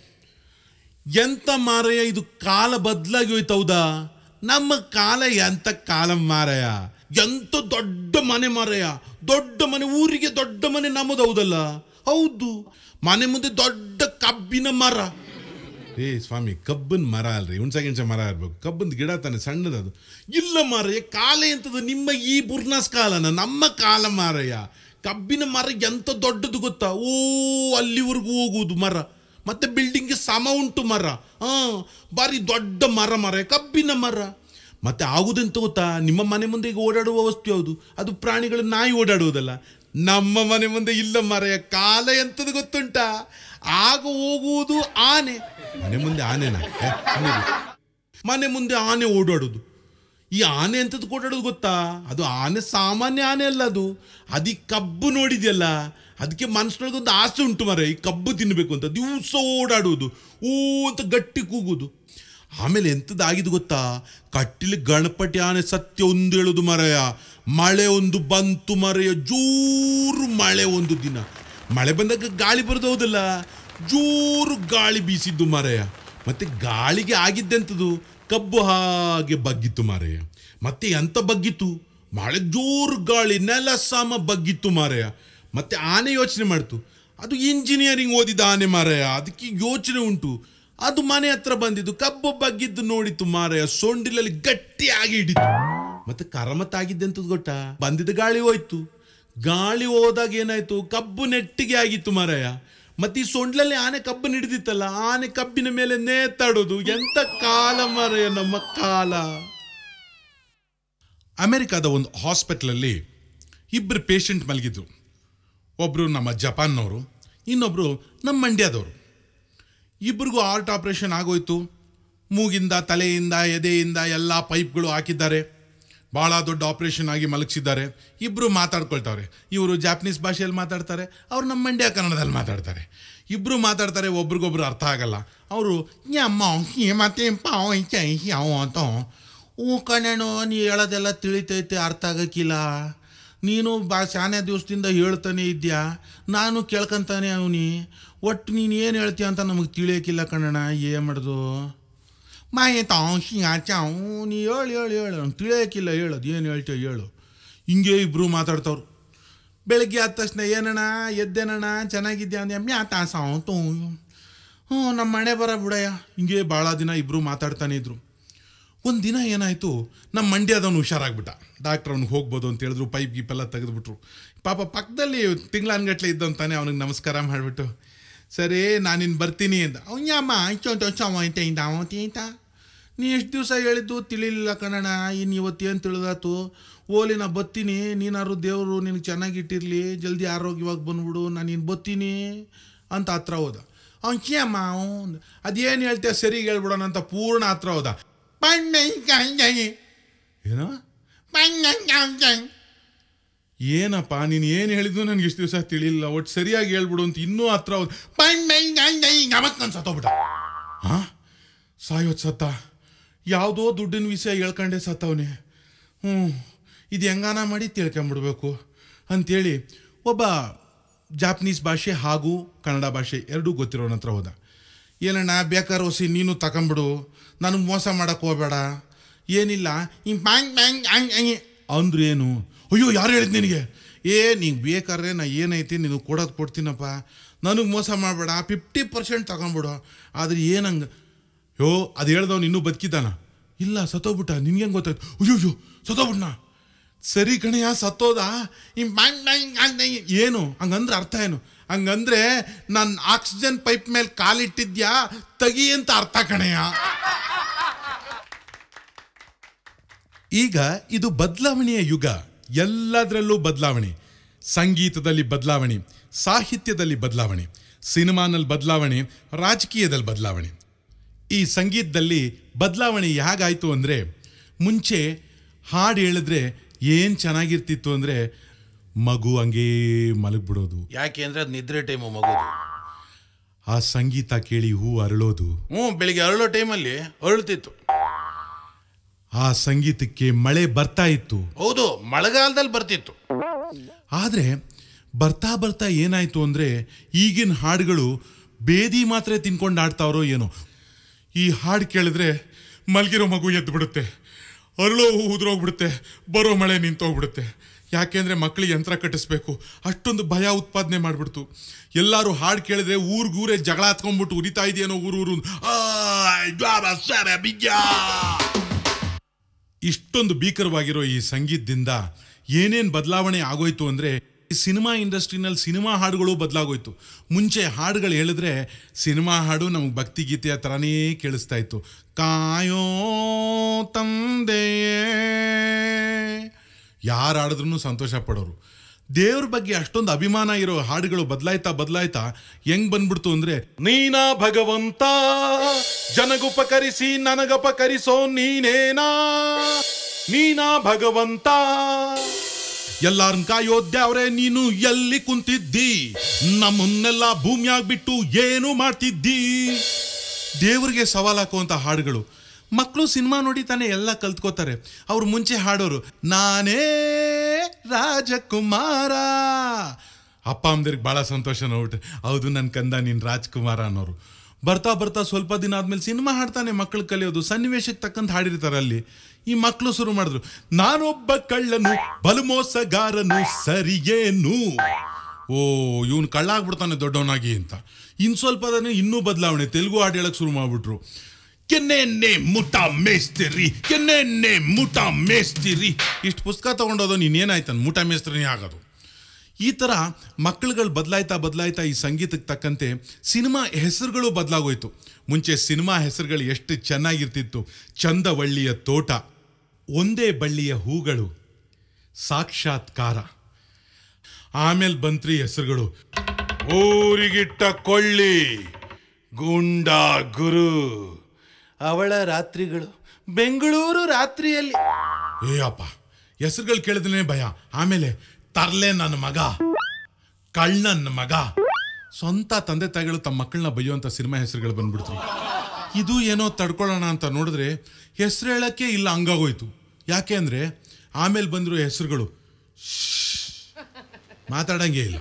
ಎಂತ ಮಾರಯ್ಯ ಇದು ಕಾಲ ಬದಲಾಗಿ ಹೋಯ್ತು ಹೌದಾ ನಮ್ಮ ಕಾಲ ಎಂತ ಕಾಲ ಮಾರಯ್ಯ ಎಂತ ದೊಡ್ಡ ಮನೆ ಮಾರಯ್ಯ ದೊಡ್ಡ ಮನೆ ಊರಿಗೆ ದೊಡ್ಡ ಮನೆ ನಮ್ಮದು ಹೌದಲ್ಲ ಹೌದು ಮನೆ ಮುಂದೆ ದೊಡ್ಡ ಕಬ್ಬಿನ ಮರ ಏ ಸ್ವಾಮಿ ಕಬ್ಬನ್ ಮರ ಅಲ್ರಿ ಹುಣ್ಸೆ ಗಿಣ್ಸೆ ಮರ ಇರ್ಬೇಕು ಕಬ್ಬನ್ ಗಿಡ ತಾನೆ ಸಣ್ಣದದು ಇಲ್ಲ ಮಾರಯ್ಯ ಕಾಲ ಎಂತದು ನಿಮ್ಮ ಈ ಬುರ್ನಾಸ್ ಕಾಲನ ನಮ್ಮ ಕಾಲ ಮಾರಯ್ಯ ಕಬ್ಬಿನ ಮರ ಎಂತ ದೊಡ್ಡದು ಗೊತ್ತಾ ಓ ಅಲ್ಲಿವರೆಗೂ ಹೋಗುವುದು ಮರ ಮತ್ತೆ ಬಿಲ್ಡಿಂಗ್ಗೆ ಸಮ ಉಂಟು ಮರ ಹಾಂ ಬಾರಿ ದೊಡ್ಡ ಮರ ಮರ ಕಬ್ಬಿನ ಮರ ಮತ್ತೆ ಆಗುದೆಂತ ಗೊತ್ತಾ ನಿಮ್ಮ ಮನೆ ಮುಂದೆ ಈಗ ಓಡಾಡುವ ವಸ್ತು ಯಾವುದು ಅದು ಪ್ರಾಣಿಗಳು ನಾಯಿ ಓಡಾಡುವುದಲ್ಲ ನಮ್ಮ ಮನೆ ಮುಂದೆ ಇಲ್ಲ ಮರೆಯ ಕಾಲ ಎಂತದು ಗೊತ್ತುಂಟಾ ಆಗ ಹೋಗುವುದು ಆನೆ ಮನೆ ಮುಂದೆ ಆನೆನಾ ಏ, ಸುಮ್ನಿರು. ಮನೆ ಮುಂದೆ ಆನೆ ಓಡಾಡೋದು ಈ ಆನೆ ಎಂತದ್ದು ಓಡಾಡೋದು ಗೊತ್ತಾ ಅದು ಆನೆ ಸಾಮಾನ್ಯ ಆನೆ ಅಲ್ಲ ಅದು ಅದಕ್ಕೆ ಕಬ್ಬು ನೋಡಿದ್ಯಲ್ಲ ಅದಕ್ಕೆ ಮನಸ್ಸಿನೊಳಗೊಂದು ಆಸೆ ಉಂಟು ಮರ ಈ ಕಬ್ಬು ತಿನ್ನಬೇಕು ಅಂತ ದಿವಸ ಓಡಾಡುವುದು ಊ ಅಂತ ಗಟ್ಟಿ ಕೂಗುದು ಆಮೇಲೆ ಎಂಥದ್ದಾಗಿದ್ದು ಗೊತ್ತಾ ಕಟ್ಟಿಲಿ ಗಣಪತಿ ಆನೆ ಸತ್ಯ ಒಂದು ಹೇಳುದು ಮರೆಯ ಮಳೆ ಒಂದು ಬಂತು ಮರೆಯ ಜೋರು ಮಳೆ ಒಂದು ದಿನ ಮಳೆ ಬಂದಾಗ ಗಾಳಿ ಬರೋದು ಹೌದಲ್ಲ ಜೋರು ಗಾಳಿ ಬೀಸಿದ್ದು ಮರೆಯ ಮತ್ತೆ ಗಾಳಿಗೆ ಆಗಿದ್ದೆಂಥದ್ದು ಕಬ್ಬು ಹಾಗೆ ಬಗ್ಗಿತ್ತು ಮಾರಯ್ಯ ಮತ್ತೆ ಎಂತ ಬಗ್ಗಿತ್ತು ಮಳೆ ಜೋರು ಗಾಳಿ ನೆಲ ಸಮ ಬಗ್ಗಿತ್ತು ಮಾರಯ್ಯ ಮತ್ತೆ ಆನೆ ಯೋಚನೆ ಮಾಡ್ತು ಅದು ಇಂಜಿನಿಯರಿಂಗ್ ಓದಿದ ಆನೆ ಮಾರಯ್ಯ ಅದಕ್ಕೆ ಯೋಚನೆ ಉಂಟು ಅದು ಮನೆ ಹತ್ರ ಬಂದಿದ್ದು ಕಬ್ಬು ಬಗ್ಗಿದ್ದು ನೋಡಿತ್ತು ಮಾರಯ್ಯ ಸೊಂಡಿಲಲ್ಲಿ ಗಟ್ಟಿಯಾಗಿ ಹಿಡಿತು ಮತ್ತೆ ಕರಮತ್ತಾಗಿದ್ದೆಂತದ್ದು ಗೊತ್ತಾ ಬಂದಿದ್ದ ಗಾಳಿ ಹೋಯ್ತು ಗಾಳಿ ಹೋದಾಗ ಏನಾಯ್ತು ಕಬ್ಬು ನೆಟ್ಟಿಗೆ ಆಗಿತ್ತು ಮಾರಯ್ಯ ಮತ್ತೆ ಈ ಸೊಂಡ್ಲಲ್ಲಿ ಆನೆ ಕಬ್ಬನ್ನು ಹಿಡಿದಿತ್ತಲ್ಲ ಆನೆ ಕಬ್ಬಿನ ಮೇಲೆ ನೇತಾಡೋದು ಎಂತ ಕಾಲ ಮಾರಯ್ಯ ನಮ್ಮ ಕಾಲ ಅಮೆರಿಕಾದ ಒಂದು ಹಾಸ್ಪಿಟ್ಲಲ್ಲಿ ಇಬ್ಬರು ಪೇಷಂಟ್ ಮಲಗಿದ್ರು ಒಬ್ಬರು ನಮ್ಮ ಜಪಾನ್ನವರು ಇನ್ನೊಬ್ಬರು ನಮ್ಮ ಮಂಡ್ಯದವರು ಇಬ್ಬರಿಗೂ ಹಾರ್ಟ್ ಆಪರೇಷನ್ ಆಗೋಯ್ತು ಮೂಗಿಂದ ತಲೆಯಿಂದ ಎದೆಯಿಂದ ಎಲ್ಲ ಪೈಪ್ಗಳು ಹಾಕಿದ್ದಾರೆ ಭಾಳ ದೊಡ್ಡ ಆಪರೇಷನ್ ಆಗಿ ಮಲಗಿಸಿದ್ದಾರೆ ಇಬ್ಬರು ಮಾತಾಡ್ಕೊಳ್ತಾವ್ರೆ ಇವರು ಜಾಪನೀಸ್ ಭಾಷೆಯಲ್ಲಿ ಮಾತಾಡ್ತಾರೆ ಅವ್ರು ನಮ್ಮ ಮಂಡ್ಯ ಕನ್ನಡದಲ್ಲಿ ಮಾತಾಡ್ತಾರೆ ಇಬ್ಬರು ಮಾತಾಡ್ತಾರೆ ಒಬ್ರಿಗೊಬ್ರು ಅರ್ಥ ಆಗಲ್ಲ ಅವರು ಅಮ್ಮ ಮತ್ತೆ ಪಾವ ಯಾವ ಅಂತ ಹ್ಞೂ ಕಣೇಣು ನೀ ಹೇಳೋದೆಲ್ಲ ತಿಳಿತೈತೆ ಅರ್ಥ ಆಗಕ್ಕಿಲ್ಲ ನೀನು ಬಾ ಶಾನೆ ದಿವಸದಿಂದ ಹೇಳ್ತಾನೆ ಇದ್ಯಾ ನಾನು ಕೇಳ್ಕೊಂತಾನೆ ಅವನಿ ಒಟ್ಟು ನೀನು ಏನು ಹೇಳ್ತೀಯ ಅಂತ ನಮಗೆ ತಿಳಿಯೋಕ್ಕಿಲ್ಲ ಕಣಣ್ಣ ಏನು ಮಾಡೋದು ಮಾಯೆ ತಾವು ಚಾವು ನೀ ಹೇಳು ಹೇಳು ಹೇಳು ನಂಗೆ ತಿಳಿಯೋಕ್ಕಿಲ್ಲ ಹೇಳೋದು ಏನು ಹೇಳ್ತೀಯ ಹೇಳು ಹಿಂಗೆ ಇಬ್ಬರು ಮಾತಾಡ್ತವ್ರು ಬೆಳಗ್ಗೆ ಆದ ತಕ್ಷಣ ಏನಣ್ಣ ಎದ್ದೇನಣ್ಣ ಚೆನ್ನಾಗಿದ್ಯಾ ಅಂದೆ ಮ್ಯಾ ತಾಸಾವು ತೂ ಹ್ಞೂ ನಮ್ಮ ಮನೆ ಬರ ಬಿಡಯ್ಯ ಹಿಂಗೆ ಭಾಳ ದಿನ ಇಬ್ಬರು ಮಾತಾಡ್ತಾನೆ ಇದ್ರು ಒಂದು ದಿನ ಏನಾಯಿತು ನಮ್ಮ ಮಂಡ್ಯದವನು ಹುಷಾರಾಗ್ಬಿಟ್ಟ ಡಾಕ್ಟ್ರ್ ಅವ್ನಿಗೆ ಹೋಗ್ಬೋದು ಅಂತ ಹೇಳಿದ್ರು ಪೈಪ್ ಗೀಪ್ ಎಲ್ಲ ತೆಗೆದುಬಿಟ್ರು ಪಾಪ ಪಕ್ಕದಲ್ಲಿ ತಿಂಗಳನ್ಗಟ್ಲೆ ಇದ್ದಂತಾನೆ ಅವನಿಗೆ ನಮಸ್ಕಾರ ಮಾಡಿಬಿಟ್ಟು ಸರಿ ನಾನಿನ್ನು ಬರ್ತೀನಿ ಅಂತ ಅವ್ನ್ಯಮ್ಮ ಅಂತ ನೀ ಎಷ್ಟು ದಿವಸ ಹೇಳಿದ್ದು ತಿಳಿಲಿಲ್ಲ ಕಣಣ್ಣ ಇನ್ನು ಇವತ್ತೇನು ತಿಳಿದಾತು ಓಲಿ ನಾ ಬತ್ತೀನಿ ನೀನಾರು ದೇವರು ನಿನಗೆ ಚೆನ್ನಾಗಿಟ್ಟಿರಲಿ ಜಲ್ದಿ ಆರೋಗ್ಯವಾಗಿ ಬಂದ್ಬಿಡು ನಾನು ಇನ್ನು ಬತ್ತೀನಿ ಅಂತ ಹತ್ರ ಹೋದ ಅವ್ನು ಅಮ್ಮ ಅವ್ನು ಅದೇನು ಹೇಳ್ತೆ ಸರಿ ಹೇಳ್ಬಿಡೋಣ ಅಂತ ಪೂರ್ಣ ಹತ್ರ ಹೋದ ಏನೋ ಏನಪ್ಪ ನೀನು ಏನು ಹೇಳಿದ್ದು ನನಗೆ ಇಷ್ಟು ದಿವಸ ತಿಳಿಲಿಲ್ಲ ಒಟ್ಟು ಸರಿಯಾಗಿ ಹೇಳ್ಬಿಡು ಅಂತ ಇನ್ನೂ ಹತ್ರ ಹೋದ ನಾನು ಸತ್ತೋಗ್ಬಿಟ್ಟ ಹಾ ಸಾಯೋದು ಸತ್ತ ಯಾವುದೋ ದುಡ್ಡಿನ ವಿಷಯ ಹೇಳ್ಕೊಂಡೆ ಸತ್ತವನೇ ಹ್ಞೂ ಇದು ಹೆಂಗಾನ ಮಾಡಿ ತಿಳ್ಕೊಂಬಿಡ್ಬೇಕು ಅಂಥೇಳಿ ಒಬ್ಬ ಜಾಪನೀಸ್ ಭಾಷೆ ಹಾಗೂ ಕನ್ನಡ ಭಾಷೆ ಎರಡೂ ಗೊತ್ತಿರೋನ ಹತ್ರ ಹೋದ ಏನಣ್ಣ ಬೇಕಾದ್ರೆ ಹೊಸಿ ನೀನು ತಗೊಂಬಿಡು ನನಗೆ ಮೋಸ ಮಾಡೋಕ್ಕೆ ಹೋಗಬೇಡ ಏನಿಲ್ಲ ಹಿಂಗೆ ಬ್ಯಾಂಗ್ ಬ್ಯಾಂಗ್ ಹಂಗ್ ಹಂಗೆ ಅಂದ್ರು ಏನು ಅಯ್ಯೋ ಯಾರು ಹೇಳಿದ್ ನಿನಗೆ ಏ ನೀನು ಬೇಕಾದ್ರೆ ನಾ ಏನೈತಿ ನೀನು ಕೊಡೋದು ಕೊಡ್ತೀನಪ್ಪ ನನಗೆ ಮೋಸ ಮಾಡಬೇಡ ಫಿಫ್ಟಿ ಪರ್ಸೆಂಟ್ ತಗೊಂಬಿಡು ಆದರೆ ಏನಂಗೆ ಯೋ ಅದು ಹೇಳ್ದವ್ನು ಇನ್ನೂ ಬದುಕಿದ್ದಾನ ಇಲ್ಲ ಸತ್ತೋಗ್ಬಿಟ್ಟ ನಿನ್ಗೆ ಗೊತ್ತಾಯ್ತು ಅಯ್ಯೋ ಅಯ್ಯೋ ಸತ್ತೋಗ್ಬಿಟ್ನ ಸರಿ ಕಣಯ್ಯ ಸತ್ತೋದ ಈ ಬ್ಯಾಂಗ್ ಬ್ಯಾಂಗ್ ಹಂಗ್ ಹಂಗ್ ಏನು ಹಂಗಂದ್ರೆ ಅರ್ಥ ಏನು ಹಂಗಂದ್ರೆ ನಾನು ಆಕ್ಸಿಜನ್ ಪೈಪ್ ಮೇಲೆ ಕಾಲಿಟ್ಟಿದ್ಯಾ ತಗಿ ಅಂತ ಅರ್ಥ ಕಣಯ್ಯ ಈಗ ಇದು ಬದಲಾವಣೆಯ ಯುಗ ಎಲ್ಲದರಲ್ಲೂ ಬದಲಾವಣೆ ಸಂಗೀತದಲ್ಲಿ ಬದಲಾವಣೆ ಸಾಹಿತ್ಯದಲ್ಲಿ ಬದಲಾವಣೆ ಸಿನಿಮಾನಲ್ಲಿ ಬದಲಾವಣೆ ರಾಜಕೀಯದಲ್ಲಿ ಬದಲಾವಣೆ ಈ ಸಂಗೀತದಲ್ಲಿ ಬದಲಾವಣೆ ಹೇಗಾಯಿತು ಅಂದರೆ ಮುಂಚೆ ಹಾಡು ಹೇಳಿದ್ರೆ ಏನು ಚೆನ್ನಾಗಿರ್ತಿತ್ತು ಅಂದರೆ ಮಗು ಹಂಗೇ ಮಲಗ್ಬಿಡೋದು ಯಾಕೆ ಅಂದ್ರೆ ಅದು ನಿದ್ರೆ ಟೈಮು ಮಗುದು ಆ ಸಂಗೀತ ಕೇಳಿ ಹೂ ಅರಳೋದು ಹ್ಞೂ ಬೆಳಿಗ್ಗೆ ಅರಳೋ ಟೈಮಲ್ಲಿ ಅರಳ್ತಿತ್ತು ಆ ಸಂಗೀತಕ್ಕೆ ಮಳೆ ಬರ್ತಾ ಇತ್ತು ಹೌದು ಮಳೆಗಾಲದಲ್ಲಿ ಬರ್ತಿತ್ತು ಆದರೆ ಬರ್ತಾ ಬರ್ತಾ ಏನಾಯಿತು ಅಂದರೆ ಈಗಿನ ಹಾಡುಗಳು ಬೇದಿ ಮಾತ್ರೆ ತಿನ್ಕೊಂಡು ಆಡ್ತಾವ್ರೋ ಏನೋ ಈ ಹಾಡು ಕೇಳಿದ್ರೆ ಮಲಗಿರೋ ಮಗು ಎದ್ದು ಬಿಡುತ್ತೆ ಅರಳೋ ಹೂ ಉದುರೋಗ್ಬಿಡುತ್ತೆ ಬರೋ ಮಳೆ ನಿಂತೋಗ್ಬಿಡುತ್ತೆ ಯಾಕೆಂದರೆ ಮಕ್ಕಳಿಗೆ ಯಂತ್ರ ಕಟ್ಟಿಸ್ಬೇಕು ಅಷ್ಟೊಂದು ಭಯ ಉತ್ಪಾದನೆ ಮಾಡಿಬಿಡ್ತು ಎಲ್ಲರೂ ಹಾಡು ಕೇಳಿದ್ರೆ ಊರ್ಗೂರೇ ಜಗಳ ಹತ್ಕೊಂಡ್ಬಿಟ್ಟು ಉರಿತಾ ಇದೆಯೇನೋ ಊರು ಊರು ಆ, ದ್ವಾರ, ಸರ, ಬಿಗ್ಯ. ಇಷ್ಟೊಂದು ಭೀಕರವಾಗಿರೋ ಈ ಸಂಗೀತದಿಂದ ಏನೇನು ಬದಲಾವಣೆ ಆಗೋಯ್ತು ಅಂದರೆ ಈ ಸಿನಿಮಾ ಇಂಡಸ್ಟ್ರಿನಲ್ಲಿ ಸಿನಿಮಾ ಹಾಡುಗಳು ಬದಲಾಗೋಯ್ತು ಮುಂಚೆ ಹಾಡುಗಳು ಹೇಳಿದ್ರೆ ಸಿನಿಮಾ ಹಾಡು ನಮಗೆ ಭಕ್ತಿಗೀತೆಯ ಥರನೇ ಕೇಳಿಸ್ತಾ ಇತ್ತು ಕಾಯೋ ತಂದೆಯೇ ಯಾರು ಹಾಡಿದ್ರೂ ಸಂತೋಷ ಪಡೋರು ದೇವ್ರ ಬಗ್ಗೆ ಅಷ್ಟೊಂದು ಅಭಿಮಾನ ಇರೋ ಹಾಡುಗಳು ಬದಲಾಯ್ತಾ ಬದಲಾಯ್ತಾ ಹೆಂಗ್ ಬಂದ್ಬಿಡ್ತು ಅಂದ್ರೆ ನೀನಾ ಭಗವಂತ ಜನಗುಪಕರಿಸಿ ನನಗಪಕರಿಸೋ ನೀನೇನಾ ನೀನಾ ಭಗವಂತ ಎಲ್ಲಾರನ್ ಕಾಯೋದ್ಯಾವ್ರೆ ನೀನು ಎಲ್ಲಿ ಕುಂತಿದ್ದಿ ನಮ್ಮನ್ನೆಲ್ಲ ಭೂಮಿಯಾಗ್ ಬಿಟ್ಟು ಏನು ಮಾಡ್ತಿದ್ದಿ ದೇವರಿಗೆ ಸವಾಲ್ ಹಾಕುವಂಥ ಹಾಡುಗಳು ಮಕ್ಕಳು ಸಿನಿಮಾ ನೋಡಿ ತಾನೇ ಎಲ್ಲ ಕಲ್ತ್ಕೋತಾರೆ ಅವ್ರು ಮುಂಚೆ ಹಾಡೋರು ನಾನೇ ರಾಜಕುಮಾರ ಅಪ್ಪ ಅಮ್ಮದಿರಿಗೆ ಭಾಳ ಸಂತೋಷ ನೋಡ್ಬಿಟ್ಟೆ ಹೌದು ನನ್ನ ಕಂದ ನೀನು ರಾಜ್ಕುಮಾರ ಅನ್ನೋರು ಬರ್ತಾ ಬರ್ತಾ ಸ್ವಲ್ಪ ದಿನ ಆದ್ಮೇಲೆ ಸಿನಿಮಾ ಹಾಡ್ತಾನೆ ಮಕ್ಕಳು ಕಲಿಯೋದು ಸನ್ನಿವೇಶಕ್ಕೆ ತಕ್ಕಂತ ಹಾಡಿರ್ತಾರೆ ಅಲ್ಲಿ ಈ ಮಕ್ಕಳು ಶುರು ಮಾಡಿದ್ರು ನಾನೊಬ್ಬ ಕಳ್ಳನು ಬಲು ಮೋಸಗಾರನು ಸರಿಯೇನು ಓ ಇವನು ಕಳ್ಳ ಆಗ್ಬಿಡ್ತಾನೆ ದೊಡ್ಡವನಾಗಿ ಅಂತ ಇನ್ ಸ್ವಲ್ಪ ಅದನ್ನ ಇನ್ನೂ ಬದಲಾವಣೆ ತೆಲುಗು ಹಾಡು ಹೇಳಕ್ ಶುರು ಮಾಡ್ಬಿಟ್ರು ಕೆನ್ನೆನ್ನೆ ಮುಟ ಮೇಸ್ತಿರಿ ಕೆನ್ನೆನ್ನೆ ಮುಟ ಮೇಸ್ತಿರಿ ಇಷ್ಟು ಪುಸ್ತಕ ತಗೊಂಡೋದು ನೀನೇನಾಯ್ತಾನೆ ಮುಟ ಮೇಸ್ತ್ರಿನೇ ಆಗೋದು ಈ ಥರ ಮಕ್ಕಳುಗಳು ಬದಲಾಯ್ತಾ ಬದಲಾಯ್ತಾ ಈ ಸಂಗೀತಕ್ಕೆ ತಕ್ಕಂತೆ ಸಿನಿಮಾ ಹೆಸರುಗಳು ಬದಲಾಗೋಯ್ತು ಮುಂಚೆ ಸಿನಿಮಾ ಹೆಸರುಗಳು ಎಷ್ಟು ಚೆನ್ನಾಗಿರ್ತಿತ್ತು ಚಂದವಳ್ಳಿಯ ತೋಟ ಒಂದೇ ಬಳ್ಳಿಯ ಹೂಗಳು ಸಾಕ್ಷಾತ್ಕಾರ ಆಮೇಲೆ ಬಂತ್ರಿ ಹೆಸರುಗಳು ಊರಿಗಿಟ್ಟ ಕೊಳ್ಳಿ ಗುಂಡ ಗುರು ಅವಳ ರಾತ್ರಿಗಳು ಬೆಂಗಳೂರು ರಾತ್ರಿಯಲ್ಲಿ ಏ ಅಪ್ಪ ಹೆಸರುಗಳು ಕೇಳಿದ್ರೆ ಭಯ ಆಮೇಲೆ ತರ್ಲೆ ನನ್ನ ಮಗ ಕಳ್ಳನ ಮಗ ಸ್ವಂತ ತಂದೆ ತಾಯಿಗಳು ತಮ್ಮ ಮಕ್ಕಳನ್ನ ಬೈಯುವಂಥ ಸಿನಿಮಾ ಹೆಸರುಗಳು ಬಂದ್ಬಿಡ್ತು ಇದು ಏನೋ ತಡ್ಕೊಳ್ಳೋಣ ಅಂತ ನೋಡಿದ್ರೆ ಹೆಸರು ಹೇಳಕ್ಕೆ ಇಲ್ಲ ಹಂಗಾಗೋಯ್ತು ಯಾಕೆ ಅಂದರೆ ಆಮೇಲೆ ಬಂದಿರೋ ಹೆಸರುಗಳು ಮಾತಾಡಂಗೆ ಇಲ್ಲ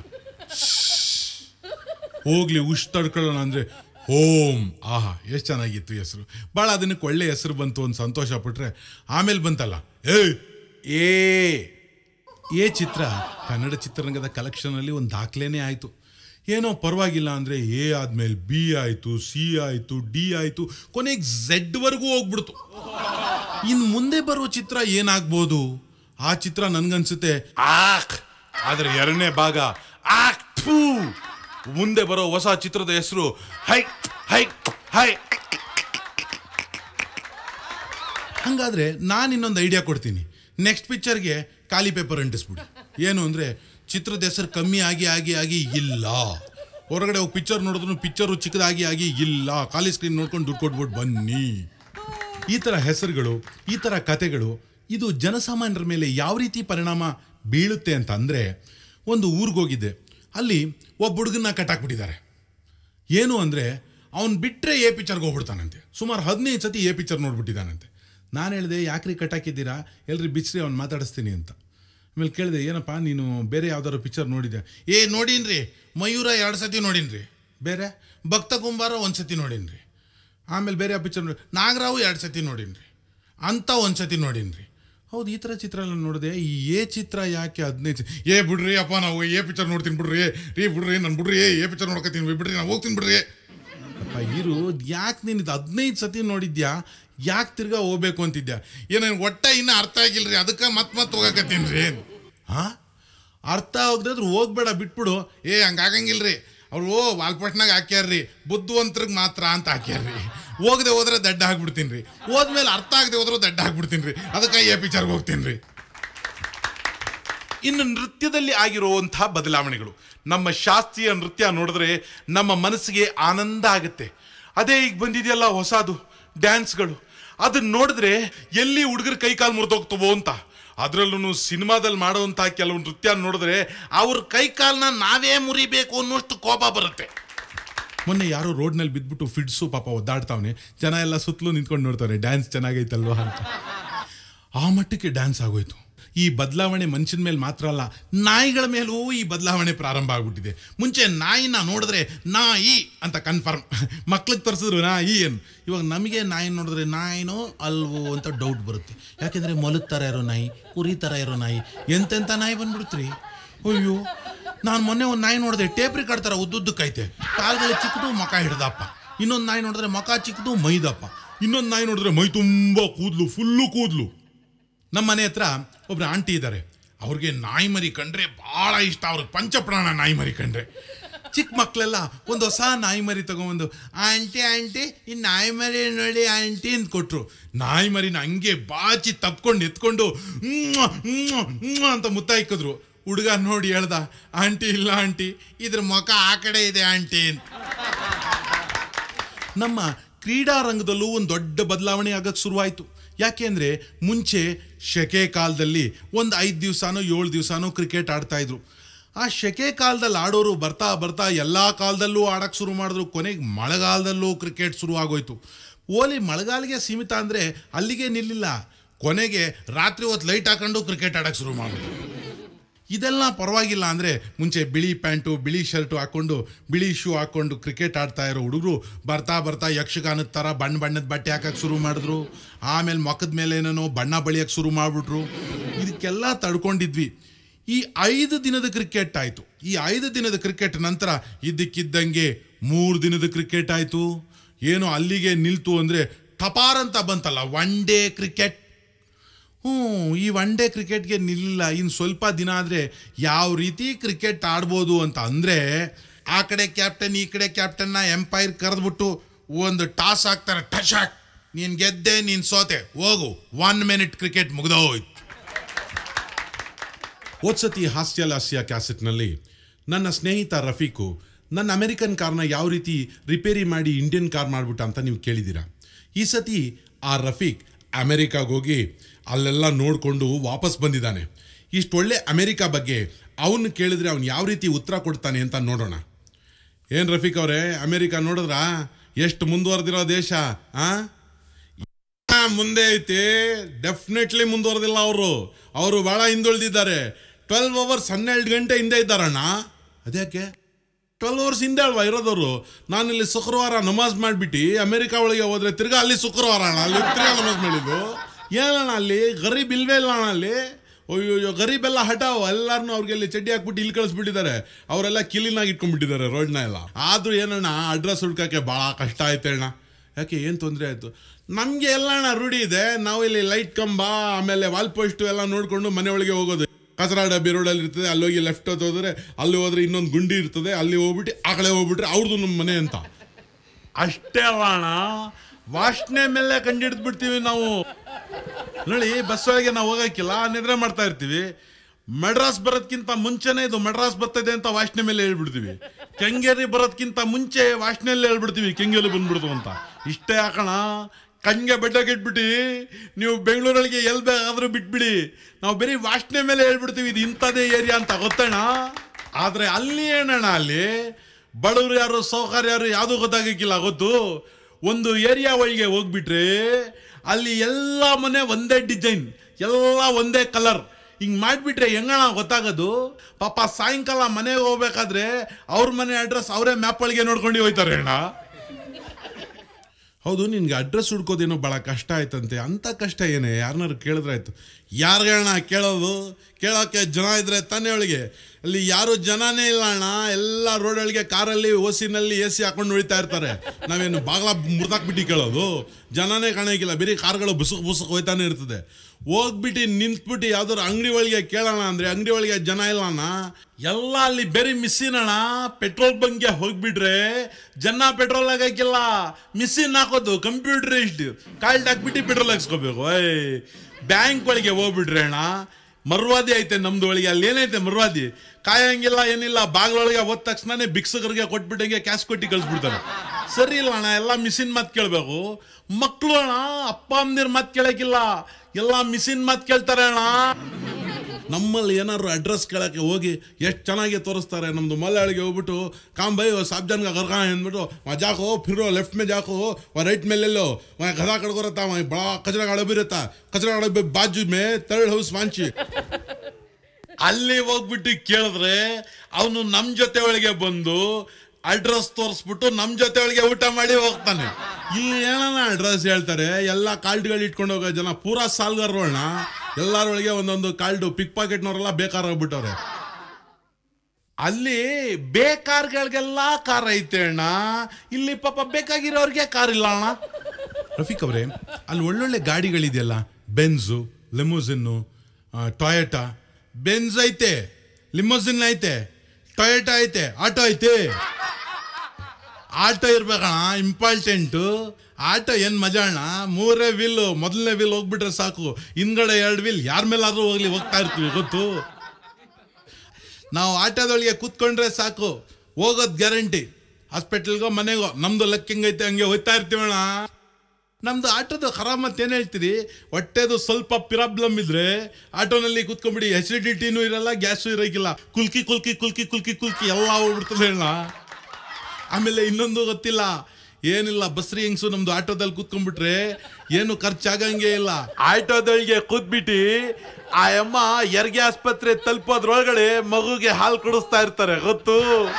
ಹೋಗ್ಲಿ ಉಶ್ ತಡ್ಕೊಳ್ಳೋಣ ಅಂದರೆ ಓಂ ಆಹಾ ಎಷ್ಟು ಚೆನ್ನಾಗಿತ್ತು ಹೆಸರು ಭಾಳ ಅದನ್ನಕ್ಕೆ ಒಳ್ಳೆ ಹೆಸರು ಬಂತು ಒಂದು ಸಂತೋಷ ಪಟ್ರೆ ಆಮೇಲೆ ಬಂತಲ್ಲ ಏ ಏ ಎ ಚಿತ್ರ ಕನ್ನಡ ಚಿತ್ರರಂಗದ ಕಲೆಕ್ಷನಲ್ಲಿ ಒಂದು ದಾಖಲೆನೇ ಆಯಿತು ಏನೋ ಪರವಾಗಿಲ್ಲ ಅಂದರೆ ಎ ಆದಮೇಲೆ ಬಿ ಆಯಿತು ಸಿ ಆಯಿತು ಡಿ ಆಯಿತು ಕೊನೆಗೆ ಝೆಡ್ವರೆಗೂ ಹೋಗ್ಬಿಡ್ತು ಇನ್ನು ಮುಂದೆ ಬರೋ ಚಿತ್ರ ಏನಾಗ್ಬೋದು ಆ ಚಿತ್ರ ನನ್ಗನ್ಸುತ್ತೆ ಆಕ್ ಆದರೆ ಎರಡನೇ ಭಾಗ ಆಕ್ಟ್ ಟೂ ಮುಂದೆ ಬರೋ ಹೊಸ ಚಿತ್ರದ ಹೆಸರು ಹೈ ಹೈ ಹೈ ಹಾಗಾದ್ರೆ ನಾನು ಇನ್ನೊಂದು ಐಡಿಯಾ ಕೊಡ್ತೀನಿ ನೆಕ್ಸ್ಟ್ ಪಿಕ್ಚರ್ಗೆ ಖಾಲಿ ಪೇಪರ್ ಅಂಟಿಸ್ಬಿಡಿ ಏನು ಅಂದರೆ ಚಿತ್ರದ ಹೆಸರು ಕಮ್ಮಿ ಆಗಿ ಆಗಿ ಆಗಿ ಇಲ್ಲ ಹೊರಗಡೆ ಹೋಗಿ ಪಿಕ್ಚರ್ ನೋಡಿದ್ರು ಪಿಕ್ಚರು ಚಿಕ್ಕದಾಗಿ ಆಗಿ ಇಲ್ಲ ಖಾಲಿ ಸ್ಕ್ರೀನ್ ನೋಡ್ಕೊಂಡು ದುಡ್ಡು ಕೊಟ್ಬಿಟ್ಟು ಬನ್ನಿ ಈ ಥರ ಹೆಸರುಗಳು ಈ ಥರ ಕತೆಗಳು ಇದು ಜನಸಾಮಾನ್ಯರ ಮೇಲೆ ಯಾವ ರೀತಿ ಪರಿಣಾಮ ಬೀಳುತ್ತೆ ಅಂತ ಅಂದರೆ ಒಂದು ಊರಿಗೆ ಹೋಗಿದ್ದೆ ಅಲ್ಲಿ ಒಬ್ಬ ಹುಡುಗನ್ನ ಕಟ್ಟಾಕ್ಬಿಟ್ಟಿದ್ದಾರೆ ಏನು ಅಂದರೆ ಅವ್ನು ಬಿಟ್ಟರೆ ಎ ಪಿಕ್ಚರ್ಗೆ ಹೋಗ್ಬಿಡ್ತಾನಂತೆ ಸುಮಾರು ಹದಿನೈದು ಸತಿ ಎ ಪಿಕ್ಚರ್ ನೋಡ್ಬಿಟ್ಟಿದ್ದಾನಂತೆ ನಾನು ಹೇಳಿದೆ ಯಾಕ್ರಿ ಕಟ್ಟಾಕಿದ್ದೀರಾ ಎಲ್ರಿ ಬಿಚ್ಚ್ರಿ ಅವ್ನು ಮಾತಾಡಿಸ್ತೀನಿ ಅಂತ ಆಮೇಲೆ ಕೇಳಿದೆ ಏನಪ್ಪ ನೀನು ಬೇರೆ ಯಾವ್ದಾದ್ರು ಪಿಕ್ಚರ್ ನೋಡಿದೆ ಏ ನೋಡೀನ್ರಿ ಮಯೂರ ಎರಡು ಸತಿ ನೋಡೀನ್ರಿ ಬೇರೆ ಭಕ್ತ ಕುಂಬಾರ ಒಂದು ಸತಿ ನೋಡೀನ್ರಿ ಆಮೇಲೆ ಬೇರೆ ಯಾವ ಪಿಕ್ಚರ್ ನೋಡಿ ನಾಗರಾವು ಎರಡು ಸತಿ ನೋಡೀನ್ರಿ ಅಂತ ಒಂದು ಸತಿ ನೋಡೀನ್ರಿ ಹೌದು ಈ ಥರ ಚಿತ್ರ ಎಲ್ಲ ನೋಡಿದೆ ಈ ಎ ಚಿತ್ರ ಯಾಕೆ ಹದಿನೈದು ಏ ಬಿಡ್ರಿ ಅಪ್ಪ ನಾವು ಎ ಪಿಕ್ಚರ್ ನೋಡ್ತೀನಿ ಬಿಡ್ರಿ ರೀ ಬಿಡ್ರಿ ನಾನು ಬಿಡ್ರಿ ಎ ಪಿಕ್ಚರ್ ನೋಡ್ಕೊತೀನಿ ಬಿಡ್ರಿ ನಾನು ಹೋಗ್ತೀನಿ ಬಿಡ್ರಿ ಅಪ್ಪ ಇರು ಯಾಕೆ ನೀನು ಇದು ಹದಿನೈದು ಸತಿ ನೋಡಿದ್ಯಾ ಯಾಕೆ ತಿರ್ಗಾ ಹೋಗ್ಬೇಕು ಅಂತಿದ್ಯಾ ಏನೇನು ಒಟ್ಟ ಇನ್ನೂ ಅರ್ಥ ಆಗಿಲ್ರಿ ಅದಕ್ಕೆ ಮತ್ತೆ ಮತ್ತೆ ಹೋಗಕತ್ತೀನಿ ರೀ ಹಾಂ ಅರ್ಥ ಆಗದಿದ್ರೆ ಹೋಗ್ಬೇಡ ಬಿಟ್ಬಿಡು ಏ ಹಂಗಾಗಂಗಿಲ್ರಿ ಅವ್ರು ಓ ವಾಲ್ಪಟ್ನಾಗ ಹಾಕ್ಯಾರ್ರಿ ಬುದ್ಧಿವಂತರಿಗೆ ಮಾತ್ರ ಅಂತ ಹಾಕ್ಯಾರ್ರಿ ಹೋಗದೆ ಹೋದ್ರೆ ದಡ್ಡ ಹಾಕ್ಬಿಡ್ತೀನಿ ರೀ ಹೋದ್ಮೇಲೆ ಅರ್ಥ ಆಗದೆ ಹೋದ್ರೂ ದಡ್ಡ ಹಾಕ್ಬಿಡ್ತೀನಿ ರೀ ಅದಕ್ಕೆ ಎ ಪಿಕ್ಚರ್ಗೆ ಹೋಗ್ತೀನಿ ರೀ ಇನ್ನು ನೃತ್ಯದಲ್ಲಿ ಆಗಿರುವಂತಹ ಬದಲಾವಣೆಗಳು ನಮ್ಮ ಶಾಸ್ತ್ರೀಯ ನೃತ್ಯ ನೋಡಿದ್ರೆ ನಮ್ಮ ಮನಸ್ಸಿಗೆ ಆನಂದ ಆಗುತ್ತೆ ಅದೇ ಈಗ ಬಂದಿದೆಯಲ್ಲ ಹೊಸದು ಡ್ಯಾನ್ಸ್ಗಳು ಅದನ್ನ ನೋಡಿದ್ರೆ ಎಲ್ಲಿ ಹುಡುಗರ ಕೈಕಾಲು ಮುರಿದೋಗ್ತವೋ ಅಂತ ಅದರಲ್ಲೂ ಸಿನಿಮಾದಲ್ಲಿ ಮಾಡುವಂಥ ಕೆಲವು ನೃತ್ಯ ನೋಡಿದ್ರೆ ಅವ್ರ ಕೈಕಾಲನ್ನ ನಾವೇ ಮುರಿಬೇಕು ಅನ್ನೋಷ್ಟು ಕೋಪ ಬರುತ್ತೆ ಮೊನ್ನೆ ಯಾರೋ ರೋಡ್ನಲ್ಲಿ ಬಿದ್ಬಿಟ್ಟು ಫಿಡ್ಸು ಪಾಪ ಒದ್ದಾಡ್ತಾವನೆ ಜನ ಎಲ್ಲ ಸುತ್ತಲೂ ನಿಂತ್ಕೊಂಡು ನೋಡ್ತಾರೆ ಡ್ಯಾನ್ಸ್ ಚೆನ್ನಾಗೈತಲ್ವಾ ಅಂತ ಆ ಮಟ್ಟಕ್ಕೆ ಡ್ಯಾನ್ಸ್ ಆಗೋಯ್ತು ಈ ಬದಲಾವಣೆ ಮನುಷ್ಯನ ಮೇಲೆ ಮಾತ್ರ ಅಲ್ಲ ನಾಯಿಗಳ ಮೇಲೂ ಈ ಬದಲಾವಣೆ ಪ್ರಾರಂಭ ಆಗ್ಬಿಟ್ಟಿದೆ ಮುಂಚೆ ನಾಯಿನ ನೋಡಿದ್ರೆ ನಾಯಿ ಅಂತ ಕನ್ಫರ್ಮ್ ಮಕ್ಳಿಗೆ ತರಿಸಿದ್ರು ನಾಯಿ ಏನು ಇವಾಗ ನಮಗೆ ನಾಯಿ ನೋಡಿದ್ರೆ ನಾಯಿನೋ ಅಲ್ವೋ ಅಂತ ಡೌಟ್ ಬರುತ್ತೆ ಯಾಕೆಂದರೆ ಮೊಲದ ಥರ ಇರೋ ನಾಯಿ ಕುರಿ ಥರ ಇರೋ ನಾಯಿ ಎಂತೆಂಥ ನಾಯಿ ಬಂದ್ಬಿಡ್ತ್ರಿ ಅಯ್ಯೋ ನಾನು ಮೊನ್ನೆ ಒಂದು ನಾಯಿ ನೋಡಿದೆ ಟೇಪ್ ರಿಕಾರ್ಡ್ ಥರ ಉದ್ದುದ್ದಕ್ಕೈತೆ ಕಾಲ್ಗಳು ಚಿಕ್ಕದು ಮಕ ಹಿಡ್ದಪ್ಪ ಇನ್ನೊಂದು ನಾಯಿ ನೋಡಿದ್ರೆ ಮಕ ಚಿಕ್ಕದು ಮೈದಪ್ಪ ಇನ್ನೊಂದು ನಾಯಿ ನೋಡಿದ್ರೆ ಮೈ ತುಂಬ ಕೂದಲು ಫುಲ್ಲು ಕೂದಲು ನಮ್ಮ ಮನೆ ಹತ್ರ ಒಬ್ರು ಆಂಟಿ ಇದ್ದಾರೆ ಅವ್ರಿಗೆ ನಾಯಿ ಮರಿ ಕಂಡ್ರೆ ಭಾಳ ಇಷ್ಟ ಅವ್ರಿಗೆ ಪಂಚಪ್ರಾಣ ನಾಯಿ ಮರಿ ಕಂಡ್ರೆ ಚಿಕ್ಕ ಮಕ್ಕಳೆಲ್ಲ ಒಂದು ಹೊಸ ನಾಯಿ ಮರಿ ತಗೊಂಬಂದು ಆಂಟಿ ಆಂಟಿ ಈ ನಾಯಿ ಮರಿ ನೋಡಿ ಆಂಟಿ ಅಂತ ಕೊಟ್ರು ನಾಯಿ ಮರಿನ ಹಂಗೆ ಬಾಚಿ ತಪ್ಕೊಂಡು ಎತ್ಕೊಂಡು ಮ್ವಾ, ಮ್ವಾ, ಮ್ವಾ ಅಂತ ಮುತ್ತಾಯ್ಕಿದ್ರು ಹುಡುಗ ನೋಡಿ ಹೇಳ್ದ ಆಂಟಿ ಇಲ್ಲ ಆಂಟಿ ಇದ್ರ ಮುಖ ಆ ಕಡೆ ಇದೆ ಆಂಟಿ ಅಂತ ನಮ್ಮ ಕ್ರೀಡಾ ರಂಗದಲ್ಲೂ ಒಂದು ದೊಡ್ಡ ಬದಲಾವಣೆ ಆಗಕ್ಕೆ ಶುರುವಾಯಿತು ಯಾಕೆಂದರೆ ಮುಂಚೆ ಶೆಕೆ ಕಾಲದಲ್ಲಿ ಒಂದು ಐದು ದಿವಸನೋ ಏಳು ದಿವಸನೋ ಕ್ರಿಕೆಟ್ ಆಡ್ತಾ ಇದ್ರು ಆ ಶೆಕೆ ಕಾಲದಲ್ಲಿ ಆಡೋರು ಬರ್ತಾ ಬರ್ತಾ ಎಲ್ಲ ಕಾಲದಲ್ಲೂ ಆಡಕ್ಕೆ ಶುರು ಮಾಡಿದ್ರು ಕೊನೆಗೆ ಮಳೆಗಾಲದಲ್ಲೂ ಕ್ರಿಕೆಟ್ ಶುರು ಆಗೋಯ್ತು ಓಲಿ ಮಳೆಗಾಲಿಗೆ ಸೀಮಿತ ಅಂದರೆ ಅಲ್ಲಿಗೆ ನಿಲ್ಲಿಲ್ಲ ಕೊನೆಗೆ ರಾತ್ರಿ ಹೊತ್ತು ಲೈಟ್ ಹಾಕೊಂಡು ಕ್ರಿಕೆಟ್ ಆಡಕ್ಕೆ ಶುರು ಮಾಡಿದ್ರು ಇದೆಲ್ಲ ಪರವಾಗಿಲ್ಲ ಅಂದರೆ ಮುಂಚೆ ಬಿಳಿ ಪ್ಯಾಂಟು ಬಿಳಿ ಶರ್ಟು ಹಾಕ್ಕೊಂಡು ಬಿಳಿ ಶೂ ಹಾಕ್ಕೊಂಡು ಕ್ರಿಕೆಟ್ ಆಡ್ತಾ ಇರೋ ಹುಡುಗರು ಬರ್ತಾ ಬರ್ತಾ ಯಕ್ಷಗಾನದ ಥರ ಬಣ್ಣ ಬಣ್ಣದ ಬಟ್ಟೆ ಹಾಕಕ್ಕೆ ಶುರು ಮಾಡಿದ್ರು ಆಮೇಲೆ ಮೊಖದ ಮೇಲೆ ಏನೇನೋ ಬಣ್ಣ ಬಳಿಯಕ್ಕೆ ಶುರು ಮಾಡಿಬಿಟ್ರು ಇದಕ್ಕೆಲ್ಲ ತಡ್ಕೊಂಡಿದ್ವಿ ಈ ಐದು ದಿನದ ಕ್ರಿಕೆಟ್ ಆಯಿತು ಈ ಐದು ದಿನದ ಕ್ರಿಕೆಟ್ ನಂತರ ಇದ್ದಕ್ಕಿದ್ದಂಗೆ ಮೂರು ದಿನದ ಕ್ರಿಕೆಟ್ ಆಯಿತು ಏನೋ ಅಲ್ಲಿಗೆ ನಿಲ್ತು ಅಂದರೆ ಟಪಾರ್ ಅಂತ ಬಂತಲ್ಲ ಒನ್ ಡೇ ಕ್ರಿಕೆಟ್ ಹ್ಞೂ ಈ ಒನ್ ಡೇ ಕ್ರಿಕೆಟ್ಗೆ ನಿಲ್ಲಿಲ್ಲ ಇನ್ನು ಸ್ವಲ್ಪ ದಿನ ಆದರೆ ಯಾವ ರೀತಿ ಕ್ರಿಕೆಟ್ ಆಡ್ಬೋದು ಅಂತ ಅಂದರೆ ಆ ಕಡೆ ಕ್ಯಾಪ್ಟನ್ ಈ ಕಡೆ ಕ್ಯಾಪ್ಟನ್ನ ಎಂಪೈರ್ ಕರೆದ್ಬಿಟ್ಟು ಒಂದು ಟಾಸ್ ಹಾಕ್ತಾರೆ ಟಶಾಕ್ ನೀನು ಗೆದ್ದೆ ನೀನು ಸೋತೆ ಹೋಗು ಒನ್ ಮಿನಿಟ್ ಕ್ರಿಕೆಟ್ ಮುಗ್ದೋಯ್ತು ಓದ್ಸತಿ ಹಾಸ್ಯ ಲಾಸ್ಯ ಕ್ಯಾಸೆಟ್ನಲ್ಲಿ ನನ್ನ ಸ್ನೇಹಿತ ರಫೀಕು ನನ್ನ ಅಮೆರಿಕನ್ ಕಾರ್ನ ಯಾವ ರೀತಿ ರಿಪೇರಿ ಮಾಡಿ ಇಂಡಿಯನ್ ಕಾರ್ ಮಾಡಿಬಿಟ್ಟ ಅಂತ ನೀವು ಕೇಳಿದ್ದೀರಾ ಈ ಸತಿ ಆ ರಫೀಕ್ ಅಮೆರಿಕಾಗೆ ಹೋಗಿ ಅಲ್ಲೆಲ್ಲ ನೋಡಿಕೊಂಡು ವಾಪಸ್ ಬಂದಿದ್ದಾನೆ ಇಷ್ಟೊಳ್ಳೆ ಅಮೆರಿಕ ಬಗ್ಗೆ ಅವನು ಕೇಳಿದ್ರೆ ಅವನು ಯಾವ ರೀತಿ ಉತ್ತರ ಕೊಡ್ತಾನೆ ಅಂತ ನೋಡೋಣ ಏನು ರಫೀಕ್ ಅವರೇ ಅಮೆರಿಕ ನೋಡಿದ್ರಾ ಎಷ್ಟು ಮುಂದುವರೆದಿರೋ ದೇಶ ಆ ಆ, ಮುಂದೆ ಐತಿ ಡೆಫಿನೆಟ್ಲಿ ಮುಂದುವರೆದಿಲ್ಲ ಅವರು ಅವರು ಭಾಳ ಹಿಂದುಳಿದಿದ್ದಾರೆ ಟ್ವೆಲ್ವ್ ಅವರ್ಸ್ ಹನ್ನೆರಡು ಗಂಟೆ ಹಿಂದೆ ಇದ್ದಾರಣ್ಣ ಅದ್ಯಾಕೆ ಟ್ವೆಲ್ವ್ ಅವರ್ಸ್ ಹಿಂದೆ ಅಲ್ವಾ ಇರೋದವರು ನಾನಿಲ್ಲಿ ಶುಕ್ರವಾರ ನಮಾಜ್ ಮಾಡಿಬಿಟ್ಟು ಅಮೆರಿಕ ಒಳಗೆ ಹೋದ್ರೆ ತಿರ್ಗಾ ಅಲ್ಲಿ ಶುಕ್ರವಾರ ಅಣ್ಣ ಅಲ್ಲಿ ತಿರ್ಗಾ ನಮಾಜ್ ಮಾಡಿದ್ದು ಏನಣ್ಣ ಅಲ್ಲಿ ಗರೀಬ್ ಇಲ್ವೇ ಇಲ್ಲ ಅಣ್ಣ ಅಲ್ಲಿ ಅಯ್ಯೋ ಗರೀಬ್ ಎಲ್ಲ ಹಟಾವ್ ಎಲ್ಲಾರನ್ನೂ ಅವ್ರಿಗೆ ಅಲ್ಲಿ ಚಡ್ಡಿ ಹಾಕ್ಬಿಟ್ಟು ಇಲ್ಲಿ ಕಳಿಸ್ಬಿಟ್ಟಿದ್ದಾರೆ ಅವರೆಲ್ಲ ಕಿಲಿನಾಗಿ ಇಟ್ಕೊಂಡ್ಬಿಟ್ಟಿದ್ದಾರೆ ರೋಡ್ನ ಎಲ್ಲ ಆದರೂ ಏನಣ್ಣ ಅಡ್ರೆಸ್ ಹುಡ್ಕಕ್ಕೆ ಭಾಳ ಕಷ್ಟ ಆಯ್ತು ಅಣ್ಣ ಯಾಕೆ ಏನು ತೊಂದರೆ ಆಯಿತು ನಮಗೆ ಎಲ್ಲ ಅಣ್ಣ ರೂಢಿ ಇದೆ ನಾವು ಇಲ್ಲಿ ಲೈಟ್ ಕಂಬ ಆಮೇಲೆ ವಾಲ್ ಪೋಸ್ಟು ಎಲ್ಲ ನೋಡಿಕೊಂಡು ಮನೆ ಒಳಗೆ ಹೋಗೋದು ಕಚರಾ ಡಬ್ಬಿ ರೋಡಲ್ಲಿ ಇರ್ತದೆ ಅಲ್ಲಿ ಹೋಗಿ ಲೆಫ್ಟ್ ಹೋದ್ರೆ ಅಲ್ಲಿ ಹೋದ್ರೆ ಇನ್ನೊಂದು ಗುಂಡಿ ಇರ್ತದೆ ಅಲ್ಲಿ ಹೋಗ್ಬಿಟ್ಟು ಆ ಕಡೆ ಹೋಗ್ಬಿಟ್ರೆ ಅವ್ರದ್ದು ನಮ್ಮ ಮನೆ ಅಂತ ಅಷ್ಟೇ ಅಲ್ಲ ಅಣ್ಣ ವಾಸನೆ ಮೇಲೆ ಕಂಡಿಡ್ದು ಬಿಡ್ತೀವಿ ನಾವು ನೋಡಿ ಬಸ್ ಒಳಗೆ ನಾವು ಹೋಗಕ್ಕಿಲ್ಲ ನಿದ್ರೆ ಮಾಡ್ತಾ ಇರ್ತೀವಿ ಮೆಡ್ರಾಸ್ ಬರೋದ್ಕಿಂತ ಮುಂಚೆನೆ ಇದು ಮೆಡ್ರಾಸ್ ಬರ್ತದೆ ಅಂತ ವಾಸನೆ ಮೇಲೆ ಹೇಳ್ಬಿಡ್ತೀವಿ ಕೆಂಗೇರಿ ಬರೋದ್ಕಿಂತ ಮುಂಚೆ ವಾಸನೆಯಲ್ಲಿ ಹೇಳ್ಬಿಡ್ತೀವಿ ಕೆಂಗೇರಿ ಬಂದ್ಬಿಡ್ತು ಅಂತ ಇಷ್ಟೇ ಹಾಕೋಣ ಕಣ್ಗೆ ಬೆಡ್ಡಾಗಿಟ್ಬಿಟ್ಟು ನೀವು ಬೆಂಗಳೂರೊಳಗೆ ಎಲ್ ಬೇಕಾದ್ರೂ ಬಿಟ್ಬಿಡಿ ನಾವು ಬರೀ ವಾಸನೆ ಮೇಲೆ ಹೇಳ್ಬಿಡ್ತೀವಿ ಇದು ಇಂಥದೇ ಏರಿಯಾ ಅಂತ ಗೊತ್ತಣ್ಣ ಆದ್ರೆ ಅಲ್ಲಿ ಏನಣ್ಣ ಅಲ್ಲಿ ಬಡವರು ಯಾರು ಸೌಕರ್ಯ ಯಾರು ಯಾವುದು ಗೊತ್ತಾಗಕ್ಕಿಲ್ಲ ಗೊತ್ತು ಒಂದು ಏರಿಯಾ ಒಳಗೆ ಹೋಗ್ಬಿಟ್ರೆ ಅಲ್ಲಿ ಎಲ್ಲ ಮನೆ ಒಂದೇ ಡಿಸೈನ್ ಎಲ್ಲ ಒಂದೇ ಕಲರ್ ಹಿಂಗ್ ಮಾಡ್ಬಿಟ್ರೆ ಹೆಂಗಣ ಗೊತ್ತಾಗೋದು ಪಾಪ ಸಾಯಂಕಾಲ ಮನೆಗೆ ಹೋಗ್ಬೇಕಾದ್ರೆ ಅವ್ರ ಮನೆ ಅಡ್ರೆಸ್ ಅವರೇ ಮ್ಯಾಪ್ ಒಳಗೆ ನೋಡ್ಕೊಂಡು ಹೋಯ್ತಾರೆ ಅಣ್ಣ ಹೌದು ನಿನ್ಗೆ ಅಡ್ರೆಸ್ ಹುಡ್ಕೋದೇನೋ ಭಾಳ ಕಷ್ಟ ಆಯ್ತಂತೆ ಅಂಥ ಕಷ್ಟ ಏನೇ ಯಾರನ್ನಾರು ಕೇಳಿದ್ರಾಯ್ತು ಯಾರಿಗಣ್ಣ ಕೇಳೋದು ಕೇಳೋಕ್ಕೆ ಜನ ಇದ್ರೆ ತಾನೇ ಒಳಗೆ ಅಲ್ಲಿ ಯಾರು ಜನನೇ ಇಲ್ಲ ಅಣ್ಣ ಎಲ್ಲ ರೋಡ್ ಒಳಗೆ ಕಾರಲ್ಲಿ ಓಸಿನಲ್ಲಿ ಎ ಸಿ ಹಾಕೊಂಡು ಉಳಿತಾ ಇರ್ತಾರೆ ನಾವೇನು ಬಾಗ್ಲ ಮುರ್ದಾಕ್ಬಿಟ್ಟು ಕೇಳೋದು ಜನನೇ ಕಾಣೋಕ್ಕಿಲ್ಲ ಬರೀ ಕಾರ್ಗಳು ಬುಸುಕ್ ಬುಸುಕ್ ಹೋಯ್ತಾನೆ ಇರ್ತದೆ ಹೋಗ್ಬಿಟ್ಟು ನಿಂತ್ಬಿಟ್ಟು ಯಾವ್ದಾದ್ರು ಅಂಗಡಿ ಒಳಗೆ ಕೇಳೋಣ ಅಂದ್ರೆ ಅಂಗಡಿ ಒಳಗೆ ಜನ ಇಲ್ಲ ಅಣ್ಣ ಎಲ್ಲ ಅಲ್ಲಿ ಬೇರೆ ಮಿಸ್ಸಿನ್ ಅಣ್ಣ ಪೆಟ್ರೋಲ್ ಬಂಕ್ಗೆ ಹೋಗ್ಬಿಟ್ರೆ ಜನ ಪೆಟ್ರೋಲ್ ಹಾಕಕ್ಕಿಲ್ಲ ಮಿಸ್ಸಿನ್ ಹಾಕೋದು ಕಂಪ್ಯೂಟರ್ ಇಷ್ಟು ಕಾಲ್ಟ್ ಹಾಕ್ಬಿಟ್ಟು ಪೆಟ್ರೋಲ್ ಹಾಕ್ಸ್ಕೋಬೇಕು ಏಯ್ ಬ್ಯಾಂಕ್ ಒಳಗೆ ಹೋಗ್ಬಿಟ್ರೆ ಅಣ್ಣ ಮರ್ವಾದಿ ಐತೆ ನಮ್ದು ಒಳಗೆ ಅಲ್ಲಿ ಏನೈತೆ ಮರ್ವಾದಿ ಕಾಯಂಗಿಲ್ಲ ಏನಿಲ್ಲ ಬಾಗ್ಲೊಳಗೆ ಹೋದ ತಕ್ಷಣನೇ ಭಿಕ್ಷಕರಿಗೆ ಕೊಟ್ಬಿಟ್ಟಂಗೆ ಕ್ಯಾಶ್ ಕೊಟ್ಟು ಕಳಿಸ್ಬಿಡ್ತಾರೆ ಸರಿ ಇಲ್ಲ ಅಣ್ಣ ಎಲ್ಲ ಮಿಷಿನ್ ಮಾತು ಕೇಳಬೇಕು ಮಕ್ಕಳು ಅಣ್ಣ ಅಪ್ಪ ಅಮ್ಮದಿರ್ ಮಾತು ಕೇಳಕ್ಕಿಲ್ಲ ಎಲ್ಲ ಮಿಷಿನ್ ಮಾತು ಕೇಳ್ತಾರೆ ಅಣ್ಣ ನಮ್ಮಲ್ಲಿ ಏನಾದ್ರು ಅಡ್ರೆಸ್ ಕೇಳಕ್ಕೆ ಹೋಗಿ ಎಷ್ಟು ಚೆನ್ನಾಗಿ ತೋರಿಸ್ತಾರೆ ನಮ್ದು ಮಲಯಾಳಿಗೆ ಹೋಗ್ಬಿಟ್ಟು ಕಾಮ್ ಬೈ ಸಾಬ್ ಜನ್ಗ ಕರ್ಕ ಅಂದ್ಬಿಟ್ಟು ವಾ ಜಾಕೋ ಫಿರೋ ಲೆಫ್ಟ್ ಮೇ ಜಾಕೋ ವಾ ರೈಟ್ ಮೇಲೆ ಎಲ್ಲೋ ವಾ ಗದಾ ಕಡ್ಕೊರತ್ತ ವಾ ಬड़ा ಕಚರಾ ಗಾಡಿ ಬಿರುತ್ತಾ ಕಚರಾ ಗಾಡಿ ಬಾಜು ಮೇ ತರ್ಡ್ ಹೌಸ್ ವಾಂಚಿ ಅಲ್ಲಿ ಹೋಗ್ಬಿಟ್ಟು ಕೇಳಿದ್ರೆ ಅವನು ನಮ್ ಜೊತೆ ಒಳಗೆ ಬಂದು ಅಡ್ರೆಸ್ ತೋರಿಸ್ಬಿಟ್ಟು ನಮ್ ಜೊತೆ ಒಳಗೆ ಊಟ ಮಾಡಿ ಹೋಗ್ತಾನೆ ಇಲ್ಲಿ ಏನನ ಅಡ್ರೆಸ್ ಹೇಳ್ತಾರೆ ಎಲ್ಲ ಕಾರ್ಡ್ಗಳು ಇಟ್ಕೊಂಡು ಹೋಗೋ ಜನ ಪೂರಾ ಸಾಲ್ಗಾರಗಳನ್ನ ಎಲ್ಲರೊಳಗೆ ಒಂದೊಂದು ಕಾರ್ಡು ಪಿಕ್ ಪಾಕೆಟ್ನವರೆಲ್ಲ ಬೇಕಾರಾಗ್ಬಿಟ್ಟವ್ರೆ ಅಲ್ಲಿ ಬೇಕಾರ್ಗಳಿಗೆಲ್ಲ ಕಾರ್ ಐತೆ ಅಣ್ಣ ಇಲ್ಲಿ ಪಾಪ ಬೇಕಾಗಿರೋರ್ಗೆ ಕಾರ್ ಇಲ್ಲ ಅಣ್ಣ ರಫೀಕ್ ಅವರೇ ಅಲ್ಲಿ ಒಳ್ಳೊಳ್ಳೆ ಗಾಡಿಗಳಿದೆಯಲ್ಲ ಬೆನ್ಸು ಲಿಮೋಸಿನ್ನು ಟೊಯಟಾ ಬೆನ್ಸ್ ಐತೆ ಲಿಮೋಸಿನ್ ಐತೆ ಟೊಯಟಾ ಐತೆ ಆಟೋ ಐತೆ ಆಟೋ ಇರ್ಬೇಕಣ್ಣ ಇಂಪಾರ್ಟೆಂಟು ಆಟೋ ಏನು ಮಜಾ ಅಣ್ಣ ಮೂರೇ ವೀಲು ಮೊದಲನೇ ವೀಲ್ ಹೋಗ್ಬಿಟ್ರೆ ಸಾಕು ಹಿಂದ್ಗಡೆ ಎರಡು ವೀಲ್ ಯಾರ ಮೇಲಾದ್ರೂ ಹೋಗ್ಲಿ ಹೋಗ್ತಾ ಇರ್ತೀವಿ ಗೊತ್ತು ನಾವು ಆಟೋದೊಳಗೆ ಕೂತ್ಕೊಂಡ್ರೆ ಸಾಕು ಹೋಗೋದು ಗ್ಯಾರಂಟಿ ಹಾಸ್ಪಿಟಲ್ಗೋ ಮನೆಗೋ ನಮ್ದು ಲಕ್ ಹೆಂಗೈತೆ ಹಂಗೆ ಹೋಗ್ತಾ ಇರ್ತೀವಣ್ಣ ನಮ್ದು ಆಟೋದು ಖರಾಮತ್ ಏನು ಹೇಳ್ತೀರಿ ಹೊಟ್ಟೆದು ಸ್ವಲ್ಪ ಪ್ರಾಬ್ಲಮ್ ಇದ್ರೆ ಆಟೋನಲ್ಲಿ ಕೂತ್ಕೊಂಡ್ಬಿಡಿ ಎಸಿಡಿಟಿನೂ ಇರಲ್ಲ ಗ್ಯಾಸು ಇರೋಕ್ಕಿಲ್ಲ ಕುಲ್ಕಿ ಕುಲ್ಕಿ ಕುಲ್ಕಿ ಕುಲ್ಕಿ ಕುಲ್ಕಿ ಎಲ್ಲ ಹೋಗ್ಬಿಡ್ತದೆ ಅಣ್ಣ ಆಮೇಲೆ ಇನ್ನೊಂದು ಗೊತ್ತಿಲ್ಲ ಏನಿಲ್ಲ ಬಸ್ರಿ ಹೆಂಗ್ಸು ನಮ್ದು ಆಟೋದಲ್ಲಿ ಕೂತ್ಕೊಂಡ್ಬಿಟ್ರೆ ಏನು ಖರ್ಚಾಗಂಗೆ ಇಲ್ಲ ಆಟೋದೊಳಗೆ ಕೂತ್ಬಿಟ್ಟು ಆ ಅಮ್ಮ ಹೆರಿಗೆ ಆಸ್ಪತ್ರೆ ತಲುಪೋದ್ರೊಳಗಡೆ ಮಗುಗೆ ಹಾಲು ಕುಡಿಸ್ತಾ ಇರ್ತಾರೆ ಗೊತ್ತು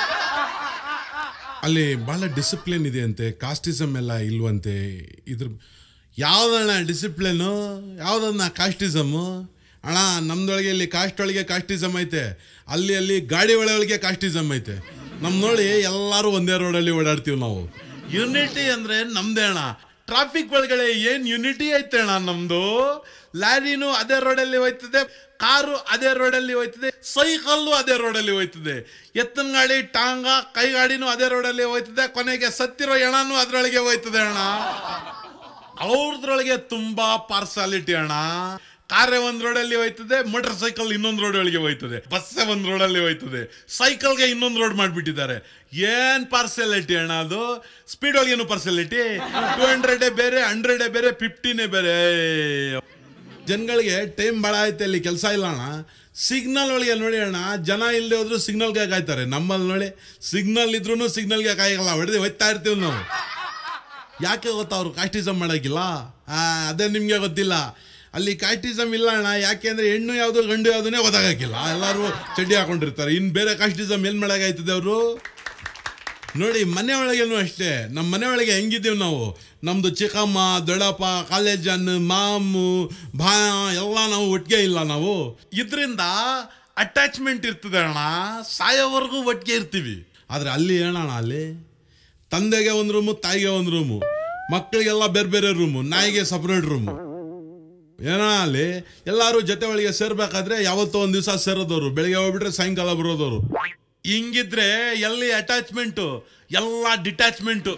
ಅಲ್ಲಿ ಭಾಳ ಡಿಸಿಪ್ಲಿನ್ ಇದೆ ಅಂತೆ ಕಾಸ್ಟಿಸಮ್ ಎಲ್ಲ ಇಲ್ವಂತೆ ಇದ್ರ ಯಾವ್ದಣ್ಣ ಡಿಸಿಪ್ಲಿನು ಯಾವ್ದನ್ನ ಕಾಸ್ಟಿಸಮ್ಮು ಅಣ್ಣ ನಮ್ದೊಳಗೆ ಇಲ್ಲಿ ಕಾಸ್ಟ್ ಒಳಗೆ ಕಾಸ್ಟಿಸಮ್ ಐತೆ ಅಲ್ಲಿ ಅಲ್ಲಿ ಗಾಡಿ ಒಳಗೆ ಕಾಸ್ಟಿಸಮ್ ಐತೆ ನಮ್ ನೋಡಿ ಎಲ್ಲರೂ ಒಂದೇ ರೋಡಲ್ಲಿ ಓಡಾಡ್ತೀವಿ ನಾವು ಯುನಿಟಿ ಅಂದ್ರೆ ನಮ್ದೇ ಅಣ್ಣ ಟ್ರಾಫಿಕ್ ಒಳಗಡೆ ಏನ್ ಯುನಿಟಿ ಐತೆ ಅಣ್ಣ ನಮ್ದು ಲಾರಿನೂ ಅದೇ ರೋಡಲ್ಲಿ ಹೋಯ್ತದೆ ಕಾರು ಅದೇ ರೋಡಲ್ಲಿ ಹೋಯ್ತದೆ ಸೈಕಲ್ಲು ಅದೇ ರೋಡಲ್ಲಿ ಹೋಯ್ತದೆ ಎತ್ತಿನ ಗಾಡಿ ಟಾಂಗ ಕೈ ಗಾಡಿನೂ ಅದೇ ರೋಡಲ್ಲಿ ಹೋಯ್ತದೆ ಕೊನೆಗೆ ಸತ್ತಿರೋ ಎಣನೂ ಅದ್ರೊಳಗೆ ಹೋಯ್ತದೆ ಅಣ್ಣ ಅವ್ರದ್ರೊಳಗೆ ತುಂಬಾ ಪಾರ್ಸಾಲಿಟಿ ಅಣ್ಣ ಕಾರೇ ಒಂದ್ ರೋಡಲ್ಲಿ ಹೋಯ್ತದೆ ಮೋಟರ್ ಸೈಕಲ್ ಇನ್ನೊಂದು ರೋಡ್ ಒಳಗೆ ಹೋಯ್ತದೆ ಬಸ್ಸೇ ಒಂದ್ ರೋಡಲ್ಲಿ ಹೋಯ್ತದೆ ಸೈಕಲ್ಗೆ ಇನ್ನೊಂದು ರೋಡ್ ಮಾಡಿಬಿಟ್ಟಿದ್ದಾರೆ ಏನ್ ಪಾರ್ಸೆಲಿಟಿ ಅಣ್ಣ ಅದು ಸ್ಪೀಡ್ ಒಳಗೇನು ಪಾರ್ಸೆಲಿಟಿ ಟೂ ಹಂಡ್ರೆಡೇ ಬೇರೆ ಹಂಡ್ರೆಡೇ ಬೇರೆ ಫಿಫ್ಟಿನೇ ಬೇರೆ ಜನಗಳಿಗೆ ಟೈಮ್ ಭಾಳ ಐತೆ ಅಲ್ಲಿ ಕೆಲಸ ಇಲ್ಲ ಅಣ್ಣ ಸಿಗ್ನಲ್ ಒಳಗೆ ನೋಡಿ ಅಣ್ಣ ಜನ ಇಲ್ಲದೆ ಹೋದ್ರು ಸಿಗ್ನಲ್ಗೆ ಕಾಯ್ತಾರೆ ನಮ್ಮಲ್ಲಿ ನೋಡಿ ಸಿಗ್ನಲ್ ಇದ್ರೂ ಸಿಗ್ನಲ್ಗೆ ಕಾಯಲ್ಲ ಹೊಡೆದು ಹೋಯ್ತಾ ಇರ್ತೀವಿ ನಾವು ಯಾಕೆ ಗೊತ್ತಾ ಅವ್ರು ಕಾಸ್ಟಿಸಮ್ ಮಾಡೋಕ್ಕಿಲ್ಲ ಆ, ಅದೇ ನಿಮಗೆ ಗೊತ್ತಿಲ್ಲ ಅಲ್ಲಿ ಕಾಸ್ಟಿಸಮ್ ಇಲ್ಲ ಅಣ್ಣ ಯಾಕೆ ಅಂದರೆ ಹೆಣ್ಣು ಯಾವುದು ಗಂಡು ಯಾವುದನ್ನೇ ಗೊತ್ತಾಗಕ್ಕಿಲ್ಲ ಎಲ್ಲರೂ ಚಡ್ಡಿ ಹಾಕೊಂಡಿರ್ತಾರೆ ಇನ್ನು ಬೇರೆ ಕಾಸ್ಟಿಸಮ್ ಏನು ಮಾಡೋಕ್ಕಾಯ್ತದೆ ಅವರು ನೋಡಿ ಮನೆ ಒಳಗೇನು ಅಷ್ಟೇ ನಮ್ಮ ಮನೆ ಒಳಗೆ ಹೆಂಗಿದ್ದೀವಿ ನಾವು ನಮ್ಮದು ಚಿಕ್ಕಮ್ಮ ದೊಡ್ಡಪ್ಪ ಕಾಲೇಜನ್ ಮಾಮು ಭಾ ಎಲ್ಲ ನಾವು ಒಟ್ಟಿಗೆ ಇಲ್ಲ ನಾವು ಇದರಿಂದ ಅಟ್ಯಾಚ್ಮೆಂಟ್ ಇರ್ತದೆ ಅಣ್ಣ ಸಾಯೋವರೆಗೂ ಒಟ್ಟಿಗೆ ಇರ್ತೀವಿ ಆದರೆ ಅಲ್ಲಿ ಏನಣ್ಣ ಅಲ್ಲಿ ತಂದೆಗೆ ಒಂದು ರೂಮು ತಾಯಿಗೆ ಒಂದು ರೂಮು ಮಕ್ಕಳಿಗೆಲ್ಲ ಬೇರೆ ಬೇರೆ ರೂಮು ನಾಯಿಗೆ ಸಪ್ರೇಟ್ ರೂಮು ಏನೋ ಅಲ್ಲಿ ಎಲ್ಲರೂ ಜೊತೆ ಒಳಗೆ ಸೇರ್ಬೇಕಾದ್ರೆ ಯಾವತ್ತೋ ಒಂದು ದಿವಸ ಸೇರೋದವ್ರು ಬೆಳಿಗ್ಗೆ ಹೋಗ್ಬಿಟ್ರೆ ಸಾಯಂಕಾಲ ಬರೋದವ್ರು ಹಿಂಗಿದ್ರೆ ಎಲ್ಲಿ ಅಟ್ಯಾಚ್ಮೆಂಟು ಎಲ್ಲ ಡಿಟ್ಯಾಚ್ಮೆಂಟು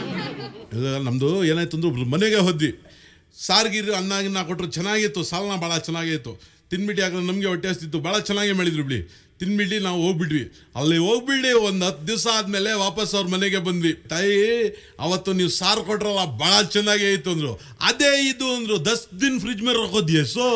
ನಮ್ಮದು ಏನಾಯ್ತು ಅಂದ್ರೆ ಒಬ್ರು ಮನೆಗೆ ಹೋದ್ವಿ ಸಾರ್ಗಿರು ಅನ್ನ ಗಿನ್ನ ಕೊಟ್ಟರು ಚೆನ್ನಾಗಿತ್ತು ಸಾಲನ ಭಾಳ ಚೆನ್ನಾಗಿತ್ತು ತಿನ್ಬಿಟ್ಟು ಯಾಕಂದ್ರೆ ನಮಗೆ ಹೊಟ್ಟೆ ಹಸ್ತಿತ್ತು ಭಾಳ ಚೆನ್ನಾಗಿ ಮಾಡಿದ್ರು ಬಿಡಿ ತಿನ್ಬಿಟ್ಟು ನಾವು ಹೋಗ್ಬಿಟ್ವಿ ಅಲ್ಲಿ ಹೋಗ್ಬಿಡಿ ಒಂದು ಹತ್ತು ದಿವಸ ಆದಮೇಲೆ ವಾಪಸ್ ಅವ್ರ ಮನೆಗೆ ಬಂದ್ವಿ ತಾಯಿ ಅವತ್ತು ನೀವು ಸಾರು ಕೊಟ್ರಲ್ಲ ಭಾಳ ಚೆನ್ನಾಗಿ ಆಯಿತು ಅಂದರು ಅದೇ ಇದು ಅಂದರು ದಸ್ ದಿನ ಫ್ರಿಜ್ ಮೇಲೆ ರೊಕ್ಕೋದ್ಯೆ ಸೊ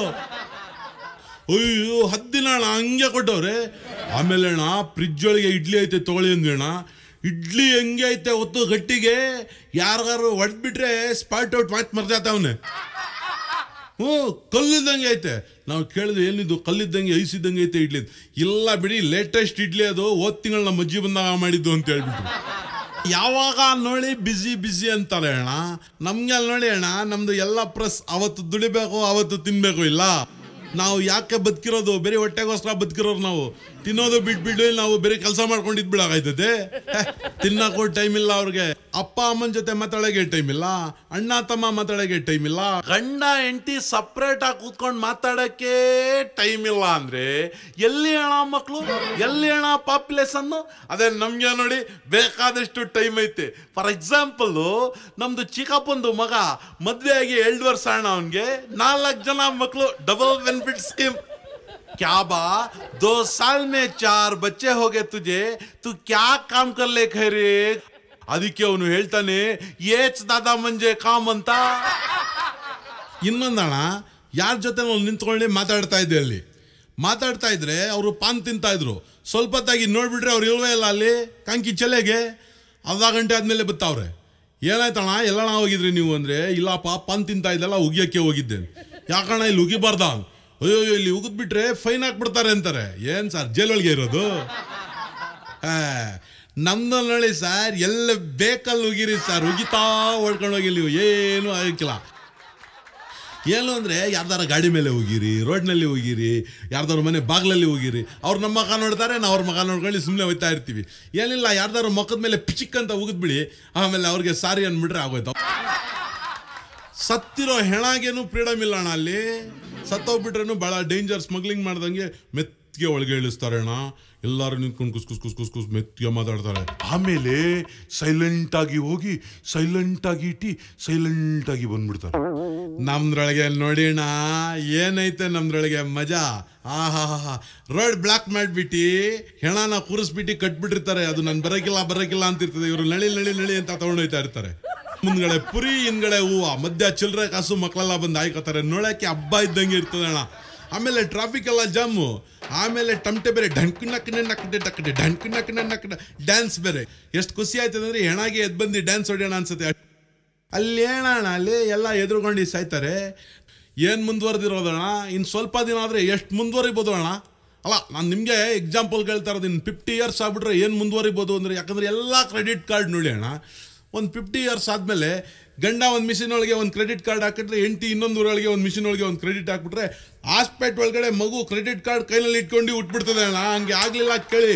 ಅಯ್ಯೋ ಹತ್ತು ದಿನ ಅಣ್ಣ ಹಂಗೆ ಕೊಟ್ಟವ್ರೆ ಆಮೇಲೆ ಅಣ್ಣ ಫ್ರಿಜ್ ಒಳಗೆ ಇಡ್ಲಿ ಐತೆ ತೊಗೊಳ್ಳಿ ಅಂದ್ವಿ ಅಣ್ಣ ಇಡ್ಲಿ ಹೆಂಗೆ ಐತೆ ಹೊತ್ತು ಗಟ್ಟಿಗೆ ಯಾರಿಗಾರು ಹೊಡೆದ್ಬಿಟ್ರೆ ಸ್ಪಾಟ್ ಔಟ್ ಮಾತು ಮರ್ಜಾತವನೆ ಹ್ಞೂ ಕಲ್ಲಿದ್ದಂಗೆ ಐತೆ ನಾವು ಕೇಳಿದ್ವಿ ಏನಿದು ಕಲ್ಲಿದ್ದಂಗೆ ಐಸಿದ್ದಂಗೆ ಐತೆ ಇಡ್ಲಿ ಅಂತ. ಇಲ್ಲ ಬಿಡಿ ಲೇಟೆಸ್ಟ್ ಇಡ್ಲಿ ಅದು ಹೋದ್ ತಿಂಗಳು ನಮ್ಮ ಅಜ್ಜಿ ಬಂದಾಗ ಮಾಡಿದ್ದು ಅಂತ ಹೇಳ್ಬಿಟ್ಟು ಯಾವಾಗ ನೋಡಿ ಬಿಸಿ ಬಿಸಿ ಅಂತಾರೆ ಅಣ್ಣ ನಮ್ಗೆ ಅಲ್ಲಿ ನೋಡಿ ಅಣ್ಣ ನಮ್ದು ಎಲ್ಲ ಪ್ರೆಸ್ ಅವತ್ತು ದುಡಿಬೇಕು ಅವತ್ತು ತಿನ್ಬೇಕು ಇಲ್ಲ ನಾವು ಯಾಕೆ ಬದುಕಿರೋದು ಬೇರೆ ಹೊಟ್ಟೆಗೋಸ್ಕರ ಬದುಕಿರೋರು ನಾವು ತಿನ್ನೋದು ಬಿಟ್ಬಿಟ್ಟು ನಾವು ಬೇರೆ ಕೆಲಸ ಮಾಡ್ಕೊಂಡಿದ್ ಬಿಡಾಗೈತದೆ ತಿನ್ನಕ್ಕೂ ಟೈಮ್ ಇಲ್ಲ ಅವ್ರಿಗೆ ಅಪ್ಪ ಅಮ್ಮನ ಜೊತೆ ಮಾತಾಡೋಕೆ ಟೈಮ್ ಇಲ್ಲ ಅಣ್ಣ ತಮ್ಮ ಮಾತಾಡೋಕೆ ಟೈಮ್ ಇಲ್ಲ ಗಂಡ ಹೆಂಡತಿ ಸಪ್ರೇಟ್ ಆಗಿ ಕೂತ್ಕೊಂಡು ಮಾತಾಡೋಕ್ಕೆ ಟೈಮ್ ಇಲ್ಲ ಅಂದ್ರೆ ಎಲ್ಲಿ ಅಣ್ಣ ಮಕ್ಕಳು ಎಲ್ಲಿ ಅಣ್ಣ ಪಾಪ್ಯುಲೇಷನ್ ಅದೇ ನಮ್ಗೆ ನೋಡಿ ಬೇಕಾದಷ್ಟು ಟೈಮ್ ಐತೆ ಫಾರ್ ಎಕ್ಸಾಂಪಲ್ ನಮ್ದು ಚಿಕ್ಕಪ್ಪಂದು ಮಗ ಮದ್ವೆ ಆಗಿ ಎರಡು ವರ್ಷ ಅಣ್ಣ ಅವನ್ಗೆ ನಾಲ್ಕು ಜನ ಮಕ್ಕಳು ಡಬಲ್ ಬೆನಿಫಿಟ್ ಸ್ಕೀಮ್ क्या बा दो साल में चार बच्चे हो गए तुझे तू क्या काम कर ले खैरे ಅದಕ್ಕೆ ಅವನು ಹೇಳ್ತಾನೆ ಏಚ್ ದಾದಾ ಮಂಜೆ ಕಾಮ್ ಅಂತ ಇನ್ನೊಂದಣ ಯಾರ ಜೊತೆ ನಾವು ನಿಂತ್ಕೊಂಡು ಮಾತಾಡ್ತಾ ಇದ್ದೆ ಅಲ್ಲಿ ಮಾತಾಡ್ತಾ ಇದ್ರೆ ಅವರು ಪಾನ್ ತಿಂತಾ ಇದ್ರು ಸ್ವಲ್ಪ ಹೊತ್ತಾಗಿ ನೋಡ್ಬಿಟ್ರೆ ಅವ್ರು ಇಲ್ವೇ ಇಲ್ಲ ಅಲ್ಲಿ ಕಂಕಿ ಚೆಲೆಗೆ ಅರ್ಧ ಗಂಟೆ ಆದ್ಮೇಲೆ ಬತ್ತಾವ್ರೆ ಏನಾಯ್ತಣ್ಣ ಎಲ್ಲಣ್ಣ ಹೋಗಿದ್ರಿ ನೀವು ಅಂದ್ರೆ ಇಲ್ಲಪ್ಪ ಪಾನ್ ತಿಂತಾ ಇದ್ದಲ್ಲ ಉಗಿಯಕ್ಕೆ ಹೋಗಿದ್ದೆ ಯಾಕಣ್ಣ ಇಲ್ಲಿ ಉಗಿಬಾರ್ದ ಅಯ್ಯೋ ಅಯ್ಯೋ, ಇಲ್ಲಿ ಉಗಿದ್ಬಿಟ್ರೆ ಫೈನ್ ಹಾಕ್ಬಿಡ್ತಾರೆ ಅಂತಾರೆ ಏನ್ ಸರ್ ಜೈಲೊಳಗೆ ಇರೋದು ಆ, ನಮ್ದು ನೋಡಿ ಸರ್ ಎಲ್ಲ ಬೇಕಲ್ಲಿ ಉಗಿರಿ ಸರ್ ಉಗಿತಾ ಹೊಡ್ಕೊಂಡು ಹೋಗಿ ನೀವು ಏನು ಆಗಿಲ್ಲ ಏನು ಅಂದರೆ ಯಾರ್ದಾರ ಗಾಡಿ ಮೇಲೆ ಹೋಗಿರಿ ರೋಡ್ನಲ್ಲಿ ಹೋಗಿರಿ ಯಾರ್ದಾರ ಮನೆ ಬಾಗ್ಲಲ್ಲಿ ಹೋಗಿರಿ ಅವ್ರು ನಮ್ಮ ಮಗ ನೋಡ್ತಾರೆ ನಾವು ಅವ್ರ ಮಗ ನೋಡ್ಕೊಂಡು ಸುಮ್ಮನೆ ಹೋಗ್ತಾ ಇರ್ತೀವಿ ಏನಿಲ್ಲ ಯಾರ್ದಾರ ಮುಖದ ಮೇಲೆ ಪಿಚಿಕ್ ಅಂತ ಉಗಿದ್ಬಿಡಿ ಆಮೇಲೆ ಅವ್ರಿಗೆ ಸಾರಿ ಅಂದ್ಬಿಟ್ರೆ ಆಗೋಯ್ತು ಸತ್ತಿರೋ ಹೆಣಾಗೇನು ಫ್ರೀಡಮ್ ಇಲ್ಲ ಅಣ್ಣ ಅಲ್ಲಿ ಸತ್ತೋಗ್ಬಿಟ್ರೇನು ಭಾಳ ಡೇಂಜರ್ ಸ್ಮಗ್ಲಿಂಗ್ ಮಾಡ್ದಂಗೆ ಮೆತ್ತಿಗೆ ಒಳಗೆ ಇಳಿಸ್ತಾರೆ ಅಣ್ಣ ಎಲ್ಲರೂ ನಿಂತ್ಕೊಂಡು ಕುಸ್ ಕುಸ್ ಕುಸ್ ಕುಸ್ ಕುಸ್ ಮೆತ್ತಿಗೆ ಮಾತಾಡ್ತಾರೆ ಆಮೇಲೆ ಸೈಲೆಂಟ್ ಆಗಿ ಹೋಗಿ ಸೈಲೆಂಟ್ ಆಗಿ ಇಟ್ಟು ಸೈಲೆಂಟ್ ಆಗಿ ಬಂದ್ಬಿಡ್ತಾರೆ ನಮ್ದ್ರೊಳಗೆ ನೋಡಿ ಅಣ್ಣ ಏನೈತೆ ನಮ್ದ್ರೊಳಗೆ ಮಜಾ ಆಹಾ ಹಾ ರೋಡ್ ಬ್ಲಾಕ್ ಮಾಡಿಬಿಟ್ಟು ಹೆಣನ ಕೂರಿಸ್ಬಿಟ್ಟು ಕಟ್ಬಿಟ್ಟಿರ್ತಾರೆ ಅದು ನಾನು ಬರಕಿಲ್ಲ ಬರಕಿಲ್ಲ ಅಂತಿರ್ತದೆ ಇವರು ನಳಿ ನಳಿ ನಳಿ ಅಂತ ತಗೊಂಡೋಯ್ತಾ ಇರ್ತಾರೆ ಮುಂದ್ಗಡೆ ಪುರಿ ಹಿಂದ್ಗಡೆ ಹೂವ ಮಧ್ಯ ಚಿಲ್ಲರೆ ಕಾಸು ಮಕ್ಕಳೆಲ್ಲ ಬಂದು ಆಯ್ಕೋತಾರೆ ನೋಡಕ್ಕೆ ಹಬ್ಬ ಇದ್ದಂಗೆ ಇರ್ತದೆ ಅಣ್ಣ ಆಮೇಲೆ ಟ್ರಾಫಿಕ್ ಎಲ್ಲ ಜಾಮು ಆಮೇಲೆ ಟಮಟೆ ಬೇರೆ ಢಂಕ್ ನಕ್ಕನೆ ನಕ್ಕಡೆ ಟಕ್ಕಡೆ ಢಂಕ್ ನಕ್ಕನೆ ನಕ್ಕಡೆ ಡ್ಯಾನ್ಸ್ ಬೇರೆ ಎಷ್ಟು ಖುಷಿ ಆಯ್ತದೆ ಅಂದ್ರೆ ಹೆಣಾಗಿ ಎದ್ದು ಬಂದು ಡ್ಯಾನ್ಸ್ ಹೊಡೆಯೋಣ ಅನ್ಸುತ್ತೆ ಅಲ್ಲಿ ಏನಣ್ಣ ಅಲ್ಲಿ ಎಲ್ಲ ಎದುರುಕೊಂಡು ಸಾಯ್ತಾರೆ ಏನು ಮುಂದುವರೆದಿರೋದಣ್ಣ ಇನ್ನು ಸ್ವಲ್ಪ ದಿನ ಆದರೆ ಎಷ್ಟು ಮುಂದುವರಿಬೋದು ಅಣ್ಣ ಅಲ್ಲ ನಾನು ನಿಮಗೆ ಎಕ್ಸಾಂಪಲ್ ಕೇಳ್ತಾ ಇರೋದು ಇನ್ನು ಫಿಫ್ಟಿ ಇಯರ್ಸ್ ಆಗ್ಬಿಟ್ರೆ ಏನು ಮುಂದುವರಿಬೋದು ಅಂದರೆ ಯಾಕಂದರೆ ಎಲ್ಲ ಕ್ರೆಡಿಟ್ ಕಾರ್ಡ್ ನೋಡಿ ಅಣ್ಣ ಒಂದು ಫಿಫ್ಟಿ ಇಯರ್ಸ್ ಆದಮೇಲೆ ಗಂಡ ಒಂದು ಮಿಷಿನ್ ಒಳಗೆ ಒಂದು ಕ್ರೆಡಿಟ್ ಕಾರ್ಡ್ ಹಾಕಿದ್ರೆ ಹೆಂಡತಿ ಇನ್ನೊಂದು ಊರೊಳಗೆ ಒಂದು ಮಿಷಿನ್ ಒಳಗೆ ಒಂದು ಕ್ರೆಡಿಟ್ ಹಾಕ್ಬಿಟ್ರೆ ಹಾಸ್ಪೆಟ್ ಒಳಗಡೆ ಮಗು ಕ್ರೆಡಿಟ್ ಕಾರ್ಡ್ ಕೈನಲ್ಲಿ ಇಟ್ಕೊಂಡು ಉಟ್ಬಿಡ್ತದೆ ಅಣ್ಣ ಹಂಗೆ ಆಗಲಿಲ್ಲ ಕೇಳಿ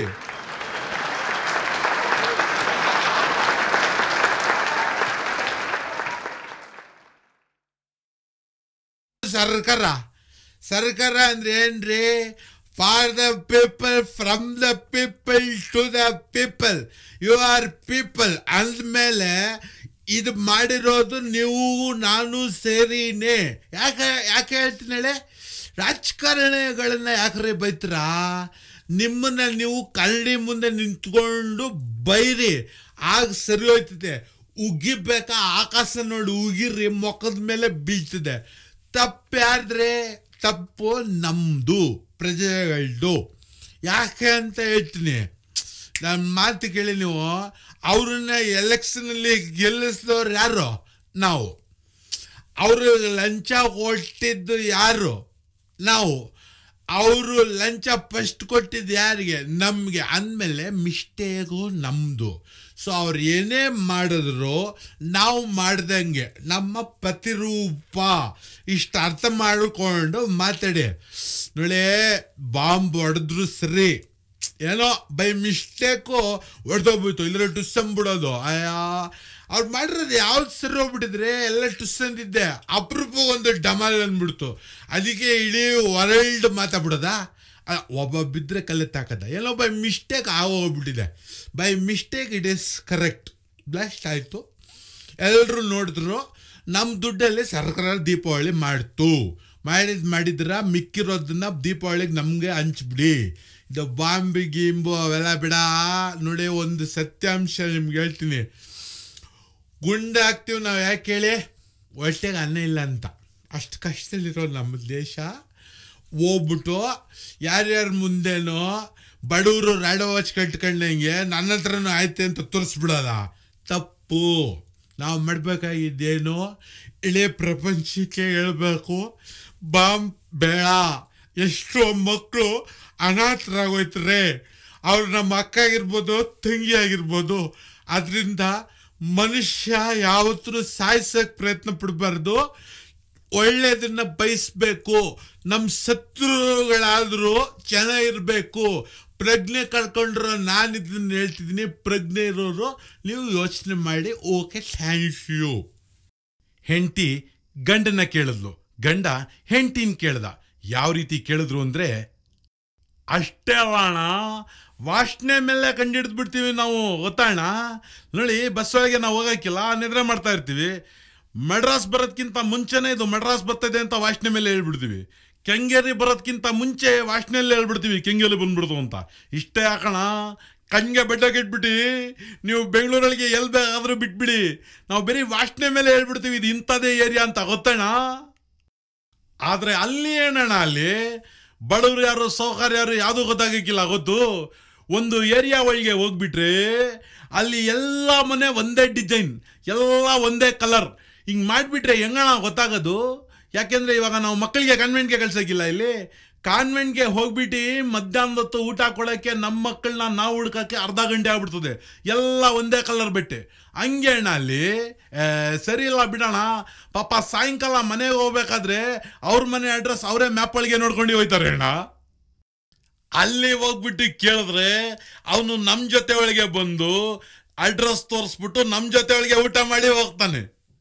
ಸರ್ಕಾರ ಸರ್ಕಾರ ಅಂದ್ರೆ ಏನ್ರಿ for the people from the people to the people you are people ಅಂದಮೇಲೆ ಇದು ಮಾಡಿರೋದು ನೀವು ನಾನು ಸೇರಿನೇ ಯಾಕೆ ಯಾಕೆ ಹೇಳ್ತೀನಿ ಹೇಳಿ ರಾಜಕಾರಣಿಗಳನ್ನ ಯಾಕ್ರೆ ಬೈತೀರಾ ನಿಮ್ಮನ್ನ ನೀವು ಕನ್ನಡಿ ಮುಂದೆ ನಿಂತ್ಕೊಂಡು ಬೈರಿ ಆಗ ಸರಿ ಹೋಯ್ತದೆ ಉಗಿಬೇಕಾ ಆಕಾಶ ನೋಡಿ ಉಗಿರಿ ಮೊಕದ ಮೇಲೆ ಬೀಳ್ತದೆ ತಪ್ಪು ಯಾರ್ದ್ರೆ ತಪ್ಪು ನಮ್ಮದು ಪ್ರಜೆಗಳದು ಯಾಕೆ ಅಂತ ಹೇಳ್ತೀನಿ ನನ್ನ ಮಾತು ಕೇಳಿ ನೀವು ಅವ್ರನ್ನ ಎಲೆಕ್ಷನಲ್ಲಿ ಗೆಲ್ಲಿಸಿದವ್ರು ಯಾರು ನಾವು ಅವರು ಲಂಚ ಕೊಟ್ಟಿದ್ದು ಯಾರು ನಾವು ಅವರು ಲಂಚ ಫಸ್ಟ್ ಕೊಟ್ಟಿದ್ದು ಯಾರಿಗೆ ನಮಗೆ ಅಂದಮೇಲೆ ಮಿಸ್ಟೇಕು ನಮ್ಮದು ಸೊ ಅವ್ರು ಏನೇ ಮಾಡಿದ್ರು ನಾವು ಮಾಡ್ದಂಗೆ ನಮ್ಮ ಪ್ರತಿರೂಪ ಇಷ್ಟು ಅರ್ಥ ಮಾಡಿಕೊಂಡು ಮಾತಾಡಿ ನೋಡಿ ಬಾಂಬ್ ಹೊಡೆದ್ರು ಸರಿ ಏನೋ ಬೈ ಮಿಸ್ಟೇಕು ಹೊಡೆದೋಗ್ಬಿಟ್ಟು ಇಲ್ಲರ ಟುಸ್ಸಂಬಿಡೋದು ಅಯ್ಯ ಅವ್ರು ಮಾಡಿರೋದು ಯಾವ್ದು ಸರಿ ಹೋಗ್ಬಿಟ್ಟಿದ್ರೆ ಎಲ್ಲ ಟುಸ್ ಅಂದಿದ್ದೆ ಅಪರೂಪ ಒಂದು ಡಮಾಲ್ ಅಂದ್ಬಿಡ್ತು ಅದಕ್ಕೆ ಇಡೀ ವರ್ಲ್ಡ್ ಮಾತಾಡ್ಬಿಡೋದ ಒಬ್ಬ ಬಿದ್ದರೆ ಕಲ್ಲೆತ್ತಾಕದ ಎಲ್ಲೋ ಬೈ ಮಿಸ್ಟೇಕ್ ಆಗೋಗ್ಬಿಟ್ಟಿದೆ by mistake it is correct blast ಆಯಿತು ಎಲ್ಲರೂ ನೋಡಿದ್ರು ನಮ್ಮ ದುಡ್ಡಲ್ಲಿ ಸರ್ಕಾರ ದೀಪಾವಳಿ ಮಾಡ್ತು ಮಾಡಿದ್ ಮಾಡಿದ್ರ ಮಿಕ್ಕಿರೋದನ್ನ ದೀಪಾವಳಿಗೆ ನಮಗೆ ಹಂಚ್ಬಿಡಿ ಇದು ಬಾಂಬಿ ಗೀಂಬು ಅವೆಲ್ಲ ಬಿಡ ನೋಡಿ ಒಂದು ಸತ್ಯಾಂಶ ನಿಮ್ಗೆ ಹೇಳ್ತೀನಿ ಗುಂಡು ಹಾಕ್ತೀವಿ ನಾವು ಯಾಕೆ ಹೇಳಿ ಹೊಟ್ಟೆಗೆ ಅನ್ನ ಇಲ್ಲ ಅಂತ ಅಷ್ಟು ಕಷ್ಟದಲ್ಲಿರೋದು ನಮ್ಮ ದೇಶ ಹೋಗ್ಬಿಟ್ಟು ಯಾರ್ಯಾರ ಮುಂದೆನೋ ಬಡವರು ರಾಡೋ ವಾಚ್ ಕಟ್ಕೊಂಡಂಗೆ ನನ್ನ ಹತ್ರನೂ ಆಯ್ತೆ ಅಂತ ತೋರಿಸ್ಬಿಡೋದ ತಪ್ಪು ನಾವು ಮಾಡಬೇಕಾಗಿದ್ದೇನು ಇಡೀ ಪ್ರಪಂಚಕ್ಕೆ ಹೇಳ್ಬೇಕು ಬಾಂಬ್ ಬೇಡ ಎಷ್ಟೋ ಮಕ್ಕಳು ಅನಾಥರಾಗೋಯ್ತಾರೆ ಅವ್ರು ನಮ್ಮ ಅಕ್ಕ ಆಗಿರ್ಬೋದು ತಂಗಿ ಆಗಿರ್ಬೋದು ಅದರಿಂದ ಮನುಷ್ಯ ಯಾವತ್ತೂ ಸಾಯಿಸೋಕೆ ಪ್ರಯತ್ನ ಪಡಬಾರ್ದು ಒಳ್ಳೆಯದನ್ನ ಬಯಸ್ಬೇಕು ನಮ್ಮ ಶತ್ರುಗಳಾದರೂ ಚೆನ್ನಾಗಿರ್ಬೇಕು ಪ್ರಜ್ಞೆ ಕಳ್ಕೊಂಡ್ರು ನಾನು ಇದನ್ನ ಹೇಳ್ತಿದ್ದೀನಿ ಪ್ರಜ್ಞೆ ಇರೋರು ನೀವು ಯೋಚನೆ ಮಾಡಿ ಓಕೆ ಥ್ಯಾಂಕ್ ಯು ಹೆಂಡತಿ ಗಂಡನ ಕೇಳಿದ್ಲು ಗಂಡ ಹೆಂಡತಿನ ಕೇಳ್ದ ಯಾವ ರೀತಿ ಕೇಳಿದ್ರು ಅಂದ್ರೆ ಅಷ್ಟೇ ಅಣ್ಣ ವಾಸನೆ ಮೇಲೆ ಕಂಡಿಡ್ದು ಬಿಡ್ತೀವಿ ನಾವು ಗೊತ್ತಣ್ಣ ನೋಡಿ ಬಸ್ ಒಳಗೆ ನಾವು ಹೋಗಕ್ಕಿಲ್ಲ ನಿದ್ರೆ ಮಾಡ್ತಾ ಇರ್ತೀವಿ ಮೆಡ್ರಾಸ್ ಬರೋದ್ಕಿಂತ ಮುಂಚೆನೇ ಇದು ಮೆಡ್ರಾಸ್ ಬರ್ತದೆ ಅಂತ ವಾಸನೆ ಮೇಲೆ ಹೇಳ್ಬಿಡ್ತೀವಿ ಕೆಂಗೇರಿ ಬರೋದ್ಕಿಂತ ಮುಂಚೆ ವಾಸನೆಯಲ್ಲಿ ಹೇಳ್ಬಿಡ್ತೀವಿ ಕೆಂಗೇರಿ ಬಂದ್ಬಿಡ್ತು ಅಂತ ಇಷ್ಟೇ ಹಾಕೋಣ ಕಣ್ಗೆ ಬೆಡ್ಡಾಗಿಟ್ಬಿಟ್ಟು ನೀವು ಬೆಂಗಳೂರೊಳಗೆ ಎಲ್ಲಿ ಬೇಕಾದ್ರೂ ಬಿಟ್ಬಿಡಿ ನಾವು ಬರೀ ವಾಸನೆ ಮೇಲೆ ಹೇಳ್ಬಿಡ್ತೀವಿ ಇದು ಇಂಥದೇ ಏರಿಯಾ ಅಂತ ಗೊತ್ತಣ್ಣ ಆದ್ರೆ ಅಲ್ಲಿ ಏನಣ್ಣ ಅಲ್ಲಿ ಬಡವರು ಯಾರು ಸೌಕರ್ಯ ಯಾರು ಯಾವುದೂ ಗೊತ್ತಾಗಕ್ಕಿಲ್ಲ ಗೊತ್ತು ಒಂದು ಏರಿಯಾ ಒಳಗೆ ಹೋಗ್ಬಿಟ್ರೆ ಅಲ್ಲಿ ಎಲ್ಲ ಮನೆ ಒಂದೇ ಡಿಸೈನ್ ಎಲ್ಲ ಒಂದೇ ಕಲರ್ ಹಿಂಗೆ ಮಾಡಿಬಿಟ್ರೆ ಹೆಂಗಣ ಗೊತ್ತಾಗೋದು ಯಾಕೆಂದ್ರೆ ಇವಾಗ ನಾವು ಮಕ್ಕಳಿಗೆ ಕಾನ್ವೆಂಟ್ಗೆ ಕಳ್ಸೋಕ್ಕಿಲ್ಲ ಇಲ್ಲಿ ಕಾನ್ವೆಂಟ್ಗೆ ಹೋಗ್ಬಿಟ್ಟು ಮಧ್ಯಾಹ್ನದ ಹೊತ್ತು ಊಟ ಕೊಡೋಕ್ಕೆ ನಮ್ಮ ಮಕ್ಕಳನ್ನ ನಾವು ಹುಡ್ಕಕ್ಕೆ ಅರ್ಧ ಗಂಟೆ ಆಗ್ಬಿಡ್ತದೆ ಎಲ್ಲ ಒಂದೇ ಕಲರ್ ಬೆಟ್ಟೆ ಹಂಗೆ ಅಣ್ಣ ಅಲ್ಲಿ ಏ, ಸರಿ ಇಲ್ಲ ಬಿಡೋಣ ಪಾಪ ಸಾಯಂಕಾಲ ಮನೆಗೆ ಹೋಗ್ಬೇಕಾದ್ರೆ ಅವ್ರ ಮನೆ ಅಡ್ರೆಸ್ ಅವರೇ ಮ್ಯಾಪ್ ಒಳಗೆ ನೋಡ್ಕೊಂಡು ಹೋಯ್ತಾರೆ ಅಣ್ಣ ಅಲ್ಲಿ ಹೋಗ್ಬಿಟ್ಟು ಕೇಳಿದ್ರೆ ಅವನು ನಮ್ಮ ಜೊತೆ ಒಳಗೆ ಬಂದು ಅಡ್ರೆಸ್ ತೋರಿಸ್ಬಿಟ್ಟು ನಮ್ಮ ಜೊತೆ ಒಳಗೆ ಊಟ ಮಾಡಿ ಹೋಗ್ತಾನೆ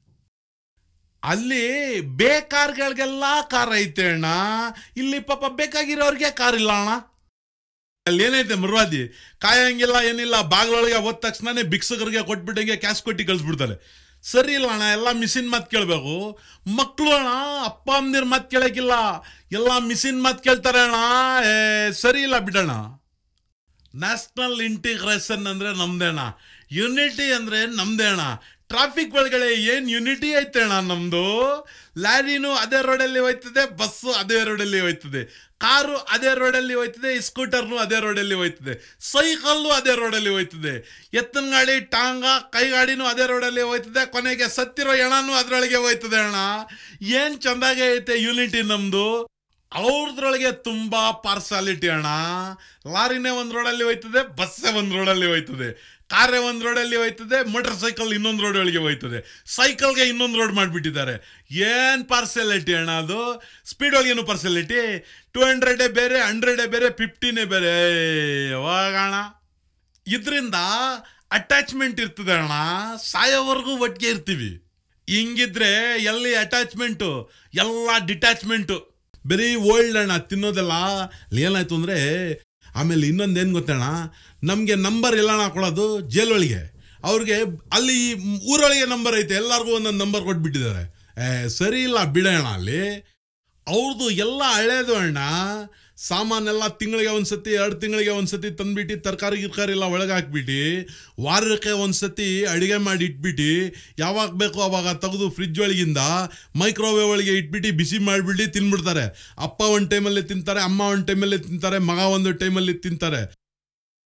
ಅಲ್ಲಿ ಬೇಕಾರ್ಗಳಿಗೆಲ್ಲ ಕಾರ್ ಐತೆ ಅಣ್ಣ ಇಲ್ಲಿ ಪಾಪ ಬೇಕಾಗಿರೋರಿಗೆ ಕಾರ್ ಇಲ್ಲ ಅಣ್ಣ ಅಲ್ಲಿ ಏನೈತೆ ಮರ್ವಾದಿ ಕಾಯಂಗಿಲ್ಲ ಏನಿಲ್ಲ ಬಾಗ್ಲೊಳಗೆ ಹೋದ ತಕ್ಷಣನೇ ಭಿಕ್ಷಕರಿಗೆ ಕೊಟ್ಬಿಟ್ಟಂಗೆ ಕ್ಯಾಶ್ ಕೊಟ್ಟು ಕಳಿಸ್ಬಿಡ್ತಾರೆ ಸರಿ ಇಲ್ಲ ಅಣ್ಣ ಎಲ್ಲ ಮಿಷಿನ್ ಮಾತು ಕೇಳಬೇಕು ಮಕ್ಕಳು ಅಣ್ಣ ಅಪ್ಪ ಅಮ್ಮದಿರ್ ಮಾತು ಕೇಳಕ್ಕಿಲ್ಲ ಎಲ್ಲ ಮಿಷಿನ್ ಮಾತು ಕೇಳ್ತಾರೆ ಅಣ್ಣ ಏ, ಸರಿ ಇಲ್ಲ ಬಿಡೋಣ ನ್ಯಾಷನಲ್ ಇಂಟಿಗ್ರೇಷನ್ ಅಂದ್ರೆ ನಮ್ದೇ ಅಣ್ಣ ಯುನಿಟಿ ಅಂದ್ರೆ ನಮ್ದೇ ಅಣ್ಣ ಟ್ರಾಫಿಕ್ ಒಳಗಡೆ ಏನ್ ಯುನಿಟಿ ಐತೆ ಅಣ್ಣ ನಮ್ದು ಲಾರಿನೂ ಅದೇ ರೋಡಲ್ಲಿ ಹೋಯ್ತದೆ ಬಸ್ಸು ಅದೇ ರೋಡಲ್ಲಿ ಹೋಯ್ತದೆ ಕಾರು ಅದೇ ರೋಡಲ್ಲಿ ಹೋಯ್ತದೆ ಸ್ಕೂಟರ್ನು ಅದೇ ರೋಡಲ್ಲಿ ಹೋಯ್ತದೆ ಸೈಕಲ್ಲು ಅದೇ ರೋಡಲ್ಲಿ ಹೋಯ್ತದೆ ಎತ್ತಿನ ಗಾಡಿ ಟಾಂಗ ಕೈಗಾಡಿನೂ ಅದೇ ರೋಡಲ್ಲಿ ಹೋಯ್ತದೆ ಕೊನೆಗೆ ಸತ್ತಿರೋ ಎಣನೂ ಅದರೊಳಗೆ ಹೋಯ್ತದೆ ಅಣ್ಣ ಏನ್ ಚಂದಾಗೆ ಐತೆ ಯೂನಿಟಿ ನಮ್ದು ಅವ್ರದ್ರೊಳಗೆ ತುಂಬಾ ಪಾರ್ಸಾಲಿಟಿ ಅಣ್ಣ ಲಾರಿನೇ ಒಂದ್ ರೋಡಲ್ಲಿ ಹೋಯ್ತದೆ ಬಸ್ಸೇ ಒಂದ್ ರೋಡಲ್ಲಿ ಹೋಯ್ತದೆ ಕಾರೇ ಒಂದ್ ರೋಡಲ್ಲಿ ಹೋಯ್ತದೆ ಮೋಟರ್ ಸೈಕಲ್ ಇನ್ನೊಂದು ರೋಡ್ ಒಳಗೆ ಹೋಯ್ತದೆ ಸೈಕಲ್ಗೆ ಇನ್ನೊಂದು ರೋಡ್ ಮಾಡಿಬಿಟ್ಟಿದ್ದಾರೆ ಏನ್ ಪಾರ್ಸೆಲಿಟಿ ಅಣ್ಣ ಅದು ಸ್ಪೀಡ್ ಒಳಗೇನು ಪಾರ್ಸೆಲಿಟಿ ಟೂ ಹಂಡ್ರೆಡೇ ಬೇರೆ ಹಂಡ್ರೆಡೇ ಬೇರೆ ಫಿಫ್ಟಿನೇ ಬೇರೆ ಹೋಗೋಣ ಇದರಿಂದ ಅಟ್ಯಾಚ್ಮೆಂಟ್ ಇರ್ತದೆ ಅಣ್ಣ ಸಾಯೋವರೆಗೂ ಒಟ್ಟಿಗೆ ಇರ್ತೀವಿ ಹಿಂಗಿದ್ರೆ ಎಲ್ಲಿ ಅಟ್ಯಾಚ್ಮೆಂಟು ಎಲ್ಲ ಡಿಟ್ಯಾಚ್ಮೆಂಟು ಬರೀ ಓಲ್ಡ್ ಅಣ್ಣ ತಿನ್ನೋದೆಲ್ಲ ಅಲ್ಲಿ ಏನಾಯ್ತು ಅಂದರೆ ಆಮೇಲೆ ಇನ್ನೊಂದೇನು ಗೊತ್ತಣ್ಣ ನಮಗೆ ನಂಬರ್ ಎಲ್ಲಣ್ಣ ಕೊಡೋದು ಜೈಲೊಳಗೆ ಅವ್ರಿಗೆ ಅಲ್ಲಿ ಊರೊಳಗೆ ನಂಬರ್ ಐತೆ ಎಲ್ಲರಿಗೂ ಒಂದೊಂದು ನಂಬರ್ ಕೊಟ್ಬಿಟ್ಟಿದ್ದಾರೆ ಏ ಸರಿ ಇಲ್ಲ ಬಿಡೋಣ ಅಲ್ಲಿ ಅವ್ರದ್ದು ಎಲ್ಲ ಹಳೇದು ಅಣ್ಣ ಸಾಮಾನೆಲ್ಲ ತಿಂಗಳಿಗೆ ಒಂದ್ಸತಿ ಎರಡು ತಿಂಗಳಿಗೆ ಒಂದ್ಸತಿ ತಂದ್ಬಿಟ್ಟು ತರಕಾರಿ ಗಿರ್ಕಾರಿ ಎಲ್ಲ ಒಳಗೆ ಹಾಕ್ಬಿಟ್ಟು ವಾರಕ್ಕೆ ಒಂದ್ಸತಿ ಅಡುಗೆ ಮಾಡಿ ಇಟ್ಬಿಟ್ಟು ಯಾವಾಗ ಬೇಕೋ ಅವಾಗ ತೆಗೆದು ಫ್ರಿಜ್ ಒಳಗಿಂದ ಮೈಕ್ರೋವೇವ್ ಒಳಗೆ ಇಟ್ಬಿಟ್ಟು ಬಿಸಿ ಮಾಡಿಬಿಟ್ಟು ತಿನ್ಬಿಡ್ತಾರೆ ಅಪ್ಪ ಒಂದು ಟೈಮಲ್ಲಿ ತಿಂತಾರೆ ಅಮ್ಮ ಒಂದು ಟೈಮಲ್ಲಿ ತಿಂತಾರೆ ಮಗ ಒಂದು ಟೈಮಲ್ಲಿ ತಿಂತಾರೆ